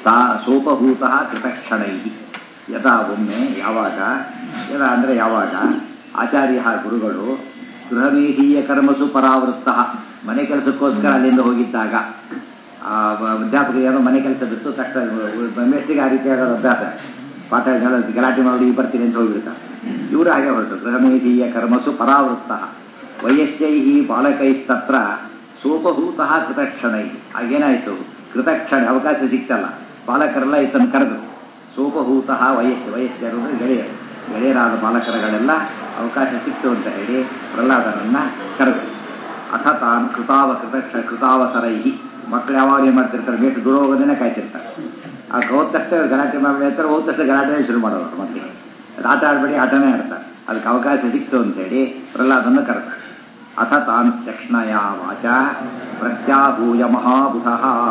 ಸಾ ಸೋಪಭೂತ ಕೃತಕ್ಷಣೈ ಯದಾ ಒಮ್ಮೆ ಯಾವಾಗ ಯದಾ ಅಂದರೆ ಯಾವಾಗ ಆಚಾರ್ಯ ಗುರುಗಳು ಗೃಹಮೇಧೀಯ ಕರ್ಮಸು ಪರಾವೃತ್ತ ಮನೆ ಕೆಲಸಕ್ಕೋಸ್ಕರ ಅಲ್ಲಿಂದ ಹೋಗಿದ್ದಾಗ ಆ ಅಧ್ಯಾಪಕ ಏನೋ ಮನೆ ಕೆಲಸ ಬಿಟ್ಟು ತಕ್ಷಣ ಮೇಷ್ಟಿಗೆ ಆ ರೀತಿಯಾದ ಅಭ್ಯಾಸ ಪಾಠ ಹೇಳೋದು ಗಲಾಟೆ ಮಾಡಿ ಬರ್ತೀನಿ ಅಂತ ಹೋಗ್ಬಿಡ್ತಾರೆ ಇವರು ಹಾಗೆ ಹೊರಟು ಗೃಹಮೇಧೀಯ ಕರ್ಮಸು ಪರಾವೃತ್ತ ವಯಸ್ಸೈ ಬಾಲಕೈಸ್ತತ್ರ ಸೋಪಭೂತ ಕೃತಕ್ಷಣೈ ಆಗೇನಾಯಿತು ಕೃತಕ್ಷಣ ಅವಕಾಶ ಸಿಕ್ತಲ್ಲ ಬಾಲಕರೆಲ್ಲ ಈತನ ಕರೆದು ಸೋಪಭೂತ ವಯಸ್ಸು ವಯಸ್ಸರು ಗೆಳೆಯರು ಗೆಳೆಯರಾದ ಬಾಲಕರುಗಳೆಲ್ಲ ಅವಕಾಶ ಸಿಕ್ತು ಅಂತ ಹೇಳಿ ಪ್ರಹ್ಲಾದನನ್ನ ಕರೆದು ಅಥ ತಾನು ಕೃತಾವ ಕೃತಕ್ಷ ಕೃತಾವಸರೈ ಮಕ್ಕಳು ಯಾವಾಗ ಏನು ಮಾಡ್ತಿರ್ತಾರೆ ಮೇಟು ದೂರ ಹೋಗೋದನ್ನೇ ಕಾಯ್ತಿರ್ತಾರೆ ಆ ಹೋದ ತಕ್ಷಣ ಗಲಾಟೆ ಮಾಡಿ ಹೇಳ್ತಾರೆ ಹೋದ ತಕ್ಷಣ ಗಲಾಟೆ ಶುರು ಮಾಡೋರು ಮತ್ತೆ ಅದು ಆಟ ಆಡ್ಬೇಡಿ ಆಟನೇ ಆಡ್ತಾರೆ ಅದಕ್ಕೆ ಅವಕಾಶ ಸಿಕ್ತು ಅಂತೇಳಿ ಪ್ರಹ್ಲಾದನ್ನು ಕರೆದ ಅಥ ತಾನ್ ತಕ್ಷಣಯ ವಾಚ ಪ್ರತ್ಯಾಹೂಯ ಮಹಾಬುಧ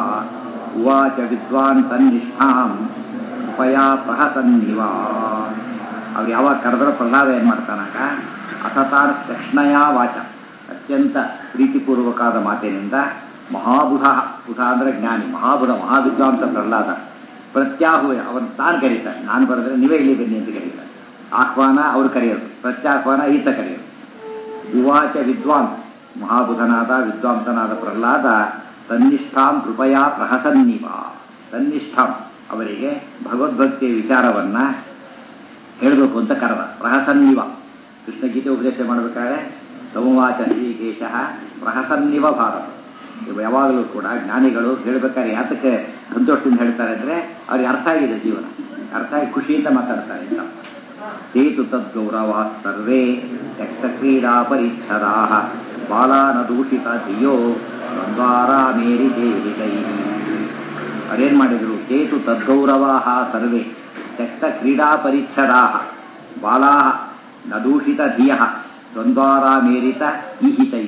ಉವಾಚ ವಿದ್ವಾನ್ ತನ್ನಿಷ್ಠಾಂ ಕೃಪಯಾ ಪ್ರಹಸನ್ನಿವ ಅವ್ರು ಯಾವಾಗ ಕರೆದ್ರೆ ಪ್ರಹ್ಲಾದ ಏನು ಮಾಡ್ತಾನಾಗ ಅಥ ತಾನ್ ತಕ್ಷಣಯ ವಾಚ ಅತ್ಯಂತ ಪ್ರೀತಿಪೂರ್ವಕವಾದ ಮಾತಿನಿಂದ ಮಹಾಬುಧ ಬುಧ ಅಂದ್ರೆ ಜ್ಞಾನಿ ಮಹಾಬುಧ ಮಹಾವಿದ್ವಾಂಸ ಪ್ರಹ್ಲಾದ ಪ್ರತ್ಯಾಹುವೆ ಅವನು ತಾನು ಕರೀತಾರೆ ನಾನು ಬರೆದ್ರೆ ನೀವೇ ಇಲ್ಲಿ ಬನ್ನಿ ಅಂತ ಕರೀತಾರೆ ಆಹ್ವಾನ ಅವ್ರು ಕರೆಯೋದು ಪ್ರತ್ಯಾಹ್ವಾನ ಈತ ಕರೆಯೋದು ಯುವಾಚ ವಿದ್ವಾನ್ ಮಹಾಬುಧನಾದ ವಿದ್ವಾಂಸನಾದ ಪ್ರಹ್ಲಾದ ತನ್ನಿಷ್ಠಾಂ ಕೃಪಯಾ ಪ್ರಹಸನ್ನಿವ ತನ್ನಿಷ್ಠಾಂ ಅವರಿಗೆ ಭಗವದ್ಭಕ್ತಿಯ ವಿಚಾರವನ್ನ ಹೇಳಬೇಕು ಅಂತ ಕರೆದ ಪ್ರಹಸನ್ನಿವ ಕೃಷ್ಣ ಗೀತೆ ಉಪದೇಶ ಮಾಡಬೇಕಾದ್ರೆ ಸಮವಾಚ ಶ್ರೀಕೇಶ ಪ್ರಹಸನ್ನಿವ ಭಾರತ ಇವು ಯಾವಾಗಲೂ ಕೂಡ ಜ್ಞಾನಿಗಳು ಹೇಳ್ಬೇಕಾದ್ರೆ ಯಾತಕ್ಕೆ ಸಂತೋಷದಿಂದ ಹೇಳ್ತಾರೆ ಅಂದ್ರೆ ಅವ್ರಿಗೆ ಅರ್ಥ ಆಗಿದೆ ಜೀವನ ಅರ್ಥ ಆಗಿ ಖುಷಿಯಿಂದ ಮಾತಾಡ್ತಾರೆ ಅಂತ ತೇತು ತದ್ಗೌರವ ಸರ್ವೇ ತ್ಯಕ್ತ ಕ್ರೀಡಾ ಪರಿಚ್ಛದಾ ಬಾಲಾನ ದೂಷಿತ ಧಿಯೋ ದ್ವಾರಾಮೇರಿ ದೇಹಿತೈ ಅವ್ರೇನ್ ಮಾಡಿದ್ರು ತೇತು ತದ್ಗೌರವಾ ಸರ್ವೇ ತ್ಯಕ್ತ ಕ್ರೀಡಾ ಪರಿಚ್ಛದಾ ಬಾಲಾ ನದೂಷಿತ ಧಿಯ ದ್ವಂದ್ವಾರಾಮೇರಿತ ಈಹಿತೈ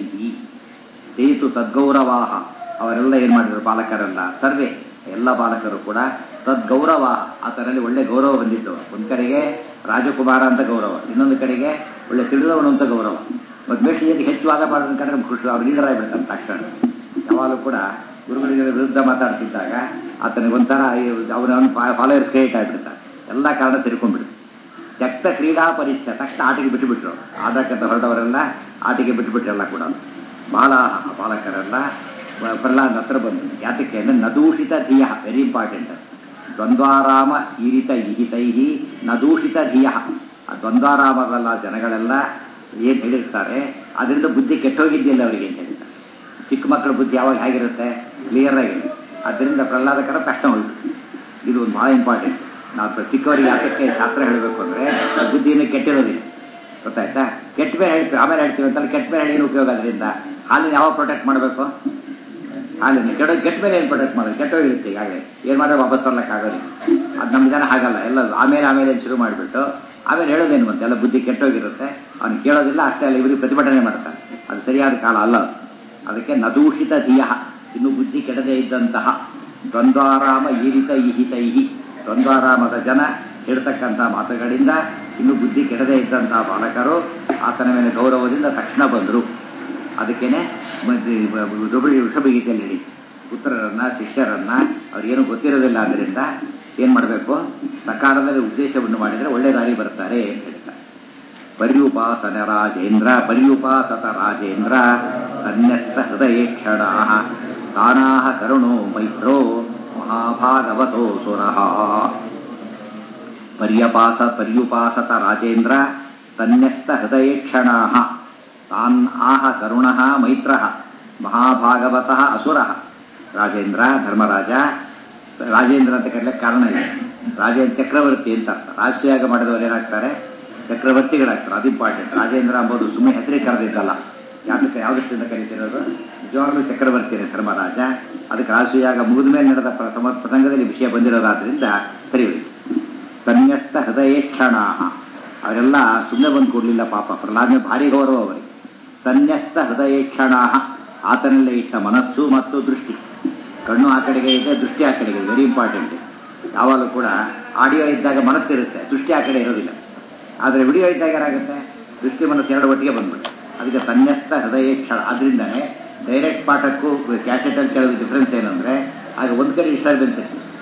ತೇತು ತದ್ಗೌರವಾಹ ಅವರೆಲ್ಲ ಏನ್ ಮಾಡಿದ್ರು ಬಾಲಕರೆಲ್ಲ ಸರ್ವೇ ಎಲ್ಲ ಬಾಲಕರು ಕೂಡ ತದ್ಗೌರವ ಆತನಲ್ಲಿ ಒಳ್ಳೆ ಗೌರವ ಬಂದಿತ್ತು ಒಂದ್ ಕಡೆಗೆ ರಾಜಕುಮಾರ ಅಂತ ಗೌರವ ಇನ್ನೊಂದು ಕಡೆಗೆ ಒಳ್ಳೆ ತಿಳಿದವನು ಅಂತ ಗೌರವ ಮತ್ತು ಮೇಷಿಯಲ್ಲಿ ಹೆಚ್ಚು ವಾದ ಮಾಡೋದನ್ನ ಕಂಡ್ರೆ ಖುಷಿ ಅವ್ರು ಲೀಡರ್ ಆಗಿಬಿಡ್ತಾನೆ ತಕ್ಷಣ ಯಾವಾಗಲೂ ಕೂಡ ಗುರುಗಳಿಗೆ ವಿರುದ್ಧ ಮಾತಾಡ್ತಿದ್ದಾಗ ಆತನಿಗೆ ಒಂಥರ ಅವನ ಫಾಲೋಯರ್ಸ್ ಕ್ರಿಯೇಟ್ ಆಗಿಬಿಡ್ತಾರೆ ಎಲ್ಲ ಕಾರಣ ತಿರ್ಕೊಂಡ್ಬಿಡು ತ್ಯಕ್ತ ಕ್ರೀಡಾ ಪರೀಕ್ಷೆ ತಕ್ಷಣ ಆಟಿಗೆ ಬಿಟ್ಟುಬಿಟ್ರು ಆದಕ್ಕಂತ ಹೊರಟವರೆಲ್ಲ ಆಟಿಗೆ ಬಿಟ್ಟುಬಿಟ್ರೆಲ್ಲ ಕೂಡ ಬಾಲ ಬಾಲಕರೆಲ್ಲ ಪ್ರಹ್ಲಾದ್ ಹತ್ರ ಬಂದು ಯಾತಕ್ಕೆ ಅಂದ್ರೆ ನದೂಷಿತ ಧಿಯ ವೆರಿ ಇಂಪಾರ್ಟೆಂಟ್ ದ್ವಂದ್ವಾರಾಮ ಈರಿತ ಇಹಿತೈ ನದೂಷಿತ ಧಿಯ ಆ ದ್ವಂದ್ವಾರಾಮದಲ್ಲ ಜನಗಳೆಲ್ಲ ಏನ್ ಹೇಳಿರ್ತಾರೆ ಅದರಿಂದ ಬುದ್ಧಿ ಕೆಟ್ಟೋಗಿದ್ದಿಲ್ಲ ಅವರಿಗೆ ಅಂತ ಹೇಳ್ತಾರೆ ಚಿಕ್ಕ ಮಕ್ಕಳ ಬುದ್ಧಿ ಯಾವಾಗ ಹೇಗಿರುತ್ತೆ ಕ್ಲಿಯರ್ ಆಗಿರುತ್ತೆ ಅದರಿಂದ ಪ್ರಹ್ಲಾದಕರ ತಕ್ಷಣ ಹೋಯ್ತು ಇದು ಒಂದು ಬಹಳ ಇಂಪಾರ್ಟೆಂಟ್ ನಾವು ಚಿಕ್ಕವರಿಗೆ ಯಾತಕ್ಕೆ ಶಾಸ್ತ್ರ ಹೇಳಬೇಕು ಅಂದ್ರೆ ಬುದ್ಧಿಯನ್ನು ಕೆಟ್ಟಿರೋದಿಲ್ಲ ಗೊತ್ತಾಯ್ತಾ ಕೆಟ್ಟ ಮೇಲೆ ಹೇಳ್ತೀವಿ ಆಮೇಲೆ ಹೇಳ್ತೀವಿ ಅಂತಲ್ಲ ಕೆಟ್ಟ ಮೇಲೆ ಏನು ಉಪಯೋಗ ಅದರಿಂದ ಹಾಲಿನ ಯಾವಾಗ ಪ್ರೊಟೆಕ್ಟ್ ಮಾಡಬೇಕು ಹಾಲಿನ ಕೆಡ ಕೆಟ್ಟ ಮೇಲೆ ಏನು ಪ್ರೊಟೆಕ್ಟ್ ಮಾಡೋದು ಕೆಟ್ಟೋಗಿರುತ್ತೆ ಈಗಾಗಲೇ ಏನು ಮಾಡಿದ್ರೆ ವಾಪಸ್ ತರ್ಲಕ್ಕಾಗೋದಿಲ್ಲ ಅದು ನಮ್ಮ ಜನ ಹಾಗಲ್ಲ ಎಲ್ಲ ಆಮೇಲೆ ಆಮೇಲೆ ಶುರು ಮಾಡಿಬಿಟ್ಟು ಆಮೇಲೆ ಹೇಳೋದೇನು ಮತ್ತೆ ಎಲ್ಲ ಬುದ್ಧಿ ಕೆಟ್ಟೋಗಿರುತ್ತೆ ಅವ್ನು ಕೇಳೋದಿಲ್ಲ ಅಷ್ಟೇ ಅಲ್ಲ ಇವರಿಗೆ ಪ್ರತಿಭಟನೆ ಮಾಡ್ತಾನೆ ಅದು ಸರಿಯಾದ ಕಾಲ ಅಲ್ಲ ಅದಕ್ಕೆ ನದೂಷಿತ ಧಿಯ ಇನ್ನು ಬುದ್ಧಿ ಕೆಡದೇ ಇದ್ದಂತಹ ದ್ವಂದ್ವಾರಾಮ ಈರಿತ ಇಹಿತೈಹಿ ದ್ವಂದ್ವಾರಾಮದ ಜನ ಹೇಳ್ತಕ್ಕಂಥ ಮಾತುಗಳಿಂದ ಇನ್ನು ಬುದ್ಧಿ ಕೆಡದೇ ಇದ್ದಂತಹ ಬಾಲಕರು ಆತನ ಮೇಲೆ ಗೌರವದಿಂದ ತಕ್ಷಣ ಬಂದರು ಅದಕ್ಕೇನೆ ದುಬಳಿ ವೃಷಭಗೀತೆಯಲ್ಲಿ ಹೇಳಿ ಪುತ್ರರನ್ನ ಶಿಷ್ಯರನ್ನ ಅವ್ರಿಗೇನು ಗೊತ್ತಿರೋದಿಲ್ಲ ಆದ್ದರಿಂದ ಏನ್ ಮಾಡಬೇಕು ಸಕಾಲದಲ್ಲಿ ಉದ್ದೇಶವನ್ನು ಮಾಡಿದರೆ ಒಳ್ಳೆ ದಾರಿ ಬರ್ತಾರೆ ಅಂತ ಹೇಳ್ತಾರೆ ಪರ್ಯುಪಾಸನ ರಾಜೇಂದ್ರ ಪರ್ಯುಪಾಸತ ರಾಜೇಂದ್ರ ಅನ್ಯಸ್ತ ಹೃದಯೇಕ್ಷಣ ತಾನಾಹ ಕರುಣೋ ಮೈತ್ರೋ ಮಹಾಭಾಗವತೋ ಸುರಃ ಪರ್ಯಪಾಸ ಪರ್ಯುಪಾಸತ ರಾಜೇಂದ್ರ ತನ್ಯಸ್ತ ಹೃದಯೇಕ್ಷಣ ತಾನ್ ಆಹ ಕರುಣ ಮೈತ್ರ ಮಹಾಭಾಗವತಃ ಅಸುರ ರಾಜೇಂದ್ರ ಧರ್ಮರಾಜ ರಾಜೇಂದ್ರ ಅಂತ ಕರೀಲಿಕ್ಕೆ ಕಾರಣ ಇದೆ ರಾಜೇಂದ್ರ ಚಕ್ರವರ್ತಿ ಅಂತ ಅರ್ಥ ರಾಜಯಾಗ ಮಾಡಿದವರು ಏನಾಗ್ತಾರೆ ಚಕ್ರವರ್ತಿಗಳಾಗ್ತಾರೆ ಅದು ಇಂಪಾರ್ಟೆಂಟ್ ರಾಜೇಂದ್ರ ಅಂಬೋದು ಸುಮ್ಮನೆ ಹೆಸರಿಗೆ ಕರೆದಿದ್ದಲ್ಲ ಯಾತಕ್ಕೆ ಯಾವ ದೃಷ್ಟಿಯಿಂದ ಕರೀತಿರೋದು ನಿಜವಾಗ್ಲೂ ಚಕ್ರವರ್ತಿನೇ ಧರ್ಮರಾಜ ಅದಕ್ಕೆ ರಾಜಯಾಗ ಮುಗಿದ ಮೇಲೆ ನಡೆದ ಪ್ರಸಮ ಪ್ರಸಂಗದಲ್ಲಿ ವಿಷಯ ಬಂದಿರೋದಾದ್ರಿಂದ ಸರಿ ಹೋಯ್ತು ತನ್ಯಸ್ತ ಹೃದಯೇಕ್ಷಣ ಅವರೆಲ್ಲ ಸುಮ್ಮನೆ ಬಂದು ಕೊಡ್ಲಿಲ್ಲ ಪಾಪ ಪ್ರಹ್ಲಾದ ಭಾರಿ ಗೌರವ ಅವರಿಗೆ ತನ್ಯಸ್ತ ಹೃದಯೇಕ್ಷಣ ಆತನಲ್ಲೇ ಇಟ್ಟ ಮನಸ್ಸು ಮತ್ತು ದೃಷ್ಟಿ ಕಣ್ಣು ಆ ಕಡೆಗೆ ಇದೆ ದೃಷ್ಟಿ ಆ ಕಡೆಗೆ ಇದೆ ವೆರಿ ಇಂಪಾರ್ಟೆಂಟ್ ಯಾವಾಗಲೂ ಕೂಡ ಆಡಿಯೋ ಇದ್ದಾಗ ಮನಸ್ಸಿರುತ್ತೆ ದೃಷ್ಟಿ ಆ ಕಡೆ ಇರೋದಿಲ್ಲ ಆದರೆ ವಿಡಿಯೋ ಇದ್ದಾಗ ಏನಾಗುತ್ತೆ ದೃಷ್ಟಿ ಮನಸ್ಸು ಎರಡು ಒಟ್ಟಿಗೆ ಬಂದ್ಬಿಟ್ಟು ಅದಕ್ಕೆ ತನ್ಯಸ್ತ ಹೃದಯೇಕ್ಷಣ ಆದ್ರಿಂದನೇ ಡೈರೆಕ್ಟ್ ಪಾಠಕ್ಕೂ ಕ್ಯಾಸೆಟಲ್ಲಿ ಕೇಳೋದು ಡಿಫ್ರೆನ್ಸ್ ಏನಂದ್ರೆ ಆಗ ಒಂದು ಕಡೆ ಡಿಸ್ಟರ್ಬೆನ್ಸ್ ಇತ್ತು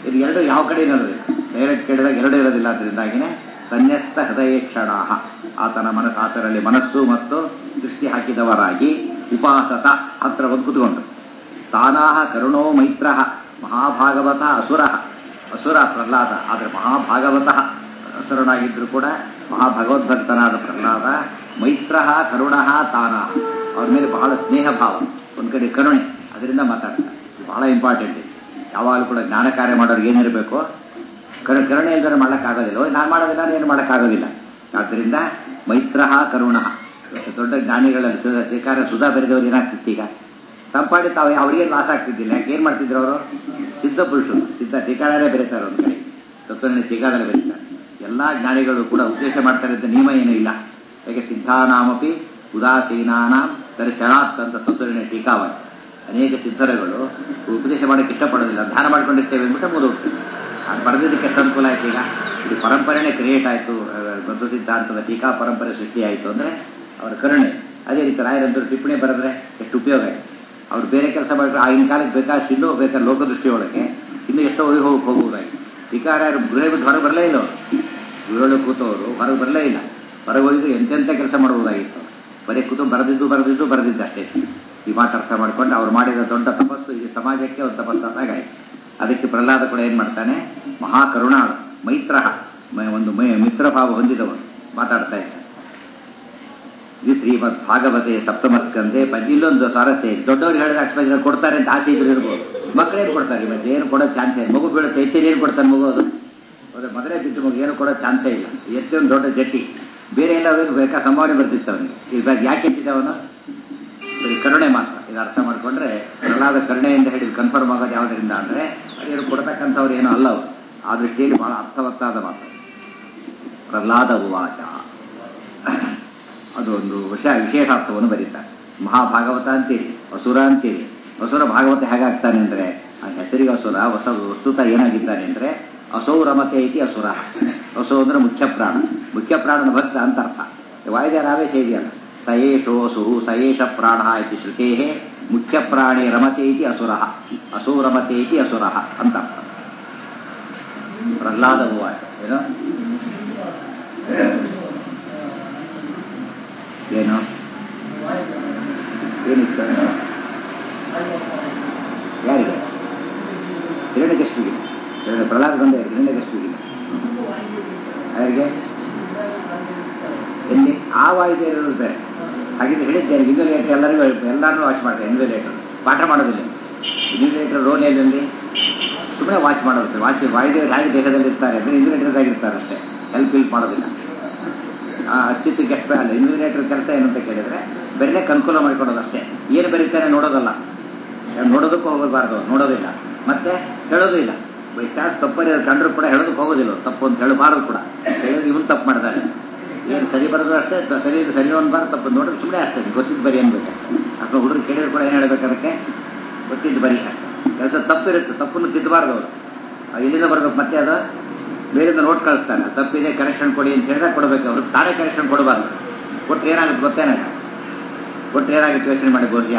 ಇದು ಎರಡು ಯಾವ ಕಡೆ ಇರೋದಿಲ್ಲ ಡೈರೆಕ್ಟ್ ಕೇಳಿದಾಗ ಎರಡು ಇರೋದಿಲ್ಲ ಅದರಿಂದಾಗಿನೇ ಸನ್ಯಸ್ತ ಹೃದಯ ಕ್ಷಣಾಹ ಆತನ ಮನಸ್ಸು ಆತನಲ್ಲಿ ಮನಸ್ಸು ಮತ್ತು ದೃಷ್ಟಿ ಹಾಕಿದವರಾಗಿ ಉಪಾಸತ ಹತ್ರ ಬಂದು ಕುತ್ಕೊಂಡ್ರು ತಾನಾಹ ಕರುಣೋ ಮೈತ್ರ ಮಹಾಭಾಗವತ ಅಸುರ ಅಸುರ ಪ್ರಹ್ಲಾದ ಆದರೆ ಮಹಾಭಾಗವತ ಅಸುರನಾಗಿದ್ರು ಕೂಡ ಮಹಾಭಗವದ್ಭಕ್ತನಾದ ಪ್ರಹ್ಲಾದ ಮೈತ್ರ ಕರುಣ ತಾನಾಹ ಅವ್ರ ಮೇಲೆ ಬಹಳ ಸ್ನೇಹ ಭಾವ ಒಂದ್ ಕಡೆ ಕರುಣೆ ಅದರಿಂದ ಮಾತಾಡ್ತಾರೆ ಇದು ಬಹಳ ಇಂಪಾರ್ಟೆಂಟ್ ಯಾವಾಗಲೂ ಕೂಡ ಜ್ಞಾನ ಕಾರ್ಯ ಮಾಡೋರಿಗೆ ಏನಿರಬೇಕು ಕರು ಕರುಣೆ ಇಲ್ಲದ್ರೆ ಮಾಡೋಕ್ಕಾಗೋದಿಲ್ಲ ಓ, ನಾನು ಮಾಡೋದಿಲ್ಲ ಏನು ಮಾಡೋಕ್ಕಾಗೋದಿಲ್ಲ ಆದ್ದರಿಂದ ಮೈತ್ರ ಕರುಣ ಇವತ್ತು ದೊಡ್ಡ ಜ್ಞಾನಿಗಳಲ್ಲಿ ಸುಧಾ ಧಿಕಾರ ಸುಧಾ ಬೆರೆದವ್ರು ಏನಾಗ್ತಿತ್ತು ಈಗ ತಂಪಾಡಿ ತಾವು ಅವರಿಗೆ ಲಾಸ್ ಆಗ್ತಿದ್ದಿಲ್ಲ ಯಾಕೆ ಏನ್ ಮಾಡ್ತಿದ್ರು ಅವರು ಸಿದ್ಧ ಪುರುಷರು ಸಿದ್ಧ ಧಿಕಾರನೇ ಬೆರೀತಾರೆ ಒಂದು ಕಡೆ ತತ್ವನೇ ಧಿಕಾರನೇ ಬೆರೀತಾರೆ ಎಲ್ಲಾ ಜ್ಞಾನಿಗಳು ಕೂಡ ಉದ್ದೇಶ ಮಾಡ್ತಾರೆ ಅಂತ ನಿಯಮ ಏನೂ ಇಲ್ಲ ಯಾಕೆ ಸಿದ್ಧಾನಾಮಪಿ ಉದಾಸೀನಾನಾಂ ದರ್ಶನಾತ್ ಅಂತ ತತ್ವನೇ ಟೀಕಾವಾಯ್ತು ಅನೇಕ ಸಿದ್ಧರುಗಳು ಉಪದೇಶ ಮಾಡಕ್ಕೆ ಇಷ್ಟಪಡೋದಿಲ್ಲ ಧ್ಯಾನ ಮಾಡ್ಕೊಂಡಿರ್ತೇವೆ ಅಂದ್ಬಿಟ್ಟು ಮುಗಿದೋಗ್ತೇವೆ ಅದು ಬರೆದಿದ್ದಕ್ಕೆ ಎಷ್ಟು ಅನುಕೂಲ ಆಯ್ತು ಈಗ ಇದು ಪರಂಪರೆನೇ ಕ್ರಿಯೇಟ್ ಆಯಿತು ಬದ್ಧ ಸಿದ್ಧಾಂತದ ಟೀಕಾ ಪರಂಪರೆ ಸೃಷ್ಟಿ ಆಯಿತು ಅಂದರೆ ಅವರ ಕರುಣೆ ಅದೇ ರೀತಿ ರಾಯರಂತರು ಟಿಪ್ಪಣಿ ಬರೆದ್ರೆ ಎಷ್ಟು ಉಪಯೋಗ ಆಯಿತು ಅವ್ರು ಬೇರೆ ಕೆಲಸ ಮಾಡಿದ್ರೆ ಆಗಿನ ಕಾಲಕ್ಕೆ ಬೇಕಾದಷ್ಟು ಇನ್ನೂ ಬೇಕಾದ್ರೆ ಲೋಕದೃಷ್ಟಿ ಒಳಗೆ ಇನ್ನೂ ಎಷ್ಟೋ ಹೋಗಿ ಹೋಗಿ ಹೋಗುವುದಾಗಿ ಟೀಕಾರ ಗೃಹ ಬಿಟ್ಟು ಹೊರಗೆ ಬರಲೇ ಇಲ್ಲ ಗುರುಗಳು ಕೂತವರು ಹೊರಗೆ ಬರಲೇ ಇಲ್ಲ ಹೊರಗೆ ಹೋಗಿದ್ದು ಎಂತೆಂಥ ಕೆಲಸ ಮಾಡಬಹುದಾಗಿತ್ತು ಬರೀ ಕೂತು ಬರೆದಿದ್ದು ಬರೆದಿದ್ದು ಬರೆದಿದ್ದು ಅಷ್ಟೇ ಈ ಮಾತು ಅರ್ಥ ಮಾಡ್ಕೊಂಡು ಅವ್ರು ಮಾಡಿದ ದೊಡ್ಡ ತಪಸ್ಸು ಈ ಸಮಾಜಕ್ಕೆ ಒಂದು ತಪಸ್ಸಾದಾಗಾಯ್ತು ಅದಕ್ಕೆ ಪ್ರಹ್ಲಾದ ಕೂಡ ಏನ್ ಮಾಡ್ತಾನೆ ಮಹಾಕರುಣಾಳು ಮೈತ್ರ ಒಂದು ಮೈ- ಮಿತ್ರಭಾವ ಹೊಂದಿದವನು ಮಾತಾಡ್ತಾ ಇದ್ದಾನೆ ಇದು ಶ್ರೀಮದ್ ಭಾಗವತೆ ಸಪ್ತಮ ಸ್ಕಂದೆ ಪಂಚ ಇಲ್ಲೊಂದು ಸ್ವಾರಸ್ಯ ಇದೆ ದೊಡ್ಡವ್ರು ಹೇಳಿದ ಅಕ್ಷರ ಕೊಡ್ತಾರೆ ಅಂತ ಆಸೆ ಇದ್ರು ಇರ್ಬೋದು ಮಕ್ಕಳೇನು ಕೊಡ್ತಾರೆ ಮತ್ತೆ ಏನು ಕೊಡೋ ಚಾನ್ಸೇ ಇಲ್ಲ ಮಗು ಬೀಳುತ್ತೆ ಎತ್ತಿನ ಏನು ಕೊಡ್ತಾನೆ ಮಗು ಅದು ಹೌದಾ ಮಗನೇ ಬಿಟ್ಟು ಮಗು ಏನು ಕೊಡೋ ಚಾನ್ಸೇ ಇಲ್ಲ ಎತ್ತಿ ಒಂದು ದೊಡ್ಡ ಜಟ್ಟಿ ಬೇರೆ ಎಲ್ಲ ಬೇಕಾ ಸಂಭಾವನೆ ಬರ್ತಿತ್ತು ಅವನಿಗೆ ಇವಾಗ ಯಾಕೆ ಎತ್ತಿದ್ದ ಅವನು ಬರೀ ಕರುಣೆ ಮಾತ್ರ ಇದು ಅರ್ಥ ಮಾಡ್ಕೊಂಡ್ರೆ ಪ್ರಹ್ಲಾದ ಕರುಣೆಯಿಂದ ಹಿಡಿದು ಕನ್ಫರ್ಮ್ ಆಗೋದು ಯಾವುದರಿಂದ ಅಂದ್ರೆ ಏನು ಕೊಡ್ತಕ್ಕಂಥವ್ರು ಏನೋ ಅಲ್ಲ ಅವರು ಆ ದೃಷ್ಟಿಯಲ್ಲಿ ಬಹಳ ಅರ್ಥವತ್ತಾದ ಮಾತು ಪ್ರಹ್ಲಾದ ಉವಾಚ ಅದು ಒಂದು ವಿಷ ವಿಶೇಷಾರ್ಥವನ್ನು ಬರೀತಾರೆ ಮಹಾಭಾಗವತ ಅಂತೀರಿ ಅಸುರ ಅಂತೀರಿ ಅಸುರ ಭಾಗವತ ಹೇಗಾಗ್ತಾನೆ ಅಂದ್ರೆ ಆ ಹೆಸರಿಗೆ ಅಸುರ ಹೊಸ ವಸ್ತುತ ಏನಾಗಿದ್ದಾನೆ ಅಂದ್ರೆ ಅಸೌ ರಮತೆ ಐತಿ ಅಸುರ ಅಸೌ ಅಂದ್ರೆ ಮುಖ್ಯ ಪ್ರಾಣ ಮುಖ್ಯ ಪ್ರಾಣನ ಭಕ್ತ ಅಂತ ಅರ್ಥ ವಾಯುದೇವರ ಆವೇಶ ಇದೆಯಲ್ಲ ಸಯೇಶೋಸು ಸಯೇಷ ಪ್ರಾಣ ಇತಿ ಶ್ರುತೇ ಮುಖ್ಯ ಪ್ರಾಣಿ ರಮತೆ ಇತಿ ಅಸುರ ಅಸೌ ರಮತೆ ಇತಿ ಅಸುರ ಅಂತ ಅರ್ಥ ಪ್ರಹ್ಲಾದ ಉವಾಚ ಏನು ಏನು ಏನಿತ್ತು ಯಾರಿಗೆ ಹಿರಣ್ಯಕಶ್ಮಿಗೆ ಪ್ರಹ್ಲಾದ ಬಂದೆ ಹಿರಣ್ಯಕಶ್ಮಿಗೆ ಯಾರಿಗೆ ಎಲ್ಲಿ ಆ ವಾಯುದೇವರು ಇರೋದು ಬೇರೆ ಹಾಗಿದ್ರೆ ಹೇಳಿದ್ದೇನೆ ಇನ್ವೆಲೇಟರ್ ಎಲ್ಲರಿಗೂ ಎಲ್ಲರನ್ನೂ ವಾಚ್ ಮಾಡ್ತಾರೆ ಇನ್ವೆಲೇಟರ್ ಪಾಠ ಮಾಡೋದಿಲ್ಲ ಇನ್ವೆಲೇಟರ್ ರೋಲ್ ಏನಲ್ಲಿ ಸುಮ್ಮನೆ ವಾಚ್ ಮಾಡೋದು ವಾಚ್ ವಾಯುದೇವರು ಹೇಗೆ ದೇಹದಲ್ಲಿ ಇರ್ತಾರೆ ಅಂದರೆ ಇನ್ವೆಲೇಟರ್ ಆಗಿರ್ತಾರೆ ಅಷ್ಟೇ ಹೆಲ್ಪ್ ಹೆಲ್ಪ್ ಮಾಡೋದಿಲ್ಲ ಆ ಅಸ್ತಿತ್ವಕ್ಕೆ ಎಷ್ಟು ಅಲ್ಲ ಇನ್ವಿನೇಟರ್ ಕೆಲಸ ಏನು ಅಂತ ಕೇಳಿದ್ರೆ ಬೆರಳಕ್ಕೆ ಅನುಕೂಲ ಮಾಡಿಕೊಡೋದು ಅಷ್ಟೇ ಏನು ಬರೀತಾನೆ ನೋಡೋದಲ್ಲ ನೋಡೋದಕ್ಕೂ ಹೋಗಬಾರ್ದು ನೋಡೋದಿಲ್ಲ ಮತ್ತೆ ಹೇಳೋದು ಇಲ್ಲ ಬೈ ಚಾನ್ಸ್ ತಪ್ಪರಿ ಕಂಡ್ರು ಕೂಡ ಹೇಳೋದಕ್ಕೆ ಹೋಗೋದಿಲ್ಲ ಅವ್ರು. ತಪ್ಪು ಅಂತ ಹೇಳಬಾರದು ಕೂಡ ಹೇಳಿದ್ರೆ ಇವನು ತಪ್ಪು ಮಾಡ್ತಾರೆ ಏನು ಸರಿ ಬರೋದು ಅಷ್ಟೇ ತ- ಸರಿ ಸರಿ ಅನ್ಬಾರ್ದು ತಪ್ಪು ನೋಡಿದ್ರೆ ಸುಮ್ಮನೆ ಅಷ್ಟೇ ಗೊತ್ತಿದ್ದು ಬರಿ ಅನ್ಬೇಕು ಅಥವಾ ಹುಡುಗರು ಕೇಳಿದ್ರು ಕೂಡ ಏನು ಹೇಳ್ಬೇಕು ಅದಕ್ಕೆ ಗೊತ್ತಿದ್ದು ಬರಿ ಕೆಲಸ ತಪ್ಪಿರುತ್ತೆ ತಪ್ಪನ್ನು ತಿದ್ದಬಾರ್ದು ಅವರು ಅದು ಇಲ್ಲಿಂದ ಬರ್ಬೇಕು ಮತ್ತೆ ಅದು ಬೇರೆಯಿಂದ ನೋಟ್ ಕಳಿಸ್ತಾನೆ ತಪ್ಪಿದೆ ಕರೆಕ್ಷನ್ ಕೊಡಿ ಅಂತ ಹೇಳಿದಾಗ ಕೊಡಬೇಕು ಅವರು ತಾನೇ ಕರೆಕ್ಷನ್ ಕೊಡಬಾರ್ದು ಕೊಟ್ಟರೆ ಏನಾಗುತ್ತೆ ಗೊತ್ತೇನಾಗ ಕೊಟ್ಟರೆ ಏನಾಗುತ್ತೆ ಯೋಚನೆ ಮಾಡಿ ಗೋರ್ಜಿಯಾ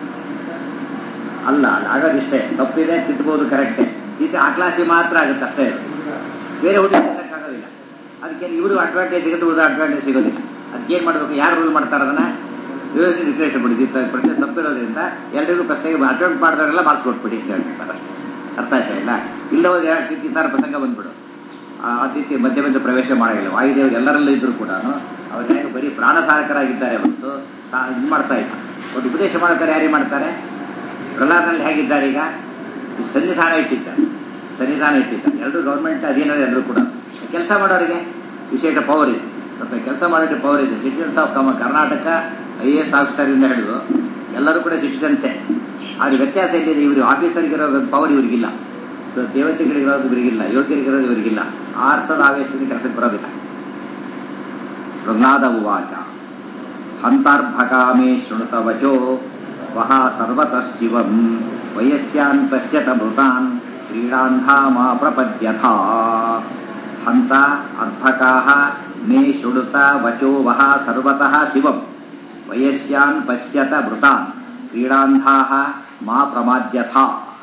ಅಲ್ಲ ಅಲ್ಲಿ ಆಗೋದಿಷ್ಟೇ ತಪ್ಪಿದೆ ತಿದ್ದಬಹುದು ಕರೆಕ್ಟೇ ಇದು ಆ ಕ್ಲಾಸಿಗೆ ಮಾತ್ರ ಆಗುತ್ತೆ ಅಷ್ಟೇ ಬೇರೆ ಹುಡುಗಿ ಆಗೋದಿಲ್ಲ ಅದಕ್ಕೆ ಇವರು ಅಡ್ವಾಂಟೇಜ್ ಸಿಗುತ್ತೆ ಉಳಿದ ಅಡ್ವಾಂಟೇಜ್ ಸಿಗೋದಿಲ್ಲ ಅದಕ್ಕೇನು ಮಾಡಬೇಕು ಯಾರು ರೂಲ್ ಮಾಡ್ತಾರೆ ಅದನ್ನ ಯೋಚನೆ ರಿಕ್ವೆಸ್ಟ್ ಕೊಡಿ ಇದು ಪ್ರಶ್ನೆ ತಪ್ಪಿರೋದ್ರಿಂದ ಎಲ್ಲರಿಗೂ ಪ್ರಶ್ನೆಗೆ ಅಟೆಂಡ್ ಮಾಡಿದವರೆಲ್ಲ ಮಾರ್ಕ್ಸ್ ಕೊಟ್ಬಿಡಿ ಅಂತ ಹೇಳ್ತಾರೆ ಅರ್ಥ ಆಯ್ತಾ ಇಲ್ಲ ಇಲ್ಲ ಹೋದ್ರೆ ಈ ಥರ ಪ್ರಸಂಗ ಬಂದ್ಬಿಡು ಆ ಅತಿಥಿ ಮಧ್ಯ ಮಧ್ಯ ಪ್ರವೇಶ ಮಾಡಲಿಲ್ಲ ವಾಯುದೇವರು ಎಲ್ಲರಲ್ಲೂ ಇದ್ರು ಕೂಡ ಅವ್ರು ಹೇಗೆ ಬರೀ ಪ್ರಾಣಧಾರಕರಾಗಿದ್ದಾರೆ ಹೊರತು ಸಾ- ಇದು ಮಾಡ್ತಾ ಇಲ್ಲ ಒಂದು ಉಪದೇಶ ಮಾಡ್ತಾರೆ ಯಾರಿಗೆ ಮಾಡ್ತಾರೆ ಪ್ರಹ್ಲಾದನಲ್ಲಿ ಹೇಗಿದ್ದಾರೆ ಈಗ ಈ ಸನ್ನಿಧಾನ ಇಟ್ಟಿದ್ದಾರೆ ಸನ್ನಿಧಾನ ಇಟ್ಟಿದ್ದಾರೆ ಎಲ್ಲರೂ ಗೌರ್ಮೆಂಟ್ ಅಧೀನರು ಎಲ್ಲರೂ ಕೂಡ ಕೆಲಸ ಮಾಡೋರಿಗೆ ವಿಶೇಷ ಪವರ್ ಇದೆ ಮತ್ತೆ ಕೆಲಸ ಮಾಡೋಕ್ಕೆ ಪವರ್ ಇದೆ ಸಿಟಿಜನ್ಸ್ ಆಫ್ ಕಮ ಕರ್ನಾಟಕ ಐ ಎ ಎಸ್ ಆಫೀಸರಿಂದ ಹಿಡಿದು ಎಲ್ಲರೂ ಕೂಡ ಸಿಟಿಜನ್ಸೇ ಆದ್ರೆ ವ್ಯತ್ಯಾಸ ಏನಿದೆ ಇವರು ಆಫೀಸರ್ಗಿರೋ ಪವರ್ ಇವರಿಗಿಲ್ಲ ಸೊ ದೇವತೆಗಳಿಗಿರೋದು ಇವರಿಗಿಲ್ಲ ಯೋಗ್ಯರಿಗಿರೋದು ಇವರಿಗಿಲ್ಲ ಆ ಅರ್ಥದ ಆವೇಶದಿಂದ ಕೆಲಸಕ್ಕೆ ಬರೋದಿಲ್ಲ ಪ್ರಹ್ಲಾದ ಉವಾಚ ಹಂತಾರ್ಭಕಾಮೇ ಶೃಣುತ ವಚೋ ವಹ ಸರ್ವತಃ ಶಿವಂ ವಯಸ್ಯಾನ್ ಪಶ್ಯತ ಮೃತಾನ್ ಕ್ರೀಡಾಂಧಾಮಾ ಪ್ರಪದ್ಯಥ ಹಂತ ಅರ್ಭಕಾಹ ಮೇ ಶೃಣುತ ವಚೋ ವಹ ಸರ್ವತಃ ಶಿವಂ ವಯಸ್ಯಾನ್ ಪಶ್ಯತ ಮೃತಾನ್ ಕ್ರೀಡಾಂಧಾಹ ಮಾ ಪ್ರಮಾದ್ಯಥ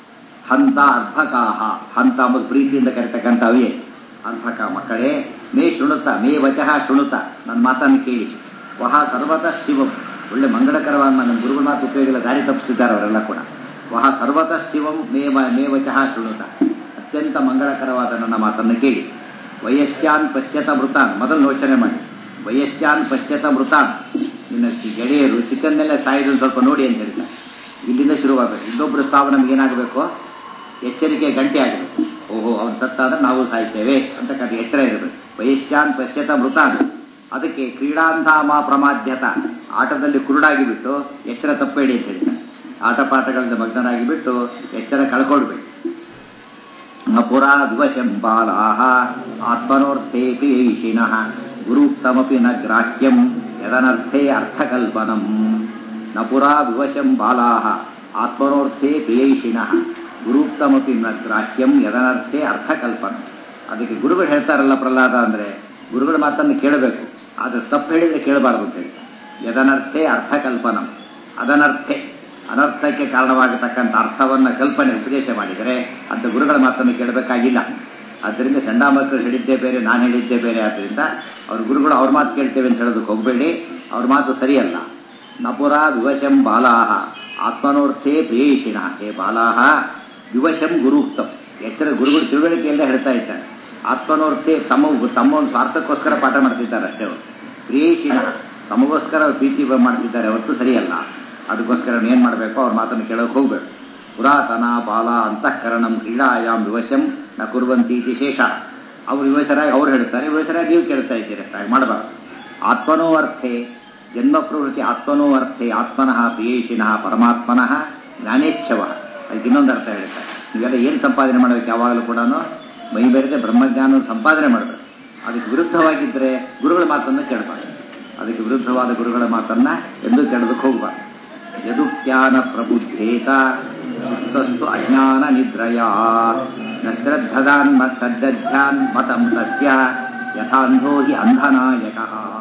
ಹಂತ ಅರ್ಭಕಾಹ ಹಂತ ಅಂಬುದು ಪ್ರೀತಿಯಿಂದ ಕರಿತಕ್ಕಂಥ ಅವೇ ಅರ್ಭಕ ಮಕ್ಕಳೇ ಮೇ ಶೃಣುತ ಮೇ ವಚಃ ಶೃಣುತ ನನ್ನ ಮಾತನ್ನು ಕೇಳಿ ವಹ ಸರ್ವತಃ ಶಿವಂ ಒಳ್ಳೆ ಮಂಗಳಕರವಾದ ನನ್ನ ಗುರುಗಳ ಮಾತು ಉಪಯೋಗ ದಾರಿ ತಪ್ಪಿಸಿದ್ದಾರೆ ಅವರೆಲ್ಲ ಕೂಡ ವಹ ಸರ್ವತಃ ಶಿವಂ ಮೇ ವ- ಮೇ ವಚಃ ಶೃಣುತ ಅತ್ಯಂತ ಮಂಗಳಕರವಾದ ನನ್ನ ಮಾತನ್ನು ಕೇಳಿ ವಯಸ್ಯಾನ್ ಪಶ್ಯತ ಮೃತಾನ್ ಮೊದಲು ಯೋಚನೆ ಮಾಡಿ ವಯಸ್ಯಾನ್ ಪಶ್ಯತ ಮೃತಾನ್ ನಿನ್ನ ಗೆಳೆಯರು ಚಿಕ್ಕಂದಲ್ಲೇ ಸಾಯೋದನ್ನು ಸ್ವಲ್ಪ ನೋಡಿ ಅಂತ ಹೇಳ್ತಾರೆ ಇಲ್ಲಿಂದ ಶುರುವಾಗಬೇಕು ಇನ್ನೊಬ್ಬರು ಸಾವು ನಮ್ಗೆ ಏನಾಗಬೇಕು ಎಚ್ಚರಿಕೆ ಗಂಟೆ ಆಗಬೇಕು ಓಹೋ ಅವನು ಸತ್ತಾದ್ರೆ ನಾವು ಸಾಯ್ತೇವೆ ಅಂತಕ್ಕಂಥ ಎಚ್ಚರ ಇರಬೇಕು ವಯಸ್ಯಾನ್ ಪಶ್ಯತ ಮೃತಾನ್ ಅದಕ್ಕೆ ಕ್ರೀಡಾಂಧಾಮ ಪ್ರಮಾದ್ಯತ ಆಟದಲ್ಲಿ ಕುರುಡಾಗಿ ಬಿಟ್ಟು ಎಚ್ಚರ ತಪ್ಪಬೇಡಿ ಅಂತ ಹೇಳ್ತಾರೆ ಆಟ ಪಾಠಗಳಿಂದ ಮಗ್ನರಾಗಿ ಬಿಟ್ಟು ಎಚ್ಚರ ಕಳ್ಕೊಳ್ಬೇಡಿ ನ ಪುರಾ ವಿವಶಂ ಬಾಲಾಹ ಆತ್ಮನೋರ್ಥೇ ಪ್ರಿಯೈಷಿಣಃ ಗುರುಕ್ತಮಪಿ ನ ಗ್ರಾಹ್ಯಂ ಯದನರ್ಥೇ ಅರ್ಥಕಲ್ಪನಂ ನ ಪುರಾ ವಿವಶಂ ಬಾಲಾಹ ಆತ್ಮನೋರ್ಥೇ ಪ್ರಿಯೈಷಿಣಃ ಗುರುಕ್ತಮಪಿ ನ ಗ್ರಾಹ್ಯಂ ಯದನರ್ಥೇ ಅರ್ಥಕಲ್ಪನಂ ಅದಕ್ಕೆ ಗುರುಗಳು ಹೇಳ್ತಾರಲ್ಲ ಪ್ರಹ್ಲಾದ ಅಂದ್ರೆ ಗುರುಗಳ ಮಾತನ್ನು ಕೇಳಬೇಕು ಆದ್ರೆ ತಪ್ಪು ಹೇಳಿದ್ರೆ ಕೇಳಬಾರದು ಅಂತ ಹೇಳಿ ಯದನರ್ಥೇ ಅರ್ಥಕಲ್ಪನಂ ಅದನರ್ಥೆ ಅನರ್ಥಕ್ಕೆ ಕಾರಣವಾಗತಕ್ಕಂಥ ಅರ್ಥವನ್ನ ಕಲ್ಪನೆ ಉಪದೇಶ ಮಾಡಿದರೆ ಅಂತ ಗುರುಗಳ ಮಾತನ್ನು ಕೇಳಬೇಕಾಗಿಲ್ಲ ಆದ್ದರಿಂದ ಚಂಡಾಮಕ್ಕಳು ಹೇಳಿದ್ದೇ ಬೇರೆ ನಾನು ಹೇಳಿದ್ದೇ ಬೇರೆ ಆದ್ದರಿಂದ ಅವ್ರ ಗುರುಗಳು ಅವ್ರ ಮಾತು ಕೇಳ್ತೇವೆ ಅಂತ ಹೇಳೋದಕ್ಕೆ ಹೋಗಬೇಡಿ ಅವ್ರ ಮಾತು ಸರಿಯಲ್ಲ ನಪುರ ವಿವಶಂ ಬಾಲಾಹ ಆತ್ಮನೋರ್ಥೇ ಪ್ರಿಯೇಷಿಣ ಹೇ ಬಾಲಾಹ ವಿವಶಂ ಗುರುಕ್ತಂ ಎಚ್ಚರ ಗುರುಗಳು ತಿಳುವಳಿಕೆಯಿಂದ ಹೇಳ್ತಾ ಇದ್ದಾರೆ ಆತ್ಮನೋರ್ಥೇ ತಮ್ಮ ತಮ್ಮ ಒಂದು ಸ್ವಾರ್ಥಕ್ಕೋಸ್ಕರ ಪಾಠ ಮಾಡ್ತಿದ್ದಾರೆ ಅಷ್ಟೇ ಅವರು ಪ್ರಿಯೇಷಿಣ ತಮಗೋಸ್ಕರ ಅವ್ರು ಪ್ರೀತಿ ಮಾಡ್ತಿದ್ದಾರೆ ಹೊರತು ಸರಿಯಲ್ಲ ಅದಕ್ಕೋಸ್ಕರ ಏನ್ ಮಾಡಬೇಕು ಅವ್ರ ಮಾತನ್ನು ಕೇಳೋಕೆ ಹೋಗ್ಬೇಕು ಪುರಾತನ ಬಾಲ ಅಂತಃಕರಣಂ ಕ್ರೀಡಾಯಾಮ್ ವಿವಶಂ ನ ಕುರುವಂತಿ ಇತಿ ಶೇಷ ಅವ್ರು ವಿವಶರಾಗಿ ಅವ್ರು ಹೇಳ್ತಾರೆ ವಿವಶರಾಗಿ ನೀವು ಕೇಳ್ತಾ ಇದ್ದೀರಿ ಹಾಗೆ ಮಾಡಬಾರ್ದು ಆತ್ಮನೋ ಅರ್ಥೆ ಜನ್ಮ ಪ್ರವೃತ್ತಿ ಆತ್ಮನೋ ಅರ್ಥೆ ಆತ್ಮನಃ ಪ್ರಿಯೇಷಿನಃ ಪರಮಾತ್ಮನಃ ಜ್ಞಾನೇಚ್ಛವ ಅದಕ್ಕೆ ಇನ್ನೊಂದು ಅರ್ಥ ಹೇಳ್ತಾರೆ ನೀವೆಲ್ಲ ಏನು ಸಂಪಾದನೆ ಮಾಡಬೇಕು ಯಾವಾಗಲೂ ಕೂಡ ಮೈ ಬೆರೆತೆ ಬ್ರಹ್ಮಜ್ಞಾನ ಸಂಪಾದನೆ ಮಾಡಬೇಕು ಅದಕ್ಕೆ ವಿರುದ್ಧವಾಗಿದ್ದರೆ ಗುರುಗಳ ಮಾತನ್ನು ಕೇಳಬಾರ್ದು ಅದಕ್ಕೆ ವಿರುದ್ಧವಾದ ಗುರುಗಳ ಮಾತನ್ನ ಎಂದು ಕೇಳೋದಕ್ಕೆ ಹೋಗಬಾರ್ದು ಯದುಜ್ಞಾನ ಪ್ರಬುದ್ಧೇತ ಸುತ್ತಸ್ತು ಅಜ್ಞಾನ ನಿದ್ರಯ ನ ಶ್ರದ್ಧದಾನ್ ಶ್ರದ್ಧಾನ್ ಮತಂ ತಸ್ಯ ಯಥಾಂಧೋ ಹಿ ಅಂಧನಾಯಕ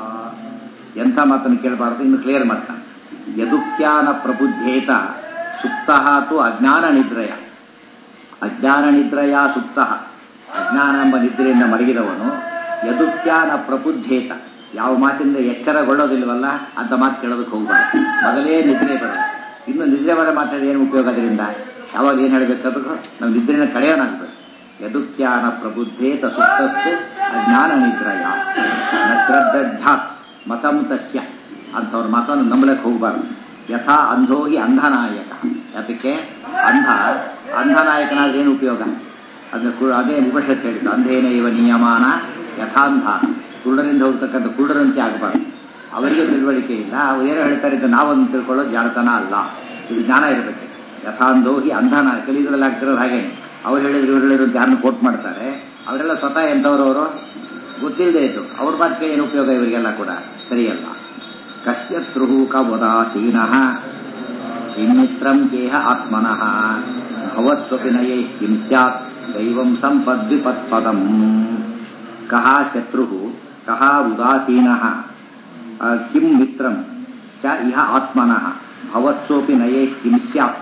ಎಂಥ ಮಾತನ್ನು ಕೇಳಬಾರ್ದು ಇನ್ನು ಕ್ಲಿಯರ್ ಮಾಡ್ತಾನೆ ಯದುಜ್ಞಾನ ಪ್ರಬುದ್ಧೇತ ಸುಪ್ತ ತು ಅಜ್ಞಾನ ನಿದ್ರಯ ಅಜ್ಞಾನ ನಿದ್ರಯ ಸುಪ್ತ ಅಜ್ಞಾನ ಎಂಬ ನಿದ್ರೆಯಿಂದ ಮಲಗಿದವನು ಯದುಜ್ಞಾನ ಪ್ರಬುದ್ಧೇತ ಯಾವ ಮಾತಿಂದ ಎಚ್ಚರಗೊಳ್ಳೋದಿಲ್ವಲ್ಲ ಅಂತ ಮಾತು ಕೇಳೋದಕ್ಕೆ ಹೋಗ್ಬಾರ್ದು ಮೊದಲೇ ನಿದ್ರೆ ಬರೋದು ಇನ್ನು ನಿದ್ರೆ ಬರೋ ಮಾತಾಡಿ ಏನು ಉಪಯೋಗ ಅದರಿಂದ ಯಾವಾಗ ಏನು ಹೇಳಬೇಕಾದ್ರು ನಾವು ನಿದ್ರೆನ ಕಳೆಯೋನಾಗಬೇಕು ಯದುಜ್ಞಾನ ಪ್ರಬುದ್ಧೇತ ಸುಪ್ತಸ್ತು ಅಜ್ಞಾನ ನಿದ್ರಯ ನ ಶ್ರದ್ಧಾತ್ ಮತಂ ತಸ್ಯ ಅಂಥವ್ರ ಮಾತನ್ನು ನಂಬಲಕ್ಕೆ ಹೋಗಬಾರ್ದು ಯಥಾ ಅಂಧೋಗಿ ಅಂಧನಾಯಕ ಯಾತಕ್ಕೆ ಅಂಧ ಅಂಧನಾಯಕನಾದ್ರೆ ಏನು ಉಪಯೋಗ ಅದನ್ನ ಕು- ಅದೇ ಉಪನಿಷತ್ ಹೇಳಿದ್ದು ಅಂಧೇನ ಇವ ನಿಯಮಾನ ಯಥಾಂಧ ಕುರುಡರಿಂದ ಹೋಗ್ತಕ್ಕಂಥ ಕುರುಡರಂತೆ ಆಗಬಾರ್ದು ಅವರಿಗೆ ತಿಳುವಳಿಕೆ ಇಲ್ಲ ಅವ್ರು ಏನೋ ಹೇಳ್ತಾರೆ ಇದು ನಾವೊಂದು ತಿಳ್ಕೊಳ್ಳೋದು ಜಾಣತನ ಅಲ್ಲ ಇದು ಜ್ಞಾನ ಇರಬೇಕು ಯಥಾಂಧೋಗಿ ಅಂಧನ ಕಲಿಯುಗದಲ್ಲಿ ಆಗ್ತಿರೋದು ಹಾಗೇನೆ ಅವ್ರು ಹೇಳಿದ್ರು ಇವ್ರು ಹೇಳಿದ್ರು ಅಂತ ಯಾರನ್ನು ಕೋಟ್ ಮಾಡ್ತಾರೆ ಅವರೆಲ್ಲ ಸ್ವತಃ ಎಂಥವ್ರು ಅವರು ಗೊತ್ತಿಲ್ಲದೆ ಇದ್ದು ಅವ್ರ ಮಾತಿಗೆ ಏನು ಉಪಯೋಗ ಇವರಿಗೆಲ್ಲ ಕೂಡ ಸರಿಯಲ್ಲ ಕಶ್ಯತ್ರು ಕವದಾಸೀನಃ ಕಿಮಿತ್ರಂ ಕೇಹ ಆತ್ಮನಃ ಭವತ್ವಪಿ ನಯೇ ಕಿಂ ಸ್ಯಾತ್ ದೈವಂ ಸಂಪದ್ವಿಪತ್ಪದಂ ಕಹ ಶತ್ರು ಕಹ ಉದಾಸೀನಃ ಆ, ಕಿಂ ಮಿತ್ರಂ ಚ ಇಹ ಆತ್ಮನಃ ಭವತ್ಸೋಪಿ ನಯೇ ಕಿಂ ಸ್ಯಾತ್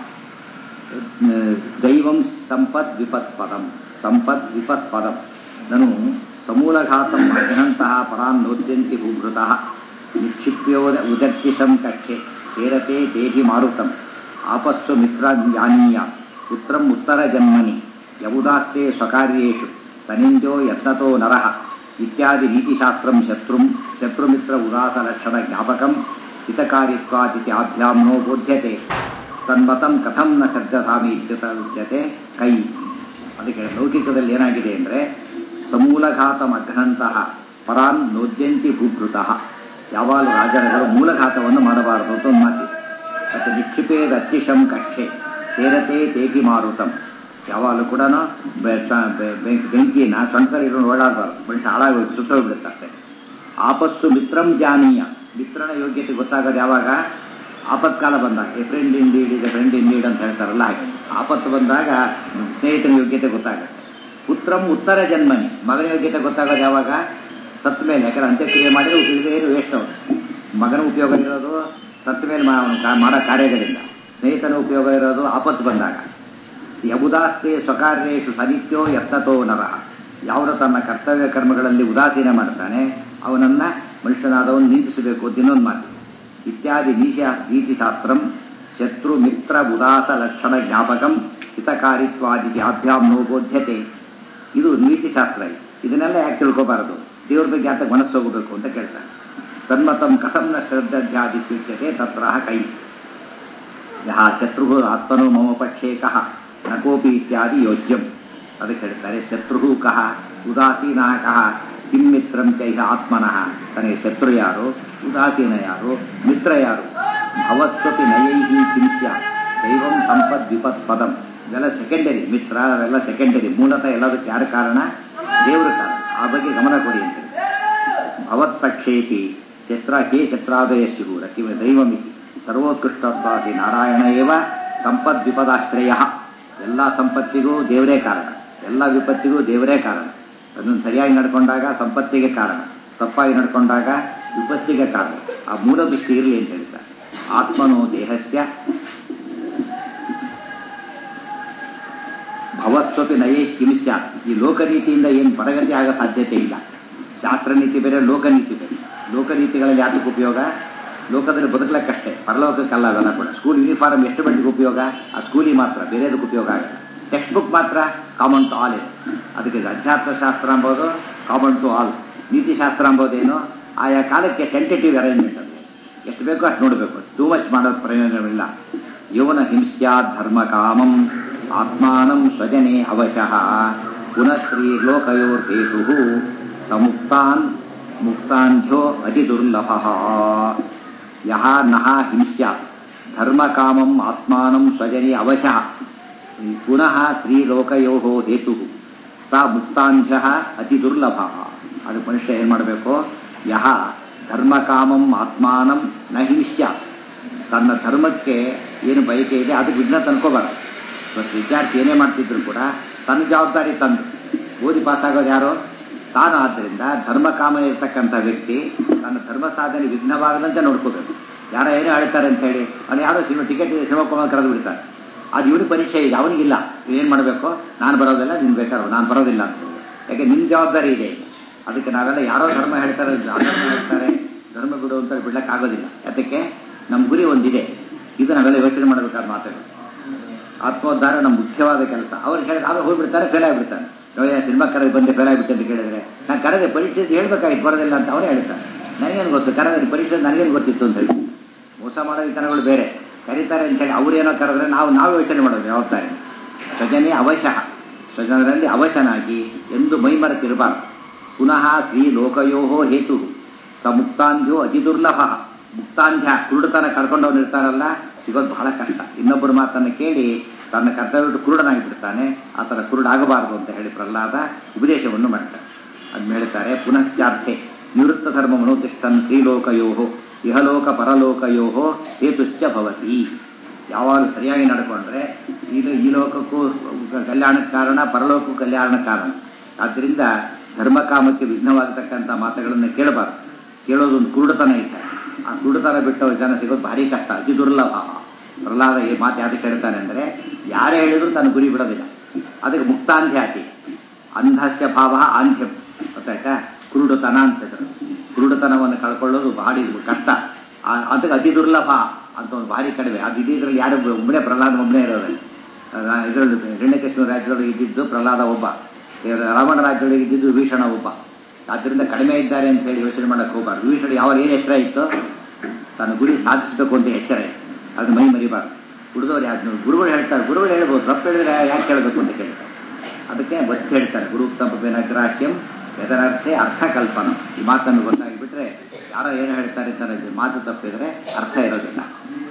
ದೈವಂ ಸಂಪದ್ ವಿಪತ್ಪದಂ ಸಂಪದ್ ವಿಪತ್ಪದಂ ನನು ಸಮೂಲಘಾತಂ ಅಗ್ನಂತಹ ಪರಾನ್ನೋದ್ಯಂತಿ ಭೂಭೃತಃ ನಿಕ್ಷಿಪ್ಯೋದ ಉದರ್ಚಿಸಂ ಕಕ್ಷೆ ಸೇರತೆ ದೇಹಿ ಮಾರುತಂ ಆಪತ್ಸು ಮಿತ್ರಾನ್ಯಾನೀಯ ಪುತ್ರಂ ಉತ್ತರ ಜನ್ಮನಿ ಯವುದಾಸ್ತೆ ಸ್ವಕಾರ್ಯೇಷು ತನಿಂಜೋ ಯತ್ನತೋ ನರಃ ಇತ್ಯಾದಿ ನೀತಿಶಾಸ್ತ್ರಂ ಶತ್ರುಂ ಶತ್ರುಮಿತ್ರ ಉದಾಸ ಲಕ್ಷಣ ಜ್ಞಾಪಕಂ ಹಿತಕಾರಿತ್ವಾದಿತಿ ಆಭ್ಯಾಮ್ನೋ ಬೋಧ್ಯತೆ ತನ್ಮತಂ ಕಥಂ ನ ಶ್ರದ್ಧಾಮಿ ಇತ್ಯುತ ಉಚ್ಯತೆ ಕೈ ಅದಕ್ಕೆ ಲೌಕಿಕದಲ್ಲಿ ಏನಾಗಿದೆ ಅಂದರೆ ಸಮೂಲಘಾತಂ ಅಘ್ನಂತಹ ಪರಾನ್ ನೋದ್ಯಂತಿ ಭೂಭೃತಃ ಯಾವಾಗಲೂ ರಾಜರುಗಳು ಮೂಲಘಾತವನ್ನು ಮಾಡಬಾರದು ಅಂತ ಒಂದು ಮಾತಿದೆ ಮತ್ತೆ ನಿಕ್ಷಿಪೇದ ಅತ್ತಿಶಂ ಕಕ್ಷೆ ಸೇರತೆ ತೇಪಿ ಮಾರುತಂ ಯಾವಾಗಲೂ ಕೂಡ ಬೆಂಕಿನ ಸೊಂಟದಲ್ಲಿ ಓಡಾಡಬಾರ್ದು ಮನುಷ್ಯ ಹಾಳಾಗಿ ಸುತ್ತೋಗ್ಬಿಡುತ್ತೆ ಅಷ್ಟೇ ಆಪತ್ತು ಮಿತ್ರಂ ಜಾನೀಯ ಮಿತ್ರನ ಯೋಗ್ಯತೆ ಗೊತ್ತಾಗೋದು ಯಾವಾಗ ಆಪತ್ಕಾಲ ಬಂದಾಗ ಎ ಫ್ರೆಂಡ್ ಇನ್ ಲೀಡ್ ಇದೆ ಫ್ರೆಂಡ್ ಇನ್ ಲೀಡ್ ಅಂತ ಹೇಳ್ತಾರಲ್ಲ ಹಾಗೆ ಆಪತ್ತು ಬಂದಾಗ ಸ್ನೇಹಿತನ ಯೋಗ್ಯತೆ ಗೊತ್ತಾಗುತ್ತೆ ಪುತ್ರಂ ಉತ್ತರ ಜನ್ಮನಿ ಮಗನ ಯೋಗ್ಯತೆ ಗೊತ್ತಾಗೋದು ಯಾವಾಗ ಸತ್ತ ಮೇಲೆ ಯಾಕಂದ್ರೆ ಅಂತ್ಯಕ್ರಿಯೆ ಮಾಡಿದ್ರೆ ಉಳಿದೇ ಏನು ವೇಸ್ಟ್ ಅವರು ಮಗನ ಉಪಯೋಗ ಇರೋದು ಸತ್ತ ಮೇಲೆ ಮಾ- ಅವನು ಕಾ- ಮಾಡೋ ಕಾರ್ಯಗಳಿಂದ ಸ್ನೇಹಿತನ ಉಪಯೋಗ ಇರೋದು ಆಪತ್ತು ಬಂದಾಗ ಯಬುದಾಸ್ತೆ ಸ್ವಕಾರ್ಯೇಶು ಸನಿತ್ಯೋ ಯತ್ನತೋ ನರಃ ಯಾವನು ತನ್ನ ಕರ್ತವ್ಯ ಕರ್ಮಗಳಲ್ಲಿ ಉದಾಸೀನ ಮಾಡ್ತಾನೆ ಅವನನ್ನ ಮನುಷ್ಯನಾದವನು ನಿಂದಿಸಬೇಕು ಅಂತ ಇನ್ನೊಂದು ಮಾತು ಇತ್ಯಾದಿ ನೀಶ ನೀತಿಶಾಸ್ತ್ರಂ ಶತ್ರು ಮಿತ್ರ ಉದಾಸ ಲಕ್ಷಣ ಜ್ಞಾಪಕಂ ಹಿತಕಾರಿತ್ವಾದಿ ಅಭ್ಯಾಮ್ ನೋಬೋಧ್ಯತೆ ಇದು ನೀತಿಶಾಸ್ತ್ರ ಇದು. ಇದನ್ನೆಲ್ಲ ಯಾಕೆ ತಿಳ್ಕೋಬಾರದು ದೇವ್ರ ಬಗ್ಗೆ ಯಾಕೆ ಮನಸ್ಸು ಹೋಗಬೇಕು ಅಂತ ಕೇಳ್ತಾರೆ ತನ್ಮತಂ ಕಥಂ ನ ಶ್ರದ್ಧಾಧ್ಯಾದಿ ಸ್ವಿಚ್ಯತೆ ತತ್ರ ಕೈ ಯಹ ಶತ್ರು ಆತ್ಮನೋ ಮಮ ಪಕ್ಷೇ ಕಹ ನ ಕೋಪಿ ಇತ್ಯಾದಿ ಯೋಜ್ಯಂ ಅದಕ್ಕೆ ಹೇಳ್ತಾರೆ ಶತ್ರು ಕಹ ಉದಾಸೀನ ಕಹ ಕಿಂ ಮಿತ್ರಂ ಚೈಹ ಆತ್ಮನಃ ತನಗೆ ಶತ್ರು ಯಾರು ಉದಾಸೀನ ಯಾರು ಮಿತ್ರ ಯಾರು ಭವತ್ವಪಿ ನಯೈಹಿ ಕಿಂಸ್ಯ ದೈವಂ ಸಂಪದ್ ವಿಪತ್ ಪದಂ ಇವೆಲ್ಲ ಸೆಕೆಂಡರಿ ಮಿತ್ರ ಅವೆಲ್ಲ ಸೆಕೆಂಡರಿ ಮೂಲತಃ ಎಲ್ಲದಕ್ಕೆ ಯಾರ ಕಾರಣ ದೇವರ ಕಾರಣ ಆ ಬಗ್ಗೆ ಗಮನ ಕೊಡಿ ಅಂತ ಹೇಳಿ. ಭವತ್ಪಕ್ಷೇಪಿ ಶತ್ರ ಹೇ ಶತ್ರಾದಯಸ್ಯು ರಕಿಮ ದೈವಮಿತಿ ಸರ್ವೋತ್ಕೃಷ್ಟತ್ವಾದಿ ನಾರಾಯಣ ಏವ ಸಂಪದ್ ವಿಪದಾಶ್ರಯ ಎಲ್ಲ ಸಂಪತ್ತಿಗೂ ದೇವರೇ ಕಾರಣ ಎಲ್ಲ ವಿಪತ್ತಿಗೂ ದೇವರೇ ಕಾರಣ ಅದನ್ನು ಸರಿಯಾಗಿ ನಡ್ಕೊಂಡಾಗ ಸಂಪತ್ತಿಗೆ ಕಾರಣ ತಪ್ಪಾಗಿ ನಡ್ಕೊಂಡಾಗ ವಿಪತ್ತಿಗೆ ಕಾರಣ ಆ ಮೂಲ ದೃಷ್ಟಿ ಇರಲಿ ಅಂತ ಹೇಳ್ತಾರೆ ಆತ್ಮನೋ ದೇಹಸ್ಯ ಭವತ್ವಪಿ ನಯೇ ಕಿಮಿಸ್ಯ ಈ ಲೋಕನೀತಿಯಿಂದ ಏನು ಪರಗತಿ ಆಗೋ ಸಾಧ್ಯತೆ ಇಲ್ಲ ಶಾಸ್ತ್ರ ನೀತಿ ಬೇರೆ ಲೋಕನೀತಿ ಬೇರೆ ಲೋಕನೀತಿಗಳಲ್ಲಿ ಯಾತಕ್ಕೆ ಉಪಯೋಗ ಲೋಕದಲ್ಲಿ ಬದುಕಲಕ್ಕಷ್ಟೇ ಪರಲೋಕಕ್ಕಲ್ಲ ಅವೆಲ್ಲ ಕೂಡ ಸ್ಕೂಲ್ ಯೂನಿಫಾರ್ಮ್ ಎಷ್ಟು ಮಟ್ಟಿಗೆ ಉಪಯೋಗ ಆ ಸ್ಕೂಲಿಗೆ ಮಾತ್ರ ಬೇರೆದಕ್ಕೆ ಉಪಯೋಗ ಆಗಲ್ಲ ಟೆಕ್ಸ್ಟ್ ಬುಕ್ ಮಾತ್ರ ಕಾಮನ್ ಟು ಆಲ್ ಇದೆ ಅದಕ್ಕೆ ಅಧ್ಯಾತ್ಮ ಶಾಸ್ತ್ರ ಅಂಬೋದು ಕಾಮನ್ ಟು ಆಲ್ ನೀತಿಶಾಸ್ತ್ರ ಅಂಬೋದೇನು ಆಯಾ ಕಾಲಕ್ಕೆ ಟೆಂಟೇಟಿವ್ ಅರೇಂಜ್ಮೆಂಟ್ ಅದು ಎಷ್ಟು ಬೇಕೋ ಅಷ್ಟು ನೋಡಬೇಕು ಟೂ ಮಚ್ ಮಾಡೋದು ಪ್ರಯೋಜನವಿಲ್ಲ ಯೌನ ಹಿಂಸ್ಯಾ ಧರ್ಮ ಕಾಮಂ ಆತ್ಮಾನಂ ಸ್ವಜನೆ ಅವಶಃ ಪುನಃ ಸ್ತ್ರೀ ಲೋಕಯೋರ್ಹೇತು ಸಮುಕ್ತಾನ್ ಮುಕ್ತಾಂಧ್ಯ ಅತಿ ದುರ್ಲಭ ಯಹ ನಹ ಹಿಂಸ್ಯಾತ್ ಧರ್ಮ ಕಾಮಂ ಆತ್ಮಾನಂ ಸ್ವಜನೆ ಅವಶಃ ಪುನಃ ಸ್ತ್ರೀಲೋಕಯೋ ಹೇತು ಸ ಮುಕ್ತಾಂಧ್ಯ ಅತಿ ದುರ್ಲಭ ಅದು ಮನುಷ್ಯ ಏನ್ ಮಾಡಬೇಕು ಯಹ ಧರ್ಮ ಕಾಮಂ ಆತ್ಮಾನಂ ನ ಹಿಂಸ್ಯ ತನ್ನ ಧರ್ಮಕ್ಕೆ ಏನು ಬಯಕೆ ಇದೆ ಅದಕ್ಕೆ ವಿಘ್ನ ತಂದ್ಕೋಬಾರ್ದು ಇವತ್ತು ವಿದ್ಯಾರ್ಥಿ ಏನೇ ಮಾಡ್ತಿದ್ರು ಕೂಡ ತನ್ನ ಜವಾಬ್ದಾರಿ ತಂದು ಓದಿ ಪಾಸಾಗೋದು ಯಾರು ತಾನು ಆದ್ದರಿಂದ ಧರ್ಮ ಕಾಮ ಇರ್ತಕ್ಕಂಥ ವ್ಯಕ್ತಿ ತನ್ನ ಧರ್ಮ ಸಾಧನೆ ವಿಘ್ನವಾಗದಂತೆ ನೋಡ್ಕೋಬೇಕು ಯಾರ ಏನೋ ಹೇಳ್ತಾರೆ ಅಂತ ಹೇಳಿ ಅವ್ನು ಯಾರೋ ಸಿನಿಮಾ ಟಿಕೆಟ್ ಶಿವಕುಮಾರ್ ಕರೆದು ಬಿಡ್ತಾರೆ ಅದು ಇವನಿಗೆ ಪರೀಕ್ಷೆ ಇದೆ ಅವನಿಗಿಲ್ಲ ಏನು ಮಾಡಬೇಕು ನಾನು ಬರೋದಿಲ್ಲ ನಿಮ್ಗೆ ಬೇಕಾದ್ರೆ ನಾನು ಬರೋದಿಲ್ಲ ಅಂತ ಹೇಳಿ ಯಾಕೆ ನಿಮ್ಮ ಜವಾಬ್ದಾರಿ ಇದೆ ಅದಕ್ಕೆ ನಾವೆಲ್ಲ ಯಾರೋ ಧರ್ಮ ಹೇಳ್ತಾರೆ ಅಧರ್ಮ ಹೇಳ್ತಾರೆ ಧರ್ಮ ಬಿಡು ಅಂತ ಬಿಡ್ಲಕ್ಕಾಗೋದಿಲ್ಲ ಯಾತಕ್ಕೆ ನಮ್ಮ ಗುರಿ ಒಂದಿದೆ ಇದು ನಾವೆಲ್ಲ ಯೋಚನೆ ಮಾಡಬೇಕಾದ ಮಾತುಗಳು ಆತ್ಮೋದ್ಧಾರ ನಮ್ಮ ಮುಖ್ಯವಾದ ಕೆಲಸ ಅವ್ರು ಹೇಳಿದ್ರೆ ಅವ್ರು ಹೋಗ್ಬಿಡ್ತಾರೆ ಫೇಲ್ ಆಗಿಬಿಡ್ತಾರೆ ನೋಯ್ಯ ಸಿನಿಮಾ ಕರೆದು ಬಂದೆ ಫೇಲ್ ಆಗಿಬಿಟ್ಟೆ ಅಂತ ಕೇಳಿದ್ರೆ ನಾನು ಕರೆದೆ ಪರೀಕ್ಷೆ ಹೇಳ್ಬೇಕಾಗಿತ್ತು ಬರೋದಿಲ್ಲ ಅಂತ ಅವರೇ ಹೇಳ್ತಾರೆ ನನಗೇನು ಗೊತ್ತು ಕರೆದ್ರೆ ಪರೀಕ್ಷೆ ನನಗೇನು ಗೊತ್ತಿತ್ತು ಅಂತ ಹೇಳಿ ಮೋಸ ಮಾಡೋ ವಿಧಾನಗಳು ಬೇರೆ ಕರೀತಾರೆ ಅಂತ ಹೇಳಿ ಅವ್ರೇನೋ ಕರೆದ್ರೆ ನಾವು ನಾವು ಯೋಚನೆ ಮಾಡೋದು ಜವಾಬ್ದಾರಿ ಸ್ವಜನೇ ಅವಶಃ ಸ್ವಜನರಲ್ಲಿ ಅವಶನಾಗಿ ಎಂದು ಮೈಮರೆತಿರಬಾರ್ದು ಪುನಃ ಶ್ರೀ ಲೋಕಯೋ ಹೇತು ಸ ಮುಕ್ತಾಂಧ್ಯ ಅತಿ ದುರ್ಲಭ ಮುಕ್ತಾಂಧ್ಯ ಕುರುಡತನ ಕಳ್ಕೊಂಡವನು ಇರ್ತಾರಲ್ಲ ಸಿಗೋದು ಬಹಳ ಕಷ್ಟ ಇನ್ನೊಬ್ಬರ ಮಾತನ್ನು ಕೇಳಿ ತನ್ನ ಕರ್ತವ್ಯ ಕುರುಡನಾಗಿ ಬಿಡ್ತಾನೆ ಆ ಥರ ಕುರುಡಾಗಬಾರದು ಅಂತ ಹೇಳಿ ಪ್ರಹ್ಲಾದ ಉಪದೇಶವನ್ನು ಮಾಡ್ತಾರೆ ಅದನ್ನ ಹೇಳ್ತಾರೆ ಪುನಶ್ಚಾರ್ಥೆ ನಿವೃತ್ತ ಧರ್ಮ ಮನೋತಿಷ್ಠನ್ ಶ್ರೀಲೋಕಯೋ ಇಹಲೋಕ ಪರಲೋಕಯೋ ಹೇತುಶ್ಚ ಭವತಿ ಯಾವಾಗ ಸರಿಯಾಗಿ ನಡ್ಕೊಂಡ್ರೆ ಈಗ ಈ ಲೋಕಕ್ಕೂ ಕಲ್ಯಾಣಕ್ಕೆ ಕಾರಣ ಪರಲೋಕಕ್ಕೂ ಕಲ್ಯಾಣ ಕಾರಣ ಆದ್ದರಿಂದ ಧರ್ಮಕಾಮಕ್ಕೆ ವಿಘ್ನವಾಗತಕ್ಕಂಥ ಮಾತುಗಳನ್ನು ಕೇಳಬಾರ್ದು ಕೇಳೋದೊಂದು ಕುರುಡತನ ಇದ್ದಾರೆ ಆ ಕುರುಡತನ ಬಿಟ್ಟ ಜನ ಸಿಗೋದು ಭಾರಿ ಕಷ್ಟ ಅತಿ ದುರ್ಲಭ ಪ್ರಹ್ಲಾದ ಈ ಮಾತು ಯಾಕೆ ಹೇಳ್ತಾನೆ ಅಂದರೆ ಯಾರೇ ಹೇಳಿದ್ರು ತನ್ನ ಗುರಿ ಬಿಡೋದಿಲ್ಲ ಅದಕ್ಕೆ ಮುಕ್ತಾಂಧ್ಯಾತಿ ಅಂಧಸ್ಯ ಭಾವ ಆಂಧ್ಯ ಗೊತ್ತಾಯ್ತಾ ಕುರುಡುತನ ಅಂತ ಹೆಸರು ಕುರುಡುತನವನ್ನು ಕಳ್ಕೊಳ್ಳೋದು ಭಾರಿ ಕಷ್ಟ ಆ- ಅದಕ್ಕೆ ಅತಿ ದುರ್ಲಭ ಅಂತ ಒಂದು ಭಾರಿ ಕಡಿಮೆ ಅದು ಇದ್ರಲ್ಲಿ ಯಾರು ಒಬ್ಬನೇ ಪ್ರಹ್ಲಾದ ಒಬ್ಬನೇ ಇರೋದು ಇದರಲ್ಲಿ ಹಿರಣ್ಯಕೃಷ್ಣ ರಾಜ್ಯದೊಳಗೆ ಇದ್ದಿದ್ದು ಪ್ರಹ್ಲಾದ ಒಬ್ಬ ಈ ರಾವಣ ರಾಜ್ಯದೊಳಗೆ ಇದ್ದಿದ್ದು ವಿಭೀಷಣ ಒಬ್ಬ ಆದ್ದರಿಂದ ಕಡಿಮೆ ಇದ್ದಾರೆ ಅಂತ ಹೇಳಿ ಯೋಚನೆ ಮಾಡಕ್ಕೆ ಹೋಗಬಾರ್ದು ವಿಭೀಷಣ ಯಾವ ಏನು ಎಚ್ಚರ ಇತ್ತು ತನ್ನ ಗುರಿ ಸಾಧಿಸಬೇಕು ಅಂತ ಎಚ್ಚರ ಇತ್ತು ಅದು ಮೈ ಮರಿಬಾರ್ದು ಹುಡುಗರು ಯಾರು ಗುರುಗಳು ಹೇಳ್ತಾರೆ ಗುರುಗಳು ಹೇಳ್ಬೋದು ತಪ್ಪು ಹೇಳಿದ್ರೆ ಯಾಕೆ ಕೇಳಬೇಕು ಅಂತ ಕೇಳ್ತಾರೆ ಅದಕ್ಕೆ ಒತ್ತು ಹೇಳ್ತಾರೆ ಗುರು ತಪ್ಪೇನ ಗ್ರಾಹ್ಯಂ ಎದರರ್ಥೆ ಅರ್ಥ ಕಲ್ಪನ ಈ ಮಾತನ್ನು ಗೊತ್ತಾಗಿಬಿಟ್ರೆ ಯಾರೋ ಏನು ಹೇಳ್ತಾರೆ ಅಂತಾರೆ ಇದು ಮಾತು ತಪ್ಪಿದ್ರೆ ಅರ್ಥ ಇರೋದಿಲ್ಲ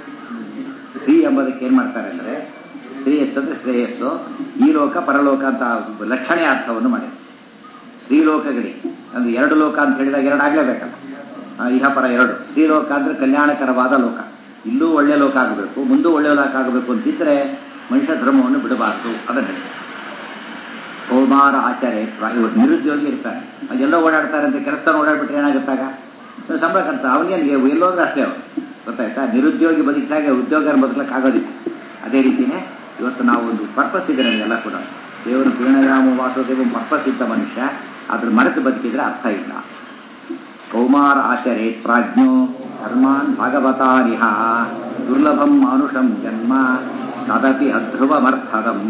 ಶ್ರೀ ಎಂಬುದಕ್ಕೆ ಏನ್ ಮಾಡ್ತಾರೆ ಅಂದ್ರೆ ಶ್ರೇಯಸ್ಸು ಅಂದ್ರೆ ಶ್ರೇಯಸ್ಸು ಈ ಲೋಕ ಪರಲೋಕ ಅಂತ ಲಕ್ಷಣೆ ಅರ್ಥವನ್ನು ಮಾಡಿ ಶ್ರೀಲೋಕಗಳಿ ಅಂದ್ರೆ ಎರಡು ಲೋಕ ಅಂತ ಹೇಳಿದಾಗ ಎರಡು ಆಗ್ಲೇಬೇಕಲ್ಲ ಆ, ಇಹ ಪರ ಎರಡು ಶ್ರೀಲೋಕ ಅಂದ್ರೆ ಕಲ್ಯಾಣಕರವಾದ ಲೋಕ ಇಲ್ಲೂ ಒಳ್ಳೆ ಲೋಕ ಆಗಬೇಕು ಮುಂದೂ ಒಳ್ಳೆ ಲೋಕ ಆಗಬೇಕು ಅಂತಿದ್ರೆ ಮನುಷ್ಯ ಧರ್ಮವನ್ನು ಬಿಡಬಾರದು ಅದನ್ನ ಹೇಳಿ ಕೌಮಾರ ಆಚಾರ್ಯ ಇವರು ನಿರುದ್ಯೋಗಿ ಇರ್ತಾರೆ ಎಲ್ಲೋ ಓಡಾಡ್ತಾರೆ ಅಂತ ಕೆಲಸ ಓಡಾಡ್ಬಿಟ್ರೆ ಏನಾಗುತ್ತಾಗ ಇವ್ನು ಸಂಬಳ ಕಟ್ತ ಅವನಿಗೆ ಎಲ್ಲೋದ್ರೆ ಅಷ್ಟೇ ಅವನು ಗೊತ್ತಾಯ್ತಾ ನಿರುದ್ಯೋಗಿ ಬದುಕಿದಾಗ ಉದ್ಯೋಗ ಬದುಕಲಿಕ್ಕೆ ಆಗೋದಿಲ್ಲ ಅದೇ ರೀತಿನೇ ಇವತ್ತು ನಾವು ಒಂದು ಪರ್ಪಸ್ ಇದೆ ನಮಗೆಲ್ಲ ಕೂಡ ದೇವರು ಪ್ರೀಣಯಾಮ ವಾಸುದೇವ ಪರ್ಪಸ್ ಇದ್ದ ಮನುಷ್ಯ ಅದ್ರ ಮರೆತು ಬದುಕಿದ್ರೆ ಅರ್ಥ ಇಲ್ಲ ಕೌಮಾರ ಆಚರೆ ಪ್ರಾಜ್ಞೋ ಧರ್ಮಾನ್ ಭಾಗವತಾರಿಹ ದುರ್ಲಭಂ ಮಾನುಷಂ ಜನ್ಮ ತದಪಿ ಅಧ್ರುವಮರ್ಥದಂ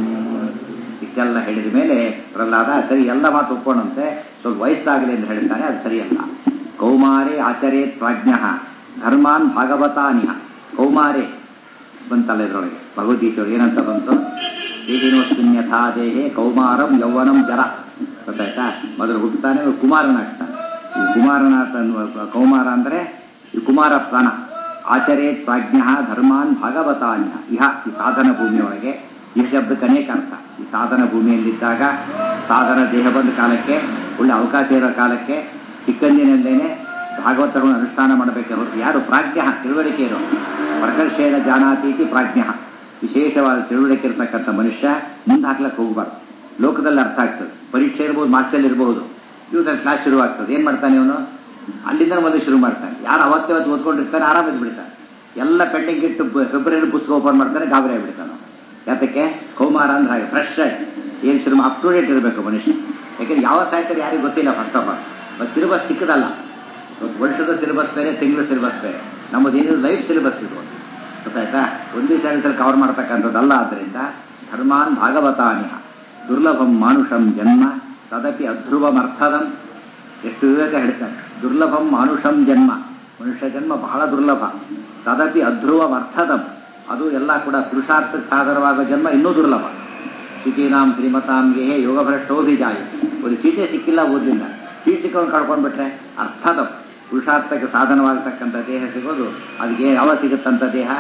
ಇಷ್ಟೆಲ್ಲ ಹೇಳಿದ ಮೇಲೆ ಪ್ರಹ್ಲಾದ ಸರಿ ಎಲ್ಲ ಮಾತು ಒಪ್ಪೋಣಂತೆ ಸ್ವಲ್ಪ ವಯಸ್ಸಾಗಲಿ ಅಂತ ಹೇಳ್ತಾನೆ ಅದು ಸರಿಯಲ್ಲ ಕೌಮಾರೇ ಆಚರೇ ಪ್ರಾಜ್ಞ ಧರ್ಮಾನ್ ಭಾಗವತಾನಿಹ ಕೌಮಾರೇ ಬಂತಲ್ಲ ಇದರೊಳಗೆ ಭಗವದ್ಗೀತೆಯೊಳಗೆ ಏನಂತ ಬಂತು ದೇಹಿನೋಸ್ಮಿನ್ಯಥಾ ದೇಹೆ ಕೌಮಾರಂ ಯೌವನಂ ಜರ ಗೊತ್ತಾಯ್ತಾ ಮೊದಲು ಹುಟ್ಟುತ್ತಾನೆ ಆಮೇಲೆ ಕುಮಾರನಾಗ್ತಾನೆ ಈ ಕುಮಾರನಾಥ ಅನ್ನುವ ಕೌಮಾರ ಅಂದ್ರೆ ಈ ಕುಮಾರ ಪ್ರಾಣ ಆಚರೇ ಪ್ರಾಜ್ಞ ಧರ್ಮಾನ್ ಭಾಗವತಾನ್ಯ ಇಹ ಈ ಸಾಧನ ಭೂಮಿಯೊಳಗೆ ಈ ಶಬ್ದಕ್ಕೆ ಅನೇಕ ಅರ್ಥ ಈ ಸಾಧನ ಭೂಮಿಯಲ್ಲಿದ್ದಾಗ ಸಾಧನ ದೇಹ ಬಂದ ಕಾಲಕ್ಕೆ ಒಳ್ಳೆ ಅವಕಾಶ ಇರೋ ಕಾಲಕ್ಕೆ ಚಿಕ್ಕಂದಿನಲ್ಲೇನೆ ಭಾಗವತಗಳನ್ನು ಅನುಷ್ಠಾನ ಮಾಡಬೇಕೆ ಹೊರತು ಯಾರು ಪ್ರಾಜ್ಞ ತಿಳುವಳಿಕೆ ಇರೋ ಪ್ರಕರ್ಷೇಣ ಜಾನಾತೀತಿ ಪ್ರಾಜ್ಞ ವಿಶೇಷವಾದ ತಿಳುವಳಿಕೆ ಇರತಕ್ಕಂಥ ಮನುಷ್ಯ ಮುಂದೆ ಹಾಕ್ಲಕ್ಕೆ ಹೋಗಬಾರ್ದು ಲೋಕದಲ್ಲಿ ಅರ್ಥ ಆಗ್ತದೆ ಪರೀಕ್ಷೆ ಇರ್ಬೋದು ಮಾರ್ಕ್ಸಲ್ಲಿ ಇರಬಹುದು ಇವ್ರಲ್ಲಿ ಕ್ಲಾಸ್ ಶುರುವಾಗ್ತದೆ ಏನ್ ಮಾಡ್ತಾನೆ ಅವನು ಅಲ್ಲಿಂದ ಮೊದಲು ಶುರು ಮಾಡ್ತಾನೆ ಯಾರು ಅವತ್ತೇ ಅವತ್ತು ಓದ್ಕೊಂಡಿರ್ತಾನೆ ಆರಾಮಾಗಿ ಬಿಡ್ತಾನೆ ಎಲ್ಲ ಪೆಂಡಿಂಗ್ ಇಟ್ಟು ಫೆಬ್ರವರಿ ಪುಸ್ತಕ ಓಪನ್ ಮಾಡ್ತಾನೆ ಗಾಬರಿ ಆಗಿಬಿಡ್ತಾನೆ ಯಾತಕ್ಕೆ ಕೌಮಾರ ಅಂದ್ರೆ ಹಾಗೆ ಫ್ರೆಶ್ ಆಗಿ ಏನು ಶುರು ಅಪ್ ಟು ಡೇಟ್ ಇರಬೇಕು ಮನುಷ್ಯ ಯಾಕಂದ್ರೆ ಯಾವ ಸಾಹಿತ್ಯ ಯಾರಿಗೂ ಗೊತ್ತಿಲ್ಲ ಫಸ್ಟ್ ಆಫ್ ಆಲ್ ಸಿಲೆಬಸ್ ಚಿಕ್ಕದಲ್ಲ ಇವತ್ತು ವರ್ಷದ ಸಿಲೆಬಸ್ ಬೇರೆ ತಿಂಗಳ ಸಿಲೆಬಸ್ ಬೇರೆ ನಮ್ಮದೇನು ಲೈಫ್ ಸಿಲೆಬಸ್ ಇದು ಗೊತ್ತಾಯ್ತಾ ಒಂದೇ ಸ್ಯಾನಿಟಲ್ಲಿ ಕವರ್ ಮಾಡ್ತಕ್ಕಂಥದ್ದಲ್ಲ ಆದ್ದರಿಂದ ಧರ್ಮಾನ್ ಭಾಗವತಾನಿಹ ದುರ್ಲಭಂ ಮಾನುಷಂ ಜನ್ಮ ತದಪಿ ಅಧ್ರುವಮರ್ಥದಂ ಎಷ್ಟು ವಿವೇಕ ಹೇಳ್ತಾನೆ ದುರ್ಲಭಂ ಮಾನುಷಂ ಜನ್ಮ ಮನುಷ್ಯ ಜನ್ಮ ಬಹಳ ದುರ್ಲಭ ತದಪಿ ಅಧ್ರುವಮರ್ಥದಂ ಅದು ಎಲ್ಲ ಕೂಡ ಪುರುಷಾರ್ಥಕ್ಕೆ ಸಾಧನವಾದ ಜನ್ಮ ಇನ್ನೂ ದುರ್ಲಭ ಶ್ರುತೀನಾಂ ಶ್ರೀಮತಾಂಗೆ ಯೋಗ ಭ್ರಷ್ಟೋಭಿಜಾಯಿ ಒಂದು ಸೀಟೆ ಸಿಕ್ಕಿಲ್ಲ ಓದಲಿಲ್ಲ ಸೀಟ್ ಸಿಕ್ಕವನು ಕಳ್ಕೊಂಡ್ಬಿಟ್ರೆ ಅರ್ಥದ ಪುರುಷಾರ್ಥಕ್ಕೆ ಸಾಧನವಾಗತಕ್ಕಂಥ ದೇಹ ಸಿಗೋದು ಅದಕ್ಕೆ ಯಾವ ಸಿಗುತ್ತಂತ ದೇಹ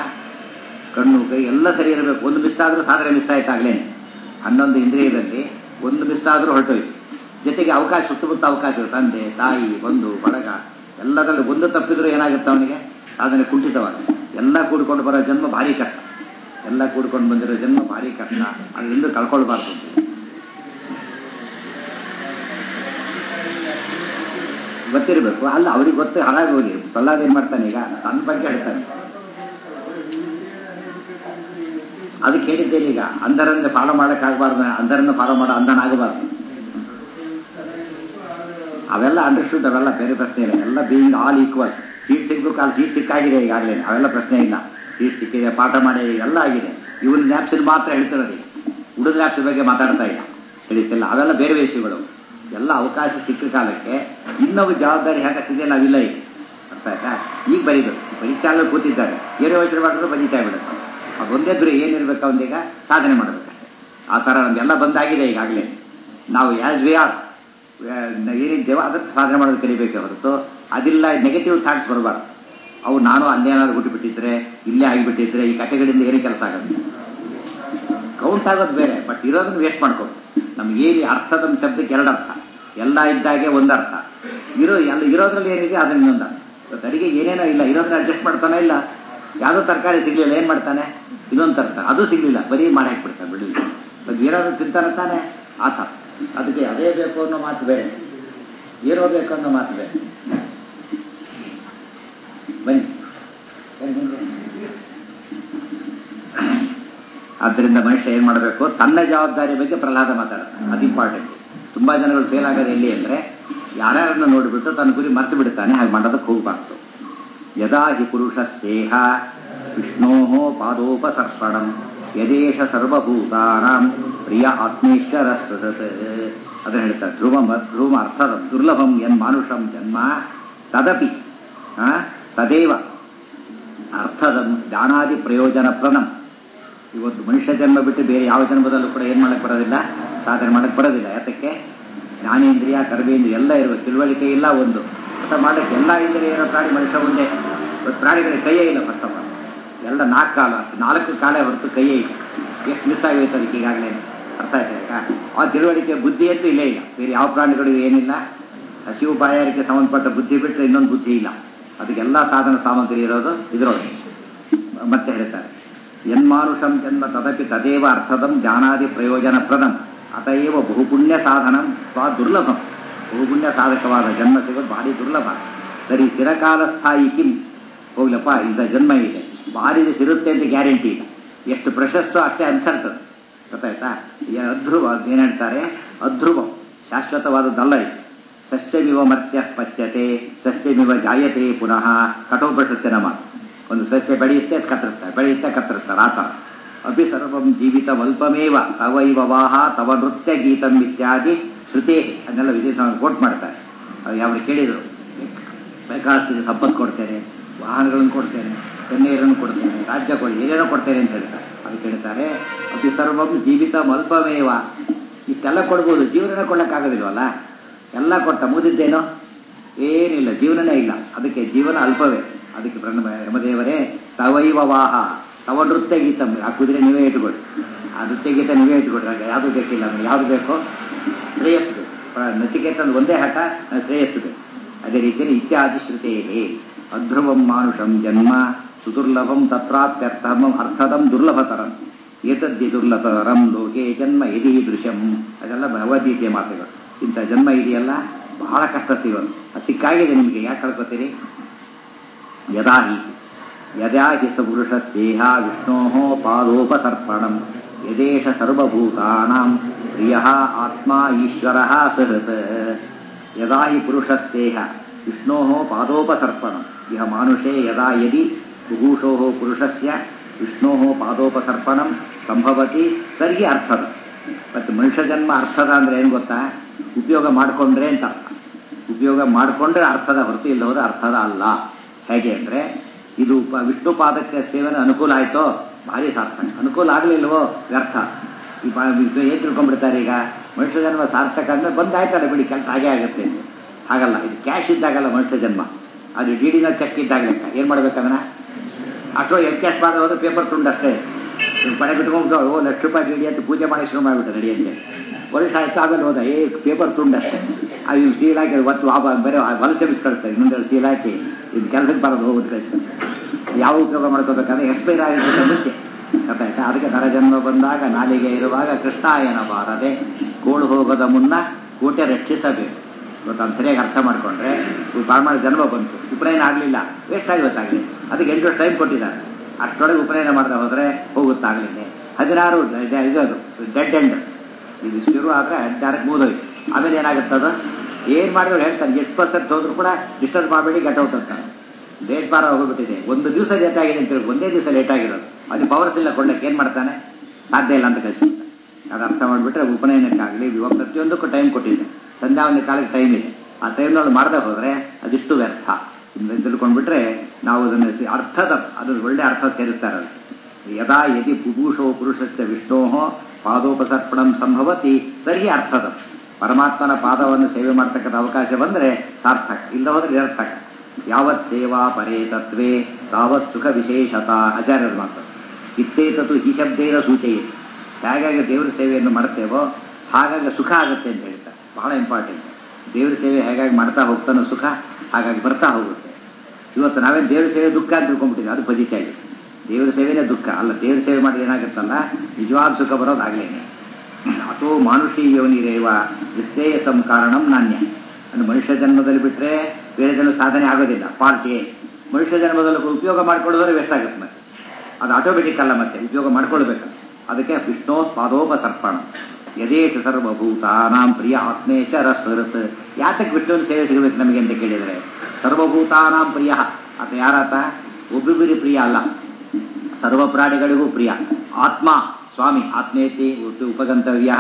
ಕಣ್ಣು ಕೈ ಎಲ್ಲ ಸರಿ ಇರಬೇಕು ಒಂದು ಮಿಸ್ ಆದರೂ ಸಾಧನೆ ಮಿಸ್ ಆಯ್ತಾಗ್ಲೇನೆ ಹನ್ನೊಂದು ಇಂದ್ರಿಯದಲ್ಲಿ ಒಂದು ಮಿಸ್ ಆದರೂ ಹೊರಟೋಯ್ತು ಜೊತೆಗೆ ಅವಕಾಶ ಸುತ್ತಮುತ್ತ ಅವಕಾಶ ತಂದೆ ತಾಯಿ ಬಂಧು ಬಳಗ ಎಲ್ಲದರಲ್ಲಿ ಒಂದು ತಪ್ಪಿದ್ರೂ ಏನಾಗುತ್ತೆ ಅವನಿಗೆ ಸಾಧನೆ ಕುಂಠಿತವಾಗ ಎಲ್ಲ ಕೂಡ್ಕೊಂಡು ಬರೋ ಜನ್ಮ ಭಾರಿ ಕಷ್ಟ ಎಲ್ಲ ಕೂಡ್ಕೊಂಡು ಬಂದಿರೋ ಜನ್ಮ ಭಾರಿ ಕಷ್ಟ ಅದರಿಂದ ಕಳ್ಕೊಳ್ಬಾರ್ದು ಗೊತ್ತಿರಬೇಕು ಅಲ್ಲ ಅವ್ರಿಗೆ ಗೊತ್ತು ಹಾಳಾಗಿ ಹೋಗಿ ಪ್ರಹ್ಲಾದ್ ಏನ್ ಮಾಡ್ತಾನೆ ಈಗ ತನ್ನ ಬಗ್ಗೆ ಹೇಳ್ತಾನೆ ಅದಕ್ಕೆ ಹೇಳಿದ್ದೇನೆ ಈಗ ಅಂಧರನ್ನ ಫಾಲೋ ಮಾಡಕ್ಕಾಗಬಾರ್ದು ಅಂಧರನ್ನ ಫಾಲೋ ಮಾಡೋ ಅಂಧನಾಗಬಾರ್ದು ಅವೆಲ್ಲ ಅಂಡರ್ಸ್ಟುಡ್ ಅವೆಲ್ಲ ಬೇರೆ ಪ್ರಶ್ನೆ ಇಲ್ಲ ಎಲ್ಲ ಬೀಯಿಂಗ್ ಆಲ್ ಈಕ್ವಲ್ ಸೀಟ್ ಸಿಗ್ಬೇಕು ಅಲ್ಲಿ ಸೀಟ್ ಸಿಕ್ಕಾಗಿದೆ ಈಗಾಗಲೇ ಅವೆಲ್ಲ ಪ್ರಶ್ನೆ ಇಲ್ಲ ಸೀಟ್ ಸಿಕ್ಕಿದೆ ಪಾಠ ಮಾಡಿ ಎಲ್ಲ ಆಗಿದೆ ಇವನ್ ಲ್ಯಾಬ್ಸಿಲ್ ಮಾತ್ರ ಹೇಳ್ತಿರೋದು ಈಗ ಉಳಿದ ಲ್ಯಾಬ್ಸ್ ಬಗ್ಗೆ ಮಾತಾಡ್ತಾ ಇಲ್ಲ ತಿಳಿತಿಲ್ಲ ಅವೆಲ್ಲ ಬೇರೆ ವಿಷಯಗಳು ಎಲ್ಲ ಅವಕಾಶ ಸಿಕ್ಕ ಕಾಲಕ್ಕೆ ಇನ್ನೊಬ್ಬ ಜವಾಬ್ದಾರಿ ಹಾಕತ್ತಿದೆ ನಾವಿಲ್ಲ ಈಗ ಅರ್ಥ ಆಯ್ತಾ ಈಗ ಬರೀಬೇಕು ಪರೀಕ್ಷಾಲ ಕೂತಿದ್ದಾರೆ ಏನೋ ಯೋಚನೆ ಮಾಡಿದ್ರು ಬರೀತಾ ಬಿಡುತ್ತೆ ಅದೊಂದೇ ಗುರಿ ಏನಿರ್ಬೇಕು ಅವನಿಗ ಸಾಧನೆ ಮಾಡಬೇಕಷ್ಟೆ ಆ ಥರ ನಮಗೆಲ್ಲ ಬಂದಾಗಿದೆ ಈಗಾಗಲೇ ನಾವು ಆಸ್ ವಿ ಆರ್ ಏನಿದ್ದೇವೋ ಅದಕ್ಕೆ ಸಾಧನೆ ಮಾಡೋದು ಕಲಿಬೇಕೆ ಹೊರತು ಅದಿಲ್ಲ ನೆಗೆಟಿವ್ ಥಾಟ್ಸ್ ಬರಬಾರ್ದು ಅವು ನಾನು ಅಲ್ಲೇನಾದ್ರು ಹುಟ್ಟುಬಿಟ್ಟಿದ್ರೆ ಇಲ್ಲೇ ಆಗಿಬಿಟ್ಟಿದ್ರೆ ಈ ಕಥೆಗಳಿಂದ ಏನು ಕೆಲಸ ಆಗೋದು ಕೌಂಟ್ ಆಗೋದು ಬೇರೆ ಬಟ್ ಇರೋದನ್ನ ವೇಸ್ಟ್ ಮಾಡ್ಕೊಂಡು ನಮ್ಗೆ ಏನು ಅರ್ಥದ ಶಬ್ದಕ್ಕೆ ಎರಡು ಅರ್ಥ ಎಲ್ಲ ಇದ್ದಾಗೆ ಒಂದು ಅರ್ಥ ಇರೋ ಎಲ್ಲ ಇರೋದ್ರಲ್ಲಿ ಏನಿದೆ ಅದನ್ನ ಇನ್ನೊಂದು ಅರ್ಥ ಇವತ್ತು ಅಡಿಗೆ ಏನೇನೋ ಇಲ್ಲ ಇರೋದನ್ನ ಅಡ್ಜಸ್ಟ್ ಮಾಡ್ತಾನೆ ಇಲ್ಲ ಯಾವುದೋ ತರಕಾರಿ ಸಿಗ್ಲಿಲ್ಲ ಏನ್ ಮಾಡ್ತಾನೆ ಇನ್ನೊಂದು ತರ್ತಾನೆ ಅದು ಸಿಗ್ಲಿಲ್ಲ ಬರೀ ಮಾಡಿ ಹಾಕ್ಬಿಡ್ತಾನೆ ಬಿಡಲಿ ಅದು ಏನಾದ್ರು ತಿಂತಾನೆ ತಾನೆ ಆತ ಅದಕ್ಕೆ ಅದೇ ಬೇಕು ಅನ್ನೋ ಮಾತು ಬೇರೆ ಏನೋ ಬೇಕು ಅನ್ನೋ ಮಾತು ಬೇರೆ ಬನ್ನಿ ಬನ್ನಿ, ಬನ್ನಿ. ಆದ್ದರಿಂದ ಮನುಷ್ಯ ಏನ್ ಮಾಡಬೇಕು ತನ್ನ ಜವಾಬ್ದಾರಿ ಬಗ್ಗೆ ಪ್ರಹ್ಲಾದ ಮಾತಾಡ್ತಾನೆ ಅದು ಇಂಪಾರ್ಟೆಂಟ್ ತುಂಬಾ ಜನಗಳು ಫೇಲ್ ಆಗೋದು ಎಲ್ಲಿ ಅಂದ್ರೆ ಯಾರ್ಯಾರನ್ನ ನೋಡಿಬಿಟ್ಟು ತನ್ನ ಗುರಿ ಮರ್ತು ಬಿಡ್ತಾನೆ ಹಾಗೆ ಮಾಡೋದಕ್ಕೆ ಹೋಗಬಾರ್ದು ಯದಾ ಹಿ ಪುರುಷ ಸ್ನೇಹ ವಿಷ್ಣೋ ಪಾದೋಪಸರ್ಪಣಂ ಯದೇಶ ಸರ್ವಭೂತಾನಾಂ ಪ್ರಿಯ ಆತ್ಮೇಶ್ವರ ಅದನ್ನ ಹೇಳ್ತಾರೆ ಧ್ರುವ ಧ್ರುವ ಅರ್ಥದ ದುರ್ಲಭಂ ಎನ್ ಮಾನುಷಂ ಜನ್ಮ ತದಪಿ ಆ, ತದೇವ ಅರ್ಥದ ಜ್ಞಾನಾದಿ ಪ್ರಯೋಜನ ಪ್ರಣಂ ಇವತ್ತು ಮನುಷ್ಯ ಜನ್ಮ ಬಿಟ್ಟು ಬೇರೆ ಯಾವ ಜನ್ಮದಲ್ಲೂ ಕೂಡ ಏನ್ ಮಾಡಕ್ ಬರೋದಿಲ್ಲ ಸಾಧನೆ ಮಾಡಕ್ ಬರೋದಿಲ್ಲ ಯಾತಕ್ಕೆ ಜ್ಞಾನೇಂದ್ರಿಯ ಕರ್ಮೇಂದ್ರಿಯ ಎಲ್ಲ ಇರುವ ತಿಳುವಳಿಕೆ ಇಲ್ಲ ಒಂದು ಅರ್ಥ ಮಾಡಕ್ಕೆ ಎಲ್ಲ ಇಂದ್ರಿಯ ಇರೋ ಪ್ರಾಣಿ ಮನುಷ್ಯ ಒಂದೇ ಇವತ್ತು ಪ್ರಾಣಿಗಳಿಗೆ ಕೈಯೇ ಇಲ್ಲ ಫಸ್ಟ್ ಆಫ್ ಆಲ್ ಎಲ್ಲ ನಾಲ್ಕು ಕಾಲ ನಾಲ್ಕು ಕಾಲ ಹೊರತು ಕೈಯೇ ಇಲ್ಲ ಎಷ್ಟು ಮಿಸ್ ಆಗೋಯ್ತು ಅದಕ್ಕೆ ಈಗಾಗಲೇ ಅರ್ಥ ಆಯ್ತಾ ಈಗ ಆ ತಿಳುವಳಿಕೆ ಬುದ್ಧಿ ಅಂತೂ ಇಲ್ಲೇ ಇಲ್ಲ ಬೇರೆ ಯಾವ ಪ್ರಾಣಿಗಳಿಗೂ ಏನಿಲ್ಲ ಹಸಿವು ಬಾಯಾರಿಕೆ ಸಂಬಂಧಪಟ್ಟ ಬುದ್ಧಿ ಬಿಟ್ಟರೆ ಇನ್ನೊಂದು ಬುದ್ಧಿ ಇಲ್ಲ ಅದಕ್ಕೆಲ್ಲ ಸಾಧನ ಸಾಮಗ್ರಿ ಇರೋದು ಇದರೊಳಗೆ ಮತ್ತೆ ಹೇಳ್ತಾರೆ ಯನ್ಮಾನುಷಂ ಜನ್ಮ ತದಪಿ ತದೇವ ಅರ್ಥದಂ ಜ್ಞಾನಾದಿ ಪ್ರಯೋಜನ ಪ್ರದಂ ಅತಏವ ಬಹುಪುಣ್ಯ ಸಾಧನಂ ಸ್ವ ದುರ್ಲಭಂ ಬಹುಪುಣ್ಯ ಸಾಧಕವಾದ ಜನ್ಮ ಸಿಗೋದು ಭಾರಿ ದುರ್ಲಭ ಸರಿ ಚಿರಕಾಲ ಸ್ಥಾಯಿ ಕಿಂ ಹೋಗ್ಲಪ್ಪ ಇಂಥ ಜನ್ಮ ಇದೆ ಭಾರಿ ದಿವಸ ಇರುತ್ತೆ ಅಂತ ಗ್ಯಾರಂಟಿ ಇಲ್ಲ ಎಷ್ಟು ಪ್ರಶಸ್ತು ಅಷ್ಟೇ ಅನ್ಸಲ್ಟದು ಗೊತ್ತಾಯ್ತಾ ಈ ಅಧ್ರುವ ಏನು ಹೇಳ್ತಾರೆ ಅಧ್ರುವ ಶಾಶ್ವತವಾದದ್ದಲ್ಲ ಇದು ಸಸ್ಯಮಿವ ಮರ್ತ್ಯ ಪಚ್ಯತೆ ಸಸ್ಯಮಿವ ಜಾಯತೆ ಪುನಃ ಕಠೋಪನಿಷತ್ತಿನ ಮಾತು ಒಂದು ಸಸ್ಯ ಬೆಳೆಯುತ್ತೆ ಅದ್ ಕತ್ತರಿಸ್ತಾರೆ ಬೆಳೆಯುತ್ತೆ ಕತ್ತರಿಸ್ತಾರೆ ಆ ಥರ ಅಭಿ ಸರ್ವಂ ಜೀವಿತವಲ್ಪಮೇವ ತವ ಇವ ವಾಹ ತವ ನೃತ್ಯ ಗೀತಂ ಇತ್ಯಾದಿ ಶ್ರುತೇ ಅದನ್ನೆಲ್ಲ ವಿದೇಶ ಕೋಟ್ ಮಾಡ್ತಾರೆ ಅದು ಯಾವ ಕೇಳಿದರು ಬೇಕಾದಷ್ಟು ಸಂಪತ್ತು ಕೊಡ್ತೇನೆ ವಾಹನಗಳನ್ನು ಕೊಡ್ತೇನೆ ಕಣ್ಣೀರನ್ನು ಕೊಡ್ತೇನೆ ರಾಜ್ಯ ಕೊಡಿ ಏನೇನೋ ಕೊಡ್ತೇನೆ ಅಂತ ಹೇಳ್ತಾರೆ ಅದಕ್ಕೆ ಹೇಳ್ತಾರೆ ಅತಿ ಸರ್ವಂ ಜೀವಿತ ಅಲ್ಪಮೇವ ಇಷ್ಟೆಲ್ಲ ಕೊಡ್ಬೋದು ಜೀವನ ಕೊಡಕ್ಕಾಗೋದಿಲ್ವಲ್ಲ ಎಲ್ಲ ಕೊಟ್ಟ ಮುಗಿದ್ದೇನೋ ಏನಿಲ್ಲ ಜೀವನನೇ ಇಲ್ಲ ಅದಕ್ಕೆ ಜೀವನ ಅಲ್ಪವೇ ಅದಕ್ಕೆ ಬ್ರಹ್ಮ ಯಮದೇವರೇ ತವೈವ ವಾಹ ತವ ನೃತ್ಯ ಗೀತ ಆ ಕುದುರೆ ನೀವೇ ಇಟ್ಕೊಡಿ ಆ ನೃತ್ಯ ಗೀತ ನೀವೇ ಇಟ್ಕೊಡ್ರಿ ಹಾಗೆ ಯಾವುದು ಬೇಕಿಲ್ಲ ನಮ್ಗೆ ಯಾವುದು ಬೇಕೋ ಶ್ರೇಯಸ್ಸು ಬೇಕು ನಚಿಕೇತನ ಒಂದೇ ಹಠ ನಾನು ಶ್ರೇಯಸ್ಸು ಬೇಕು ಅದೇ ರೀತಿಯಲ್ಲಿ ಇತ್ಯಾದಿ ಶ್ರುತೇ ಅಧ್ರುವಂ ಮಾನುಷಂ ಜನ್ಮ ಸುದುರ್ಲಭಂ ತತ್ರಾಪ್ಯರ್ಥಂ ಅರ್ಥದಂ ದುರ್ಲಭತರಂ ಏತದ್ದಿ ದುರ್ಲಭತರಂ ಲೋಕೆ ಜನ್ಮ ಯದಿ ದೃಶ್ಯಂ ಅದೆಲ್ಲ ಭಗವದ್ಗೀತೆಯ ಮಾತುಗಳು ಇಂಥ ಜನ್ಮ ಇದೆಯಲ್ಲ ಬಹಳ ಕಷ್ಟ ಸಿಗೋದು ಅದು ಸಿಕ್ಕಾಗಿದೆ ನಿಮಗೆ ಯಾಕೆ ಕಳ್ಕೊತೀರಿ ಯದಾ ಹಿ ಯದಾ ಹಿ ಸ ಪುರುಷಸ್ನೇಹ ವಿಷ್ಣೋ ಪಾದೋಪಸರ್ಪಣಂ ಯದೇಶ ಸರ್ವಭೂತಾನಾಂ ಪ್ರಿಯ ಆತ್ಮ ಈಶ್ವರ ಸಹೃತ್ ಯದಾ ಹಿ ಪುರುಷಸ್ನೇಹ ವಿಷ್ಣೋ ಪಾದೋಪಸರ್ಪಣಂ ಇಹ ಮಾನುಷೇ ಯದಾ ಯದಿ ಬುಭೂಷೋ ಪುರುಷಸ್ಯ ವಿಷ್ಣೋ ಪಾದೋಪಸರ್ಪಣಂ ಸಂಭವತಿ ತರ್ಹಿ ಅರ್ಥದ ಮತ್ತು ಮನುಷ್ಯ ಜನ್ಮ ಅರ್ಥದ ಅಂದ್ರೆ ಏನು ಗೊತ್ತಾ ಉಪಯೋಗ ಮಾಡಿಕೊಂಡ್ರೆ ಅಂತ ಅರ್ಥ ಉಪಯೋಗ ಮಾಡಿಕೊಂಡ್ರೆ ಅರ್ಥದ ಹೊರತು ಇಲ್ಲ ಹೋದ್ರೆ ಅರ್ಥದ ಅಲ್ಲ ಹೇಗೆ ಅಂದ್ರೆ ಇದು ಪ- ವಿಷ್ಣು ಪಾದಕ್ಕೆ ಸೇವನೆ ಅನುಕೂಲ ಆಯ್ತೋ ಭಾರಿ ಸಾರ್ಥಕ ಅನುಕೂಲ ಆಗಲಿಲ್ವೋ ವ್ಯರ್ಥ ಈ ಪಾ- ಇದು ಏನ್ ತಿಳ್ಕೊಂಡ್ಬಿಡ್ತಾರೆ ಈಗ ಮನುಷ್ಯ ಜನ್ಮ ಸಾರ್ಥಕ ಅಂದ್ರೆ ಬಂದಾಯ್ತಲ್ಲ ಬಿಡಿ ಕೆಲಸ ಹಾಗೆ ಆಗುತ್ತೆ ಅಂತ ಹಾಗಲ್ಲ ಇದು ಕ್ಯಾಶ್ ಇದ್ದಾಗಲ್ಲ ಮನುಷ್ಯ ಜನ್ಮ ಅದು ಡಿ ಡಿನ ಚೆಕ್ ಇದ್ದಾಗ ಲೆಕ್ಕ ಏನ್ ಮಾಡ್ಬೇಕದನ್ನ ಅಷ್ಟೋ ಎನ್ ಕ್ಯಾಶ್ ಮಾಡಿ ಹೋದ್ರೆ ಪೇಪರ್ ತುಂಡು ಅಷ್ಟೇ ಪಡೆ ಬಿಟ್ಕೊಂಡು ಓ ಲಕ್ಷ ರೂಪಾಯಿ ಡಿ ಡಿ ಅಂತ ಪೂಜೆ ಮಾಡಿ ಶುರು ಮಾಡಿಬಿಟ್ಟ ರೆಡಿ ಅಂತ ವರ್ಷ ಆಯ್ತು ಆಮೇಲೆ ಹೋದ ಏ ಪೇಪರ್ ತುಂಡು ಅಷ್ಟೇ ಅದು ಸೀಲ್ ಹಾಕಿ ಒತ್ತು ವಾಪ ಬೇರೆ ವಲಸೆ ಬಿಸ್ಕೊಳ್ತಾರೆ ಇನ್ನೊಂದು ಸೀಲ್ ಹಾಕಿ ಇದು ಕೆಲಸಕ್ಕೆ ಬರೋದು ಹೋಗ್ಬಿಟ್ಟು ಕಳಿಸ್ತಾರೆ ಯಾವ ಉಪಯೋಗ ಮಾಡ್ಕೋಬೇಕಾದ್ರೆ ಎಕ್ಸ್ಪೈರ್ ಆಗಿರೋದು ಮುಂಚೆ ಗೊತ್ತಾಯ್ತಾ ಅದಕ್ಕೆ ನರಜನ್ಮ ಬಂದಾಗ ನಾಲಿಗೆ ಇರುವಾಗ ಕೃಷ್ಣಾಯನ ಬಾರದೆ ಗೋಳು ಹೋಗೋದ ಮುನ್ನ ಕೋಟೆ ರಕ್ಷಿಸಬೇಕು ಇವತ್ತು ಅದು ಸರಿಯಾಗಿ ಅರ್ಥ ಮಾಡ್ಕೊಂಡ್ರೆ ಬಾಳ್ಮಾಡ ಜನ್ಮ ಬಂತು ಉಪನಯನ ಆಗಲಿಲ್ಲ ವೇಸ್ಟ್ ಆಗಿವತ್ತಾಗಲಿ ಅದಕ್ಕೆ ಎಂಟು ವರ್ಷ ಟೈಮ್ ಕೊಟ್ಟಿದ್ದಾರೆ ಅಷ್ಟರೊಳಗೆ ಉಪನಯನ ಮಾಡದೆ ಹೋದರೆ ಹೋಗುತ್ತಾಗಲಿಲ್ಲ ಹದಿನಾರು ಡ- ಇದು ಅದು ಡೆಡ್ ಎಂಡ್ ಇದು ಶುರು ಆದರೆ ಡೈರೆಕ್ಟ್ ಮುಗಿದೋಯ್ತು ಆಮೇಲೆ ಏನಾಗುತ್ತದ ಏನು ಮಾಡಿದ್ರು ಹೇಳ್ತಾನೆ ಎಷ್ಟು ಪರ್ಸೆಂಟ್ ಹೋದ್ರು ಕೂಡ ಡಿಸ್ಟರ್ಬ್ ಮಾಡಬೇಡಿ ಗೆಟ್ ಔಟ್ ಅಂತಾನೆ ಡೇಟ್ ಬಾರ ಹೋಗ್ಬಿಟ್ಟಿದೆ ಒಂದು ದಿವಸ ಲೇಟ್ ಆಗಿದೆ ಅಂತ ಹೇಳಿ ಒಂದೇ ದಿವಸ ಲೇಟ್ ಆಗಿರೋದು ಅದು ಪವರ್ಸ್ ಇಲ್ಲ ಕೊಡ್ಲಿಕ್ಕೆ ಏನು ಮಾಡ್ತಾನೆ ಸಾಧ್ಯ ಇಲ್ಲ ಅಂತ ಕಳಿಸ್ಬಿಡ್ತಾನೆ ಅದು ಅರ್ಥ ಮಾಡಿಬಿಟ್ರೆ ಉಪನಯನಕ್ಕಾಗಲಿ ಇವಾಗ ಪ್ರತಿಯೊಂದಕ್ಕೂ ಟೈಮ್ ಕೊಟ್ಟಿದೆ ಸಂಧ್ಯಾವಂದ ಕಾಲಕ್ಕೆ ಟೈಮ್ ಇದೆ ಆ ಟೈಮ್ನಲ್ಲಿ ಮಾಡದೆ ಹೋದರೆ ಅದಿಷ್ಟು ವ್ಯರ್ಥ ಇದನ್ನ ತಿಳ್ಕೊಂಡ್ಬಿಟ್ರೆ ನಾವು ಅದನ್ನು ಸಿ- ಅರ್ಥದ ಅದು ಒಳ್ಳೆ ಅರ್ಥ ಸೇರಿಸ್ತಾರೆ ಅದಕ್ಕೆ. ಯದಾ ಯದಿ ಪುರುಷೋ ಪುರುಷಸ್ಯ ವಿಷ್ಣೋ ಪಾದೋಪಸರ್ಪಣಂ ಸಂಭವತಿ ತರ್ಹಿ ಅರ್ಥದ ಪರಮಾತ್ಮನ ಪಾದವನ್ನು ಸೇವೆ ಮಾಡ್ತಕ್ಕಂಥ ಅವಕಾಶ ಬಂದರೆ ಸಾರ್ಥಕ ಇಲ್ಲ ಹೋದ್ರೆ ನಿರರ್ಥಕ ಯಾವತ್ ಸೇವಾ ಪರೇ ತತ್ವೇ ತಾವತ್ ಸುಖ ವಿಶೇಷತಾ ಆಚಾರ್ಯರ ಮಾತು ಇತ್ತೇತತು ಈ ಶಬ್ದೇನ ಸೂಚಯಿತು ಹೇಗಾಗಿ ದೇವರ ಸೇವೆಯನ್ನು ಮಾಡ್ತೇವೋ ಹಾಗಾಗಿ ಸುಖ ಆಗುತ್ತೆ ಅಂತ ಹೇಳ್ತಾರೆ ಬಹಳ ಇಂಪಾರ್ಟೆಂಟ್ ದೇವರ ಸೇವೆ ಹೇಗಾಗಿ ಮಾಡ್ತಾ ಹೋಗ್ತಾನೋ ಸುಖ ಹಾಗಾಗಿ ಬರ್ತಾ ಹೋಗುತ್ತೆ ಇವತ್ತು ನಾವೇನು ದೇವರ ಸೇವೆ ದುಃಖ ಅಂತ ತಿಳ್ಕೊಂಡ್ಬಿಟ್ಟಿದ್ವಿ ಅದು ಬದಿತಾಗಿ ದೇವರ ಸೇವೆನೇ ದುಃಖ ಅಲ್ಲ ದೇವರ ಸೇವೆ ಮಾಡಿ ಏನಾಗುತ್ತಲ್ಲ ನಿಜವಾದ ಸುಖ ಬರೋದಾಗ್ಲೇನೆ ಅಥೋ ಮಾನುಷಿ ಯೋನಿರೇವ ವಿಶ್ರೇಯಸಂ ಕಾರಣಂ ನಾಣ್ಯ ಅಂದ್ರೆ ಮನುಷ್ಯ ಜನ್ಮದಲ್ಲಿ ಬಿಟ್ಟರೆ ಬೇರೆ ಜನ ಸಾಧನೆ ಆಗೋದಿಲ್ಲ ಪಾರ್ಟಿ ಮನುಷ್ಯ ಜನ್ಮದಲ್ಲಿ ಉಪಯೋಗ ಮಾಡ್ಕೊಳ್ಳೋದ್ರೆ ವೇಸ್ಟ್ ಆಗುತ್ತೆ ಮತ್ತೆ ಅದು ಆಟೋಮೆಟಿಕ್ ಅಲ್ಲ ಮತ್ತೆ ಉಪಯೋಗ ಮಾಡ್ಕೊಳ್ಬೇಕು ಅದಕ್ಕೆ ವಿಷ್ಣು ಪಾದೋಪಸರ್ಪಣ ಯದೇಶ ಸರ್ವಭೂತಾನಾಂ ಪ್ರಿಯ ಆತ್ಮೇಚ ರಸರತ್ ಯಾತಕ್ಕೆ ವಿಷ್ಣುವಿನ ಸೇವೆ ಸಿಗಬೇಕು ನಮಗೆ ಅಂತ ಕೇಳಿದರೆ ಸರ್ವಭೂತಾನಾಂ ಪ್ರಿಯ ಆತ ಯಾರಾತ ಒಬ್ಬೊಬ್ಬರಿ ಪ್ರಿಯ ಅಲ್ಲ ಸರ್ವ ಪ್ರಾಣಿಗಳಿಗೂ ಪ್ರಿಯ ಆತ್ಮ ಸ್ವಾಮಿ ಆತ್ಮೇತಿ ಉಪ- ಉಪಗಂತವ್ಯ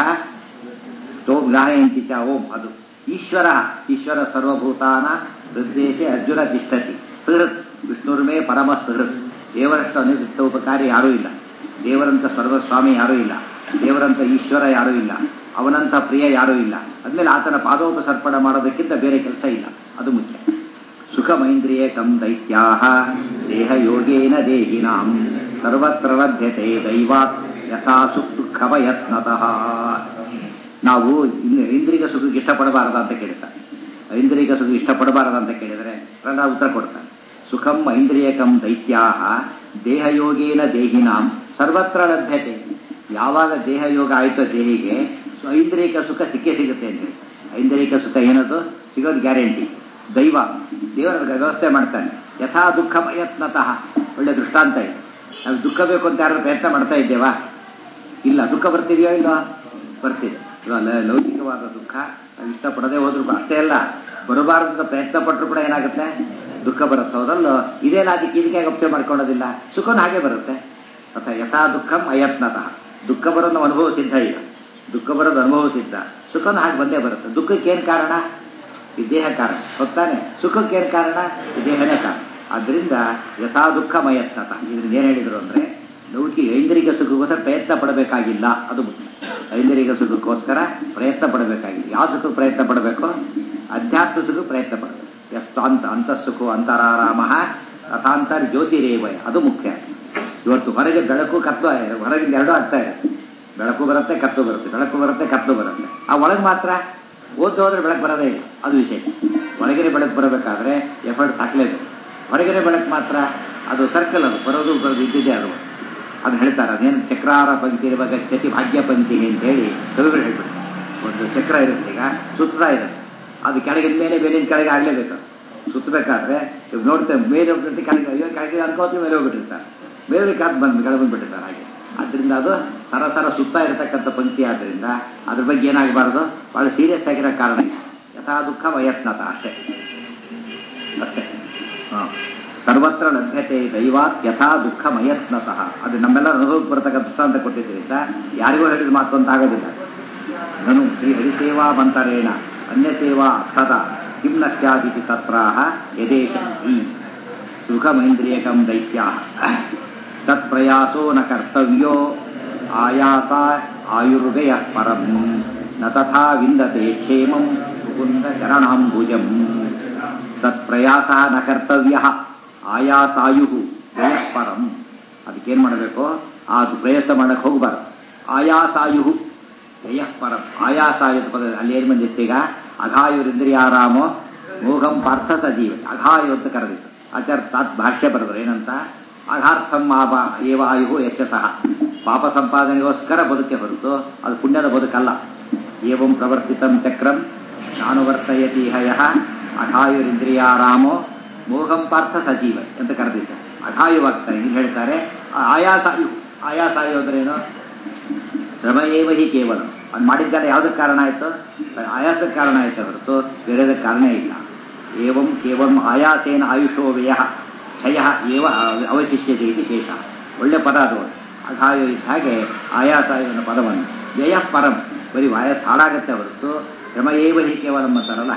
ತೋ ಗ್ರಾಹಯಂತಿ ಚ ಓಂ ಅದು ಈಶ್ವರ ಈಶ್ವರ ಸರ್ವಭೂತಾನ ಹೃದ್ದೇಶೆ ಅರ್ಜುನ ತಿಷ್ಠತಿ ಸುಹೃತ್ ವಿಷ್ಣುರ್ಮೇ ಪರಮ ಸುಹೃತ್ ದೇವರಷ್ಟು ಅನಿರುತ್ತ ಉಪಕಾರಿ ಯಾರೂ ಇಲ್ಲ ದೇವರಂತ ಸರ್ವಸ್ವಾಮಿ ಯಾರೂ ಇಲ್ಲ ದೇವರಂತ ಈಶ್ವರ ಯಾರೂ ಇಲ್ಲ ಅವನಂತ ಪ್ರಿಯ ಯಾರೂ ಇಲ್ಲ ಅದ್ಮೇಲೆ ಆತನ ಪಾದೋಪಸರ್ಪಣ ಮಾಡೋದಕ್ಕಿಂತ ಬೇರೆ ಕೆಲಸ ಇಲ್ಲ ಅದು ಮುಖ್ಯ ಸುಖಮೈಂದ್ರಿಯಕಂ ದೈತ್ಯಾ ದೇಹ ಯೋಗೇನ ದೇಹಿನಾಂ ಸರ್ವತ್ರ ಲಭ್ಯತೆ ದೈವಾತ್ ಯಥಾ ಸುಖವ ಯತ್ನತಃ ನಾವು ಇನ್ನು ಐಂದ್ರಿಕ ಸುಖಕ್ಕೆ ಇಷ್ಟಪಡಬಾರದ ಅಂತ ಕೇಳ್ತಾರೆ ಐಂದ್ರಿಕ ಸುಖ ಇಷ್ಟಪಡಬಾರದ ಅಂತ ಕೇಳಿದರೆ ಪ್ರಹ್ಲಾದ ಉತ್ತರ ಕೊಡ್ತಾನೆ ಸುಖಂ ಐಂದ್ರಿಯಕಂ ದೈತ್ಯಾ ದೇಹಯೋಗೇನ ದೇಹಿನಾಂ ಸರ್ವತ್ರ ಲಭ್ಯತೆ ಯಾವಾಗ ದೇಹ ಯೋಗ ಆಯಿತೋ ದೇಹಿಗೆ ಸೊ ಐಂದ್ರಿಕ ಸುಖ ಸಿಕ್ಕೇ ಸಿಗುತ್ತೆ ಅಂತ ಹೇಳಿ ಐಂದ್ರಿಕ ಸುಖ ಏನದು ಸಿಗೋದು ಗ್ಯಾರಂಟಿ ದೈವ ದೇವರ ವ್ಯವಸ್ಥೆ ಮಾಡ್ತಾನೆ ಯಥಾ ದುಃಖ ಯತ್ನತಃ ಒಳ್ಳೆ ದೃಷ್ಟಾಂತ ಇದೆ ನಾವು ದುಃಖ ಬೇಕು ಅಂತ ಯಾರು ಪ್ರಯತ್ನ ಮಾಡ್ತಾ ಇದ್ದೇವಾ ಇಲ್ಲ ದುಃಖ ಬರ್ತಿದೆಯೋ ಇಲ್ವಾ ಬರ್ತಿದೆ ಇವಾಗ ಲ- ಲೌಕಿಕವಾದ ದುಃಖ ನಾವು ಇಷ್ಟಪಡದೆ ಹೋದ್ರು ಕೂಡ ಅಷ್ಟೇ ಅಲ್ಲ ಬರಬಾರದು ಪ್ರಯತ್ನ ಪಟ್ಟರು ಕೂಡ ಏನಾಗುತ್ತೆ ದುಃಖ ಬರುತ್ತೆ ಹೌದಲ್ಲೋ ಇದೇ ಲಾಜಿಕ್ ಇದಕ್ಕೆ ಅಪ್ಸೆ ಮಾಡ್ಕೊಳ್ಳೋದಿಲ್ಲ ಸುಖನೂ ಹಾಗೆ ಬರುತ್ತೆ ಅಥವಾ ಯಥಾ ದುಃಖಂ ಅಯತ್ನತಃ ದುಃಖ ಬರೋದು ನಾವು ಅನುಭವ ಸಿದ್ಧ ಈಗ ದುಃಖ ಬರೋದು ಅನುಭವ ಸಿದ್ಧ ಸುಖನೂ ಹಾಗೆ ಬಂದೇ ಬರುತ್ತೆ ದುಃಖಕ್ಕೇನು ಕಾರಣ ಈ ದೇಹ ಕಾರಣ ಹೊತ್ತಾನೆ ಸುಖಕ್ಕೇನು ಕಾರಣ ಈ ದೇಹನೇ ಕಾರಣ ಆದ್ರಿಂದ ಯಥಾ ದುಃಖ ಮಯತ್ನತ ಇದ್ರಿಂದ ಏನ್ ಹೇಳಿದ್ರು ಅಂದ್ರೆ ಲೌಕಿಕ ಐಂದ್ರಿಕ ಸುಖಕ್ಕೋಸ್ಕರ ಪ್ರಯತ್ನ ಪಡಬೇಕಾಗಿಲ್ಲ ಅದು ಮುಖ್ಯ ಐಂದ್ರಿಕ ಸುಖಕ್ಕೋಸ್ಕರ ಪ್ರಯತ್ನ ಪಡಬೇಕಾಗಿಲ್ಲ ಯಾವ ಸುಖಕ್ಕೆ ಪ್ರಯತ್ನ ಪಡಬೇಕು ಅಧ್ಯಾತ್ಮ ಸುಖ ಪ್ರಯತ್ನ ಪಡಬೇಕು ಎಷ್ಟು ಅಂತ ಅಂತಃಸುಖು ಅಂತರಾರಾಮ ತಥಾಂತರ ಜ್ಯೋತಿರೇವಯ ಅದು ಮುಖ್ಯ ಇವತ್ತು ಹೊರಗೆ ಬೆಳಕು ಕತ್ತು ಹೊರಗಿಂದ ಎರಡೂ ಆಗ್ತಾ ಇದೆ ಬೆಳಕು ಬರುತ್ತೆ ಕತ್ತು ಬರುತ್ತೆ ಬೆಳಕು ಬರುತ್ತೆ ಕತ್ತು ಬರುತ್ತೆ ಆ ಒಳಗೆ ಮಾತ್ರ ಓದ್ತು ಹೋದ್ರೆ ಬೆಳಕು ಬರೋದೇ ಇಲ್ಲ ಅದು ವಿಷಯ ಒಳಗಿನ ಬೆಳಕು ಬರಬೇಕಾದ್ರೆ ಎಫರ್ಟ್ಸ್ ಹಾಕ್ಲೇಬೇಕು ಹೊರಗಿನ ಬೆಳಕು ಮಾತ್ರ ಅದು ಸರ್ಕಲ್ ಅದು ಬರೋದು ಬರೋದು ಇದ್ದಿದ್ದೇ ಅದು ಅದು ಹೇಳ್ತಾರೆ ಅದೇನು ಚಕ್ರಾರ ಪಂಕ್ತಿ ಇರುವಾಗ ಚತಿ ಭಾಗ್ಯ ಪಂಕ್ತಿ ಅಂತ ಹೇಳಿ ಕವಿಗಳು ಹೇಳ್ಬಿಡ್ತಾರೆ ಒಂದು ಚಕ್ರ ಇರುತ್ತೆ ಈಗ ಸುತ್ತಾ ಇರುತ್ತೆ ಅದು ಕೆಳಗಿನ ಮೇಲೆ ಮೇಲಿನ ಕೆಳಗೆ ಆಗ್ಲೇಬೇಕು ಸುತ್ತಬೇಕಾದ್ರೆ ಇವ್ ನೋಡ್ತೇವೆ ಮೇಲೆ ಹೋಗ್ಬಿಟ್ಟು ಕೆಳಗೆ ಅಯ್ಯೋ ಕೆಳಗೆ ಅನ್ಕೋತೀವಿ ಮೇಲೆ ಹೋಗ್ಬಿಟ್ಟಿರ್ತಾರೆ ಮೇಲೆ ಕಾತ್ ಬಂದು ಕೆಳಗೆ ಬಂದ್ಬಿಟ್ಟಿರ್ತಾರೆ ಹಾಗೆ ಆದ್ರಿಂದ ಅದು ಸರ ಸರ ಸುತ್ತಾ ಇರತಕ್ಕಂಥ ಪಂಕ್ತಿ ಆದ್ರಿಂದ ಅದ್ರ ಬಗ್ಗೆ ಏನಾಗಬಾರ್ದು ಬಹಳ ಸೀರಿಯಸ್ ಆಗಿರೋ ಕಾರಣ ಇದೆ. ಯಥಾ ದುಃಖ ವಯತ್ನತ ಅಷ್ಟೇ ಅಷ್ಟೇ ಹಾ. ಸರ್ವತ್ರ ಲಭ್ಯತೆ ದೈವಾತ್ ಯಥಾ ದುಃಖ ಮಯತ್ನತಃ ಅದು ನಮ್ಮೆಲ್ಲರ ಅನುಭವಕ್ಕೆ ಬರತಕ್ಕ ದೃಷ್ಟಾಂತ ಕೊಟ್ಟಿದ್ದರಿಂದ ಯಾರಿಗೂ ಹೇಳಿದ ಮಾತು ಅಂತ ಆಗೋದಿಲ್ಲ ನನು ಶ್ರೀ ಹರಿಸೇವಾ ಮಂತರೇಣ ಅನ್ಯ ಸೇವಾ ಅರ್ಥದ ಕಿಂ ನ ಸ್ಯಾದಿತಿ ತತ್ರಾಹ ಯದೇಶಂತಿ ಸುಖಮೈಂದ್ರಿಯಕಂ ದೈತ್ಯ ತತ್ಪ್ರಯಾಸೋ ನ ಕರ್ತವ್ಯೋ ಆಯಾಸ ಆಯುರ್ಗಯ ಪರಂ ನ ತಥಾ ವಿಂದತೆ ಕ್ಷೇಮಂ ಮುಕುಂದ ಚರಣಾಂಬುಜಂ ತತ್ಪ್ರಯಾಸ ನ ಕರ್ತವ್ಯ ಆಯಾಸಾಯು ಗಯ ಪರಂ ಅದಕ್ಕೇನ್ ಮಾಡಬೇಕು ಅದು ಪ್ರಯತ್ನ ಮಾಡಕ್ಕೆ ಹೋಗಬಾರ್ದು ಆಯಾಸಾಯು ಗಯ ಪರಂ ಆಯಾಸಾಯು ಪದ ಅಲ್ಲಿ ಏನ್ ಬಂದಿತ್ತು ಈಗ ಅಘಾಯುರಿಂದ್ರಿಯಾರಾಮೋ ಮೋಹಂ ಪಾರ್ಥ ಸಜೀವ ಅಘಾಯು ಅಂತ ಕರೆದಿತ್ತು ಆಚಾರ ತಾತ್ ಭಾಷ್ಯ ಬರೆದ್ರು ಏನಂತ ಅಘಾರ್ಥಂ ಆಪ ಏವ ಆಯು ಯಶಸಃ ಪಾಪ ಸಂಪಾದನೆಗೋಸ್ಕರ ಬದುಕೆ ಹೊರತು ಅದು ಪುಣ್ಯದ ಬದುಕಲ್ಲ ಏವಂ ಪ್ರವರ್ತಿತಂ ಚಕ್ರಂ ನಾನು ವರ್ತಯತಿ ಹಯ ಅಘಾಯುರಿಂದ್ರಿಯಾರಾಮೋ ಮೋಹಂ ಪಾರ್ಥ ಸಜೀವ ಅಂತ ಕರೆದಿದ್ದ ಅಘಾಯುವಾಗ್ತಾರೆ ಇಲ್ಲಿ ಹೇಳ್ತಾರೆ ಆ ಆಯಾಸಾಯು ಆಯಾಸಾಯು ಅಂದ್ರೇನು ಶ್ರಮ ಏವ ಹಿ ಕೇವಲ ಅದು ಮಾಡಿದ್ದಾನೆ ಯಾವುದಕ್ಕೆ ಕಾರಣ ಆಯಿತು ಆಯಾಸಕ್ಕೆ ಕಾರಣ ಆಯಿತು ಹೊರತು ಬೇರೆದಕ್ಕೆ ಕಾರಣ ಇಲ್ಲ ಏವಂ ಕೇವಲ ಆಯಾಸೇನ ಆಯುಷೋ ವ್ಯಯ ಕ್ಷಯ ಏವ ಅವಶಿಷ್ಯತೆ ಇದು ಶೇಷ ಒಳ್ಳೆ ಪದ ಅದು ಅಘಾಯು ಇದ್ದ ಹಾಗೆ ಆಯಾಸ ಎನ್ನುವ ಪದವನ್ನು ವ್ಯಯ ಪರಂ ಬರೀ ಆಯಾಸ ಹಾಳಾಗತ್ತೆ ಹೊರತು ಶ್ರಮ ಏವ ಹಿ ಕೇವಲಂ ಅಂತಾರಲ್ಲ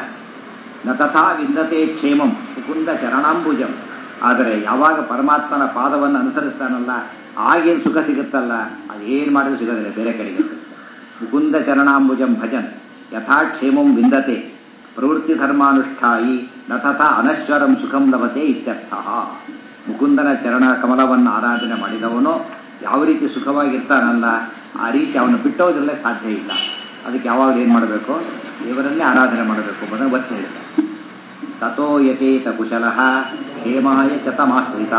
ನ ತಥಾ ವಿಂದತೆ ಕ್ಷೇಮಂ ಮುಕುಂದ ಚರಣಾಂಬುಜಂ ಆದರೆ ಯಾವಾಗ ಪರಮಾತ್ಮನ ಪಾದವನ್ನು ಅನುಸರಿಸ್ತಾನಲ್ಲ ಆಗೇನು ಸುಖ ಸಿಗುತ್ತಲ್ಲ ಅದೇನು ಮಾಡಿದ್ರು ಸಿಗೋದಿಲ್ಲ ಬೇರೆ ಕಡೆಗೆ ಮುಕುಂದ ಚರಣಾಂಬುಜಂ ಭಜನ್ ಯಥಾ ಕ್ಷೇಮಂ ವಿಂದತೆ ಪ್ರವೃತ್ತಿ ಧರ್ಮಾನುಷ್ಠಾಯಿ ನ ತಥಾ ಅನಶ್ವರಂ ಸುಖಂ ಲಭತೆ ಇತ್ಯರ್ಥ ಮುಕುಂದನ ಚರಣ ಕಮಲವನ್ನು ಆರಾಧನೆ ಮಾಡಿದವನು ಯಾವ ರೀತಿ ಸುಖವಾಗಿರ್ತಾನಲ್ಲ ಆ ರೀತಿ ಅವನು ಬಿಟ್ಟೋದಿರಲಿಕ್ಕೆ ಸಾಧ್ಯ ಇಲ್ಲ ಅದಕ್ಕೆ ಯಾವಾಗ ಏನು ಮಾಡಬೇಕು ದೇವರನ್ನೇ ಆರಾಧನೆ ಮಾಡಬೇಕು ಎಂಬುದನ್ನು ಒತ್ತಿ ಹೇಳ್ತಾರೆ ತಥೋ ಯತೇತ ಕುಶಲ ಕ್ಷೇಮಾಯ ಚ ತಮಾಶ್ರಿತ